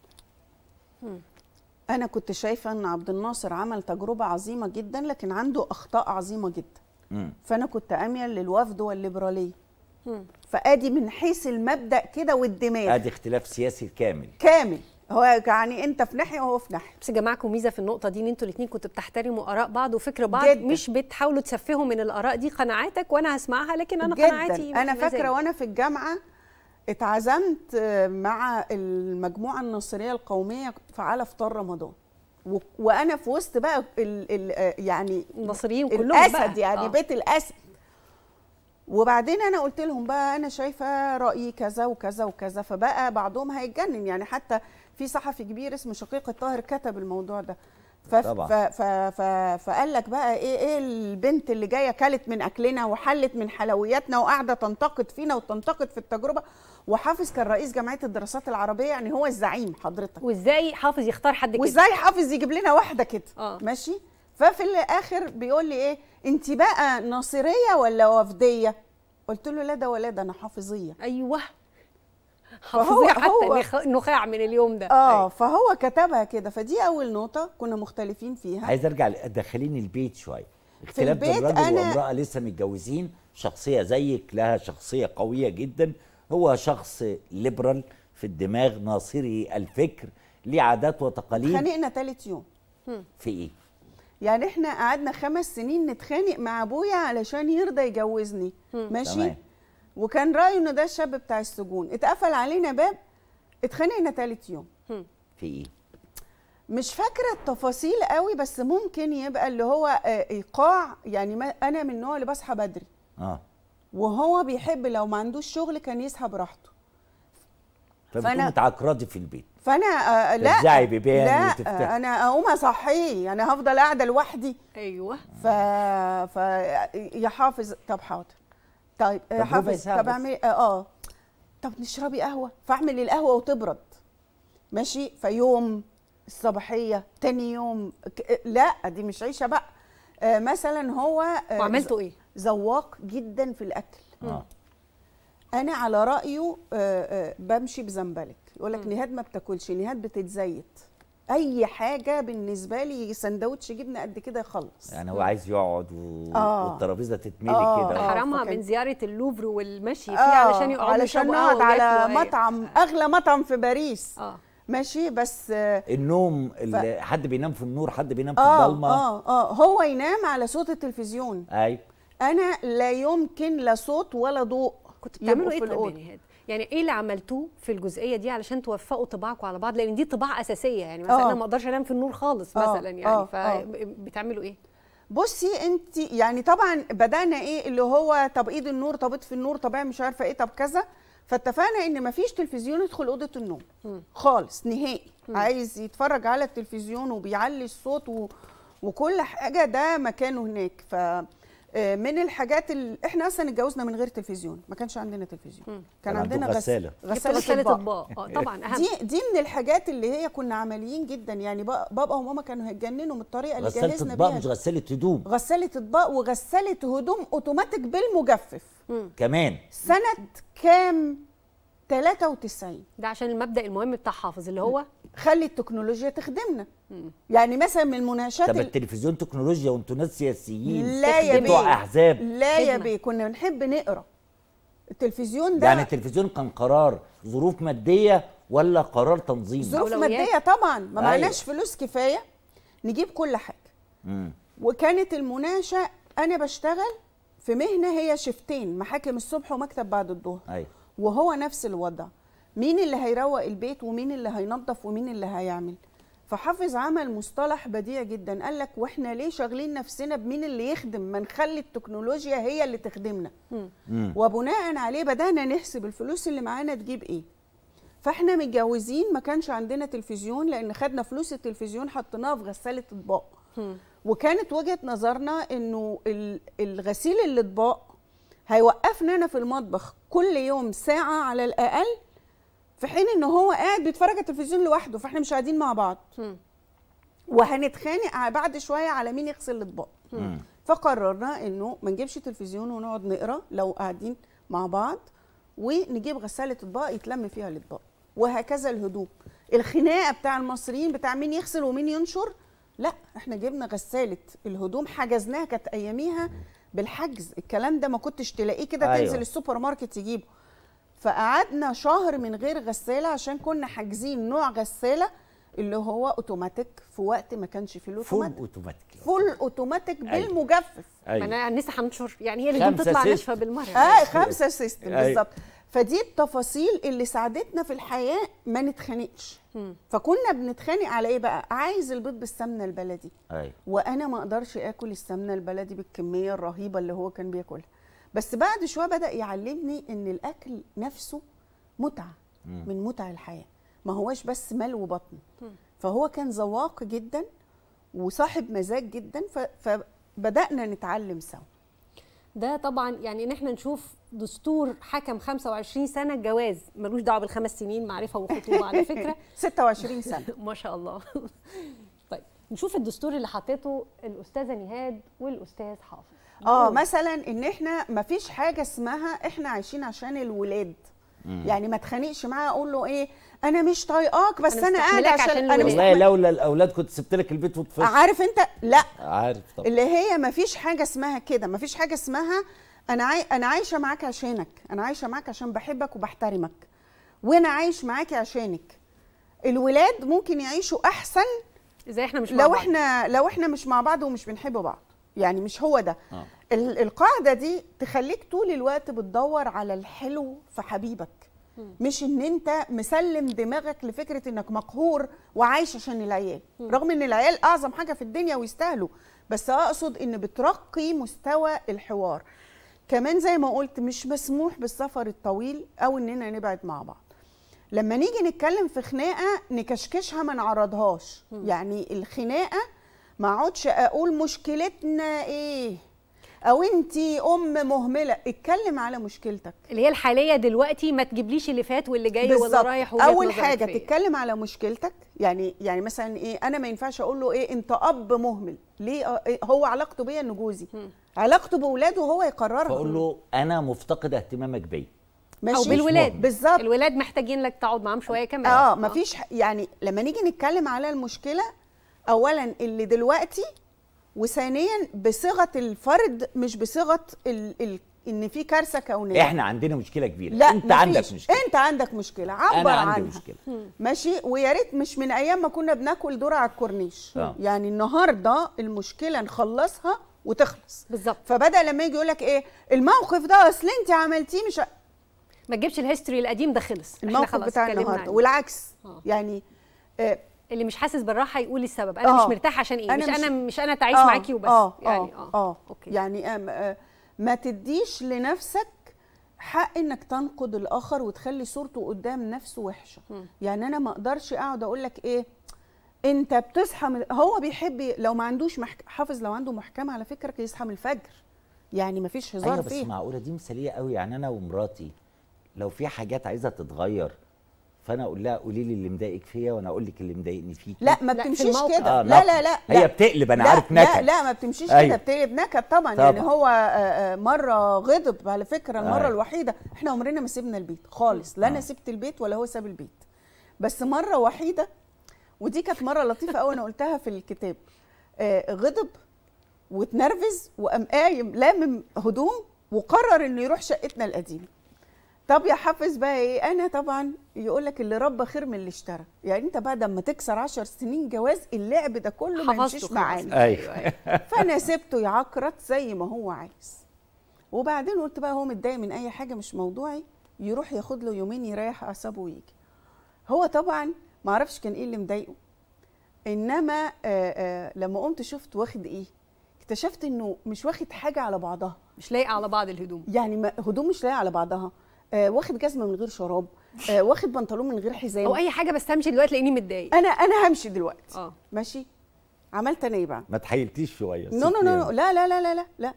انا كنت شايفه ان عبد الناصر عمل تجربه عظيمه جدا لكن عنده اخطاء عظيمه جدا مم. فانا كنت اميل للوفد والليبراليه فادي من حيث المبدا كده والدماغ ادي اختلاف سياسي كامل كامل هو يعني انت في ناحيه وهو في ناحيه بس جماعكم ميزه في النقطه دي ان انتوا الاثنين كنتوا بتحترموا اراء بعض وفكر بعض جداً. مش بتحاولوا تسفهوا من الاراء دي قناعاتك وانا هسمعها لكن انا جدا قناعاتي انا متميزة. فاكره وانا في الجامعه اتعزمت آه، مع المجموعه الناصريه القوميه في على فطار رمضان و- وانا في وسط بقى ال ال آه، يعني المصريين كلهم الاسد بقى. يعني آه. بيت الاسد وبعدين انا قلت لهم بقى انا شايفه رايي كذا وكذا وكذا فبقى بعضهم هيتجنن يعني حتى في صحفي كبير اسمه شقيق الطاهر كتب الموضوع ده ف طبعاً. ف ف ف فقال لك بقى ايه ايه البنت اللي جايه كلت من اكلنا وحلت من حلوياتنا وقاعده تنتقد فينا وتنتقد في التجربه وحافظ كان رئيس جمعيه الدراسات العربيه يعني هو الزعيم حضرتك وازاي حافظ يختار حد كده وازاي حافظ يجيب لنا واحده كده آه. ماشي ففي الاخر بيقول لي ايه انت بقى ناصريه ولا وفديه قلت له لا ده ولا ده انا حافظيه ايوه فهو- حافظيه حتى هو- نخ- نخاع من اليوم ده اه فهو كتبها كده فدي اول نقطه كنا مختلفين فيها عايز ارجع ل- دخليني البيت شويه اختلاف بين البيت راجل أنا- وامراه لسه متجوزين شخصيه زيك لها شخصيه قويه جدا هو شخص ليبرال في الدماغ ناصري الفكر ليه عادات وتقاليد اتخانقنا تالت يوم في ايه يعني احنا قعدنا خمس سنين نتخانق مع ابويا علشان يرضى يجوزني ماشي تمام. وكان رايه ان ده الشاب بتاع السجون اتقفل علينا باب اتخانقنا تالت يوم في ايه مش فاكره التفاصيل قوي بس ممكن يبقى اللي هو آه، ايقاع يعني ما انا من النوع اللي بصحى بدري اه وهو بيحب لو ما عندوش شغل كان يسحب براحته فبتقومي فأنا- تعكرضي في البيت فانا آه لا ترزعي بيبان لا وتفتحي. آه انا اقوم اصحيه انا هفضل قاعده لوحدي ايوه ف ف يا حافظ طب حاضر طيب طب يا ربع حافظ ساعة طب بس. اعمل اه, آه. طب نشربي قهوه فاعمل القهوه وتبرد ماشي فيوم الصباحيه تاني يوم ك- لا دي مش عيشه بقى آه مثلا هو آه وعملتوا ايه؟ ذواق جدا في الاكل اه انا على رايه آه، آه، بمشي بزنبلك يقول لك نهاد ما بتاكلش نهاد بتتزيت اي حاجه بالنسبه لي سندوتش جبنه قد كده يخلص يعني هو عايز يقعد و... آه. والترابيزه تتملي آه. كده حرامها فكان- من زياره اللوفر والمشي فيه آه، علشان يقعدوا علشان يشربوا نقعد قهوة على وياكلوا، أيوة. مطعم اغلى مطعم في باريس اه ماشي بس اه النوم اللي حد بينام في النور حد بينام في اه الضلمه اه, آه هو ينام على صوت التلفزيون ايوه انا لا يمكن لا صوت ولا ضوء كنت بتعملوا يبقوا ايه في طيب يا الأوضة. نهاد؟ يعني ايه اللي عملتوه في الجزئيه دي علشان توفقوا طباعكم على بعض لان دي طباع اساسيه يعني مثلا آه. انا ما اقدرش انام في النور خالص آه، مثلا يعني آه، آه. فبتعملوا ايه؟ بصي انت يعني طبعا بدانا ايه اللي هو طب ايد النور طب اطفي النور طب اعمل مش عارفه ايه طب كذا فاتفقنا ان مفيش تلفزيون يدخل اوضه النوم خالص نهائي عايز يتفرج على التلفزيون وبيعلي الصوت و... وكل حاجه ده مكانه هناك ف آه، من الحاجات اللي احنا اصلا اتجوزنا من غير تلفزيون ما كانش عندنا تلفزيون كان كان عندكم عندنا غس- غسالة. جبتوا غسالة أطباق. آه، طبعاً أهم. دي دي من الحاجات اللي هي كنا عمليين جدا يعني با- بابا وماما كانوا هيتجننوا من الطريقه اللي غسالة جهزنا اطباق بيها مش غسالة هدوم غسالة اطباق وغسالة هدوم اوتوماتيك بالمجفف كمان سنة كام 93 ده عشان المبدا المهم بتاع حافظ اللي هو خلي التكنولوجيا تخدمنا يعني مثلا من المناقشات طب ال- التلفزيون تكنولوجيا وانتوا ناس سياسيين لا يا بتوع بيه احزاب لا يا خدمة. بيه كنا بنحب نقرا التلفزيون ده يعني التلفزيون كان قرار ظروف ماديه ولا قرار تنظيم ظروف أولويات. مادية طبعا ما أيوة. معناش فلوس كفاية نجيب كل حاجة مم. وكانت المناقشة أنا بشتغل في مهنة هي شفتين محاكم الصبح ومكتب بعد الظهر ايوه وهو نفس الوضع مين اللي هيروق البيت ومين اللي هينظف ومين اللي هيعمل فحافظ عمل مصطلح بديع جدا قال لك واحنا ليه شاغلين نفسنا بمين اللي يخدم ما نخلي التكنولوجيا هي اللي تخدمنا مم. وبناء عليه بدانا نحسب الفلوس اللي معانا تجيب ايه فاحنا متجوزين ما كانش عندنا تلفزيون لان خدنا فلوس التلفزيون حطيناها في غساله اطباق وكانت وجهه نظرنا انه ال- الغسيل الاطباق هيوقفنا انا في المطبخ كل يوم ساعه على الاقل في حين ان هو قاعد بيتفرج على التلفزيون لوحده فاحنا مش قاعدين مع بعض وهنتخانق ع- بعد شويه على مين يغسل الاطباق مم. فقررنا انه ما نجيبش تلفزيون ونقعد نقرا لو قاعدين مع بعض ونجيب غساله اطباق يتلم فيها الاطباق وهكذا الهدوم الخناقه بتاع المصريين بتاع مين يغسل ومين ينشر لا احنا جبنا غساله الهدوم حجزناها كانت اياميها بالحجز الكلام ده ما كنتش تلاقيه كده أيوة. تنزل السوبر ماركت تجيبه فقعدنا شهر من غير غساله عشان كنا حاجزين نوع غساله اللي هو اوتوماتيك في وقت ما كانش فيه فول الاوتوماتيك اوتوماتيك فول اوتوماتيك أيوة. بالمجفف ما ايوه انا لسه هنشر يعني هي الهدوم خمسة تطلع ست. ناشفه بالمره اه خمسه سيستم أيوة. بالظبط فدي التفاصيل اللي ساعدتنا في الحياه ما نتخانقش فكنا بنتخانق على ايه بقى عايز البيض بالسمنه البلدي ايوه وانا ما اقدرش اكل السمنه البلدي بالكميه الرهيبه اللي هو كان بياكلها بس بعد شويه بدا يعلمني ان الاكل نفسه متعه من متع الحياه ما هوش بس مال وبطن فهو كان ذواق جدا وصاحب مزاج جدا ف- فبدانا نتعلم سوا ده طبعا يعني ان احنا نشوف دستور حكم 25 سنه جواز ملوش دعوه بالخمس سنين معرفه وخطوبه على فكره 26 سنه ما شاء الله طيب نشوف الدستور اللي حطيته الاستاذه نهاد والاستاذ حافظ اه نقول. مثلا ان احنا ما فيش حاجه اسمها احنا عايشين عشان الولاد يعني ما اتخانقش معاه اقول له ايه انا مش طايقاك بس أنا انا قاعده مستحملاك عشان, عشان انا الولاد. والله مستحمل لولا الاولاد كنت سبت لك البيت وطفشت عارف انت لا عارف طبعا اللي هي ما فيش حاجه اسمها كده ما فيش حاجه اسمها انا عاي... انا عايشه معاك عشانك انا عايشه معاك عشان بحبك وبحترمك وانا عايش معاكي عشانك الولاد ممكن يعيشوا احسن ازاي احنا مش مع لو بعض؟ احنا لو احنا مش مع بعض ومش بنحب بعض يعني مش هو ده آه. ال- القاعده دي تخليك طول الوقت بتدور على الحلو في حبيبك مش ان انت مسلم دماغك لفكره انك مقهور وعايش عشان العيال رغم ان العيال اعظم حاجه في الدنيا ويستاهلوا بس اقصد ان بترقي مستوى الحوار كمان زي ما قلت مش مسموح بالسفر الطويل او اننا نبعد مع بعض لما نيجي نتكلم في خناقه نكشكشها ما نعرضهاش يعني الخناقه ما اقعدش اقول مشكلتنا ايه او انت ام مهمله اتكلم على مشكلتك اللي هي الحاليه دلوقتي ما تجيبليش اللي فات واللي جاي واللي بالظبط. رايح وجهة اول نظرك حاجه فين. تتكلم على مشكلتك يعني يعني مثلا ايه انا ما ينفعش اقول له ايه انت اب مهمل ليه آه، إيه هو علاقته بيا انه جوزي علاقته باولاده هو يقررها فاقول له انا مفتقد اهتمامك بيا او ماشي بالولاد بالظبط الولاد محتاجين لك تقعد معاهم شويه كمان اه مفيش ح- يعني لما نيجي نتكلم على المشكله اولا اللي دلوقتي وثانيا بصيغه الفرد مش بصيغه ال ال ان في كارثه كونيه احنا عندنا مشكله كبيره لا انت عندك مفيش. مشكله انت عندك مشكله عبر انا عندي عنها مشكله ماشي ويا ريت مش من ايام ما كنا بناكل ذره على الكورنيش آه. يعني النهارده المشكله نخلصها وتخلص بالظبط فبدا لما يجي يقول لك ايه الموقف ده اصل انت عملتيه مش ع- ما تجيبش الهيستوري القديم ده خلص إحنا الموقف خلاص بتاع اتكلمنا النهارده عنه. والعكس آه. يعني آه اللي مش حاسس بالراحه يقول السبب انا آه. مش مرتاح عشان ايه أنا مش, مش- انا مش انا تعيس آه، معاكي وبس اه يعني اه اه أوكي. يعني آه آه ما تديش لنفسك حق انك تنقد الاخر وتخلي صورته قدام نفسه وحشه يعني انا ما اقدرش اقعد اقول لك ايه انت بتصحى من هو بيحب ي- لو ما عندوش محك... حافظ لو عنده محكمه على فكره يصحى من الفجر يعني ما فيش هزار ايوه بس فيه معقوله دي مثاليه قوي يعني انا ومراتي لو في حاجات عايزه تتغير فانا اقول لها قولي لي اللي مضايقك فيا وانا اقول لك اللي مضايقني فيك لا ما لا، في بتمشيش الموقف. كده آه، لا موقف. لا لا هي لا. بتقلب، أنا لا، عارف لا نكد. لا ما بتمشيش أيوة. كده بتقلب نكد طبعا, طبعاً. يعني هو آه، آه، مره غضب على فكره المره أيوة. الوحيده احنا عمرنا ما سيبنا البيت خالص لا انا آه. سبت البيت ولا هو ساب البيت بس مره وحيده ودي كانت مره لطيفه قوي انا قلتها في الكتاب آه، غضب واتنرفز وقام قايم لامم هدوم وقرر انه يروح شقتنا القديمه طب يا حافظ بقى ايه انا طبعا يقول لك اللي ربى خير من اللي اشترى يعني انت بعد ما تكسر عشر سنين جواز اللعب ده كله ما حفظته يمشيش خلاص. معانا ايوه فانا سبته يعكرت زي ما هو عايز وبعدين قلت بقى هو متضايق من اي حاجه مش موضوعي يروح ياخد له يومين يريح اعصابه ويجي هو طبعا ما اعرفش كان ايه اللي مضايقه انما آآ آآ لما قمت شفت واخد ايه اكتشفت انه مش واخد حاجه على بعضها مش لايقه على بعض الهدوم يعني ما هدوم مش لايقه على بعضها آه واخد جزمه من غير شراب آه واخد بنطلون من غير حزام او اي حاجه بس همشي دلوقتي لاني متضايق انا انا همشي دلوقتي اه ماشي عملت انا ايه بقى ما تحيلتيش شويه نو نو ست نو أيام. نو لا لا لا لا لا لا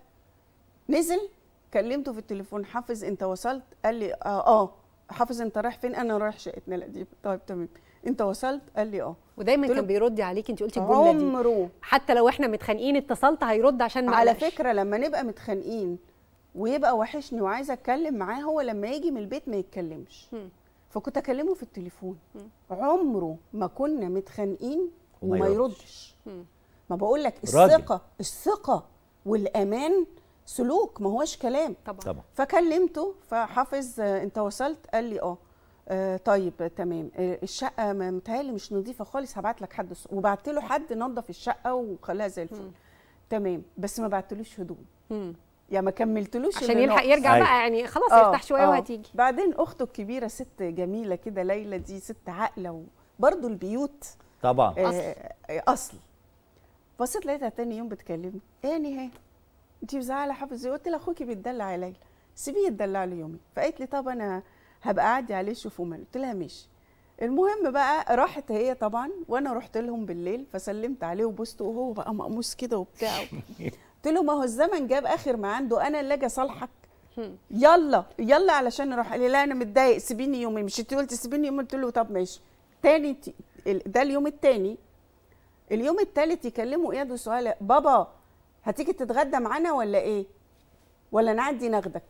نزل كلمته في التليفون حافظ انت وصلت قال لي اه اه حافظ انت رايح فين انا رايح شقتنا القديمه طيب تمام انت وصلت قال لي اه ودايما قلت له كان بيرد عليك انت قلتي الجمله دي عمره حتى لو احنا متخانقين اتصلت هيرد عشان ما على قلقش. فكره لما نبقى متخانقين ويبقى وحشني وعايزه اتكلم معاه هو لما يجي من البيت ما يتكلمش مم. فكنت اكلمه في التليفون عمره ما كنا متخانقين وما وما يردش. يردش ما بقول لك راجل. الثقه الثقه والامان سلوك ما هوش كلام طبعا طبعا فكلمته فحافظ آه، انت وصلت قال لي اه آه، طيب آه، تمام آه، الشقه ما- متهيألي مش نظيفه خالص هبعت لك حد الص- وبعت له حد نظف الشقه وخلاها زي الفل تمام بس ما بعتلوش هدوم مم. يعني ما كملتلوش عشان اللي يلحق ناقص. يرجع أيوة. بقى يعني خلاص آه، يرتاح شويه آه. وهتيجي بعدين اخته الكبيره ست جميله كده ليلى دي ست عاقله وبرضه البيوت طبعا آه، آه، اصل بصيت لقيتها تاني يوم بتكلمني ايه نهايه انت مزعله حافظ إيه؟ قلت لها اخوكي بيتدلع على ليلى سيبيه يتدلع لي يومين فقالت لي طب انا هبقى اعدي عليه اشوفه ماله قلت لها ماشي المهم بقى راحت هي طبعا وانا رحت لهم بالليل فسلمت عليه وبوسته وهو بقى مقموس كده وبتاع قلت له ما هو الزمن جاب اخر ما عنده انا اللي اجي اصالحك يلا يلا علشان نروح قال لي لا انا متضايق سيبيني يومين مش انت قلت سيبيني يومين قلت له طب ماشي تاني ت- ال- ده اليوم التاني اليوم التالت يكلموا اياد وسؤال بابا هتيجي تتغدى معانا ولا ايه ولا نعدي ناخدك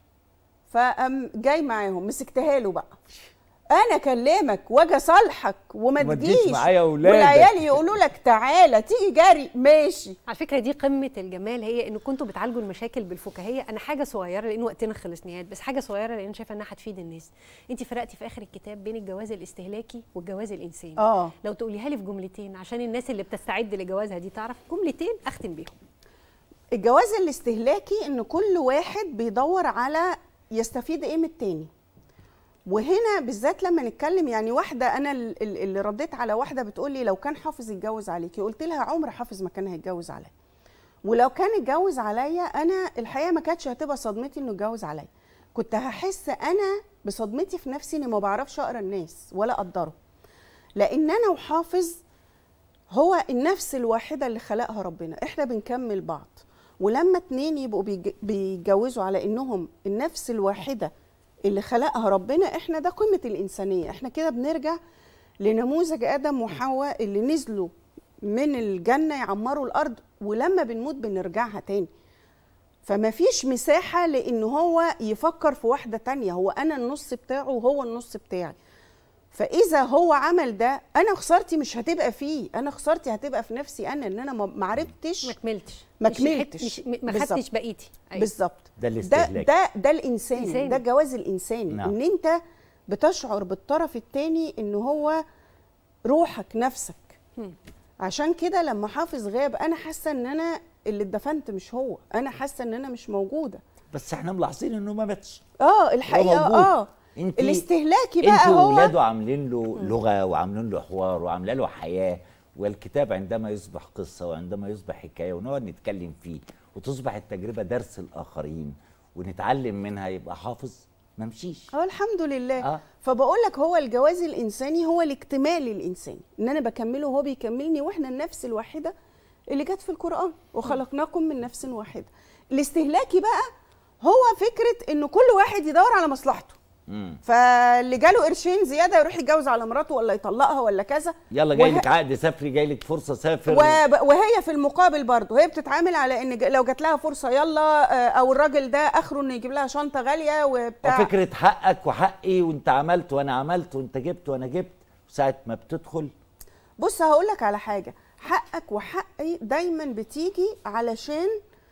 فقام جاي معاهم مسكتها له بقى انا اكلمك واجي اصالحك وما وما تجيش تجيش معايا أولادك. والعيال يقولوا لك تعالى تيجي جري ماشي على فكره دي قمه الجمال هي ان كنتوا بتعالجوا المشاكل بالفكاهيه انا حاجه صغيره لان وقتنا خلص نهايات بس حاجه صغيره لان شايفه انها هتفيد الناس انت فرقتي في اخر الكتاب بين الجواز الاستهلاكي والجواز الانساني اه لو تقوليها لي في جملتين عشان الناس اللي بتستعد لجوازها دي تعرف جملتين اختم بيهم الجواز الاستهلاكي ان كل واحد بيدور على يستفيد ايه من التاني وهنا بالذات لما نتكلم يعني واحده انا ال- ال- اللي رديت على واحده بتقول لي لو كان حافظ يتجوز عليكي قلت لها عمر حافظ ما كان هيتجوز عليا ولو كان اتجوز عليا انا الحقيقه ما كانتش هتبقى صدمتي انه اتجوز عليا كنت هحس انا بصدمتي في نفسي اني ما بعرفش اقرا الناس ولا اقدره لان انا وحافظ هو النفس الواحده اللي خلقها ربنا احنا بنكمل بعض ولما اتنين يبقوا بيج- بيتجوزوا على انهم النفس الواحده اللي خلقها ربنا احنا ده قمه الانسانيه احنا كده بنرجع لنموذج ادم وحواء اللي نزلوا من الجنه يعمروا الارض ولما بنموت بنرجعها تاني فما فيش مساحه لان هو يفكر في واحده تانية هو انا النص بتاعه وهو النص بتاعي فاذا هو عمل ده انا خسارتي مش هتبقى فيه انا خسارتي هتبقى في نفسي انا ان انا ما ما عرفتش ما كملتش ما مش كملتش مش- ما بالظبط. خدتش بقيتي أيوة. بالظبط ده ده الاستهلاك ده ده الانساني إنساني. ده الجواز الانساني نعم. ان انت بتشعر بالطرف التاني ان هو روحك نفسك مم. عشان كده لما حافظ غاب انا حاسه ان انا اللي اتدفنت مش هو انا حاسه ان انا مش موجوده بس احنا ملاحظين انه ما ماتش اه الحقيقه موجود. اه انت الاستهلاكي بقى انت هو وولاده عاملين له لغه وعاملين له حوار وعامله له حياه والكتاب عندما يصبح قصه وعندما يصبح حكايه ونقعد نتكلم فيه وتصبح التجربه درس الاخرين ونتعلم منها يبقى حافظ ما مشيش اه الحمد لله آه. آه. فبقول لك هو الجواز الانساني هو الاكتمال الانساني ان انا بكمله وهو بيكملني واحنا النفس الواحده اللي جت في القران وخلقناكم من نفس واحده الاستهلاكي بقى هو فكره انه كل واحد يدور على مصلحته مم. فاللي جاله قرشين زياده يروح يتجوز على مراته ولا يطلقها ولا كذا يلا جاي وه- لك عقد سفري جاي لك فرصه سافر وب- وهي في المقابل برضه هي بتتعامل على ان ج- لو جات لها فرصه يلا آه، او الراجل ده اخره انه يجيب لها شنطه غاليه وبتاع وفكره حقك وحقي وانت عملت وانا عملت وانت جبت وانا جبت ساعه ما بتدخل بص هقول لك على حاجه حقك وحقي دايما بتيجي علشان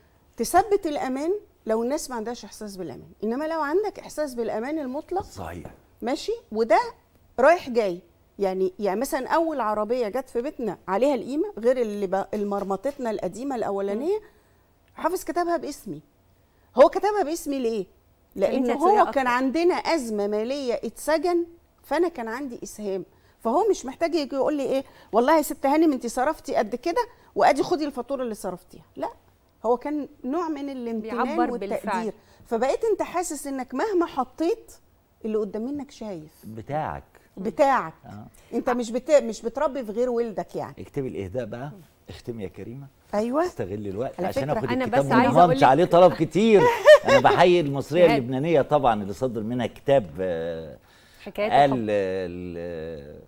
تثبت الامان لو الناس ما عندهاش احساس بالامان انما لو عندك احساس بالامان المطلق صحيح ماشي وده رايح جاي يعني يعني مثلا اول عربيه جت في بيتنا عليها القيمه غير اللي ب- المرمطتنا القديمه الاولانيه حافظ كتبها باسمي هو كتبها باسمي ليه لان أنت هو هتسرق كان أكتر. عندنا ازمه ماليه اتسجن فانا كان عندي اسهام فهو مش محتاج يجي يقول لي ايه والله يا ست هانم انت صرفتي قد كده وادي خدي الفاتوره اللي صرفتيها لا هو كان نوع من الامتنان بيعبر والتقدير بالفعل. فبقيت انت حاسس انك مهما حطيت اللي قدام منك شايف بتاعك بتاعك آه. انت مش بت... مش بتربي في غير ولدك يعني اكتبي الاهداء بقى اختمي يا كريمه ايوه استغل الوقت على عشان فكرة اخد أنا الكتاب بس عايزة وما أقول مش لك- عليه طلب كتير انا بحيي المصريه نهاد. اللبنانيه طبعا اللي صدر منها كتاب آه، حكايات قال الحب. ال-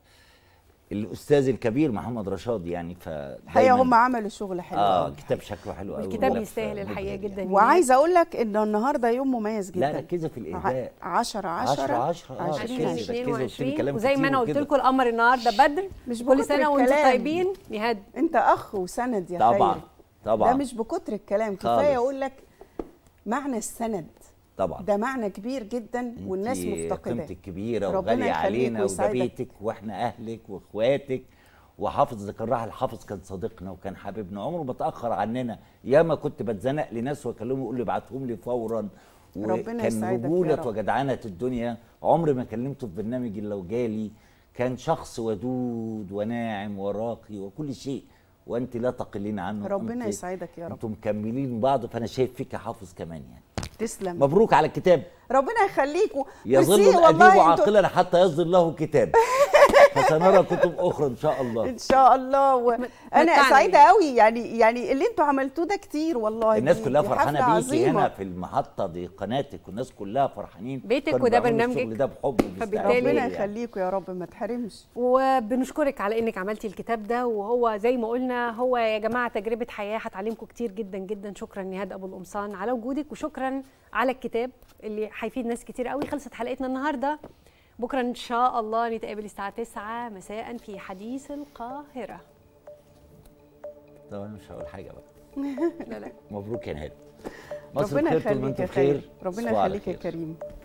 الاستاذ الكبير محمد رشاد يعني ف الحقيقه هم عملوا شغل حلو اه قوي. كتاب شكله حلو قوي الكتاب وغلاف يستاهل الحقيقه مبهر جدا وعايزه اقول لك ان النهارده يوم مميز جدا لا ركزي في الاهداء 10 10 10 10 اه 20 ركزي ركزي قلت لي 22 كلام وزي كتير ما انا قلت وكده. لكم القمر النهارده بدر مش كل بكتر سنه وانتم الكلام. طيبين نهاد انت اخ وسند يا طبعا خير طبعا ده مش بكتر الكلام كفايه خالص. اقول لك معنى السند طبعا ده معنى كبير جدا والناس انتي مفتقده قيمتك كبيره ربنا وغاليه يخليك علينا وده ويسعدك. بيتك واحنا اهلك واخواتك وحافظ ذكر راح الحافظ كان صديقنا وكان حبيبنا عمره ما اتاخر عننا ياما كنت بتزنق لناس واكلمه يقول لي ابعتهم لي فورا ربنا وكان يسعدك يا رجوله رب. وجدعنه الدنيا عمري ما كلمته في برنامج الا وجالي كان شخص ودود وناعم وراقي وكل شيء وانت لا تقلين عنه ربنا أنت- يسعدك يا رب انتم مكملين بعض فانا شايف فيك حافظ كمان يعني تسلم مبروك على الكتاب ربنا يخليك و- يظل ميرسي الأديب والله انتوا- عاقلا حتى يصدر له كتاب فسنرى كتب أخرى إن شاء الله ان شاء الله و... انا متعني. سعيده قوي يعني يعني اللي انتوا عملتوه ده كتير والله الناس دي- كلها دي فرحانة حفلة بيكي عظيمة. هنا في المحطة دي قناتك والناس كلها فرحانين بيتك كانوا وده بيعملوا برنامجك. الشغل ده بحب فبالتالي وباستعداد ربنا يعني. يخليكم يا رب ما تحرمش وبنشكرك على انك عملتي الكتاب ده وهو زي ما قلنا هو يا جماعه تجربه حياه هتعلمكم كتير جدا جدا شكرا نهاد ابو القمصان على وجودك وشكرا على الكتاب اللي هيفيد ناس كتير قوي خلصت حلقتنا النهارده بكره ان شاء الله نتقابل الساعه 9 مساء في حديث القاهره طبعا مش هقول حاجة بقى لا لا مبروك يا نهاد مصر ربنا بخير طول ما يخليك انتم يا بخير خير ربنا تصبحوا على يخليك يا خير. كريم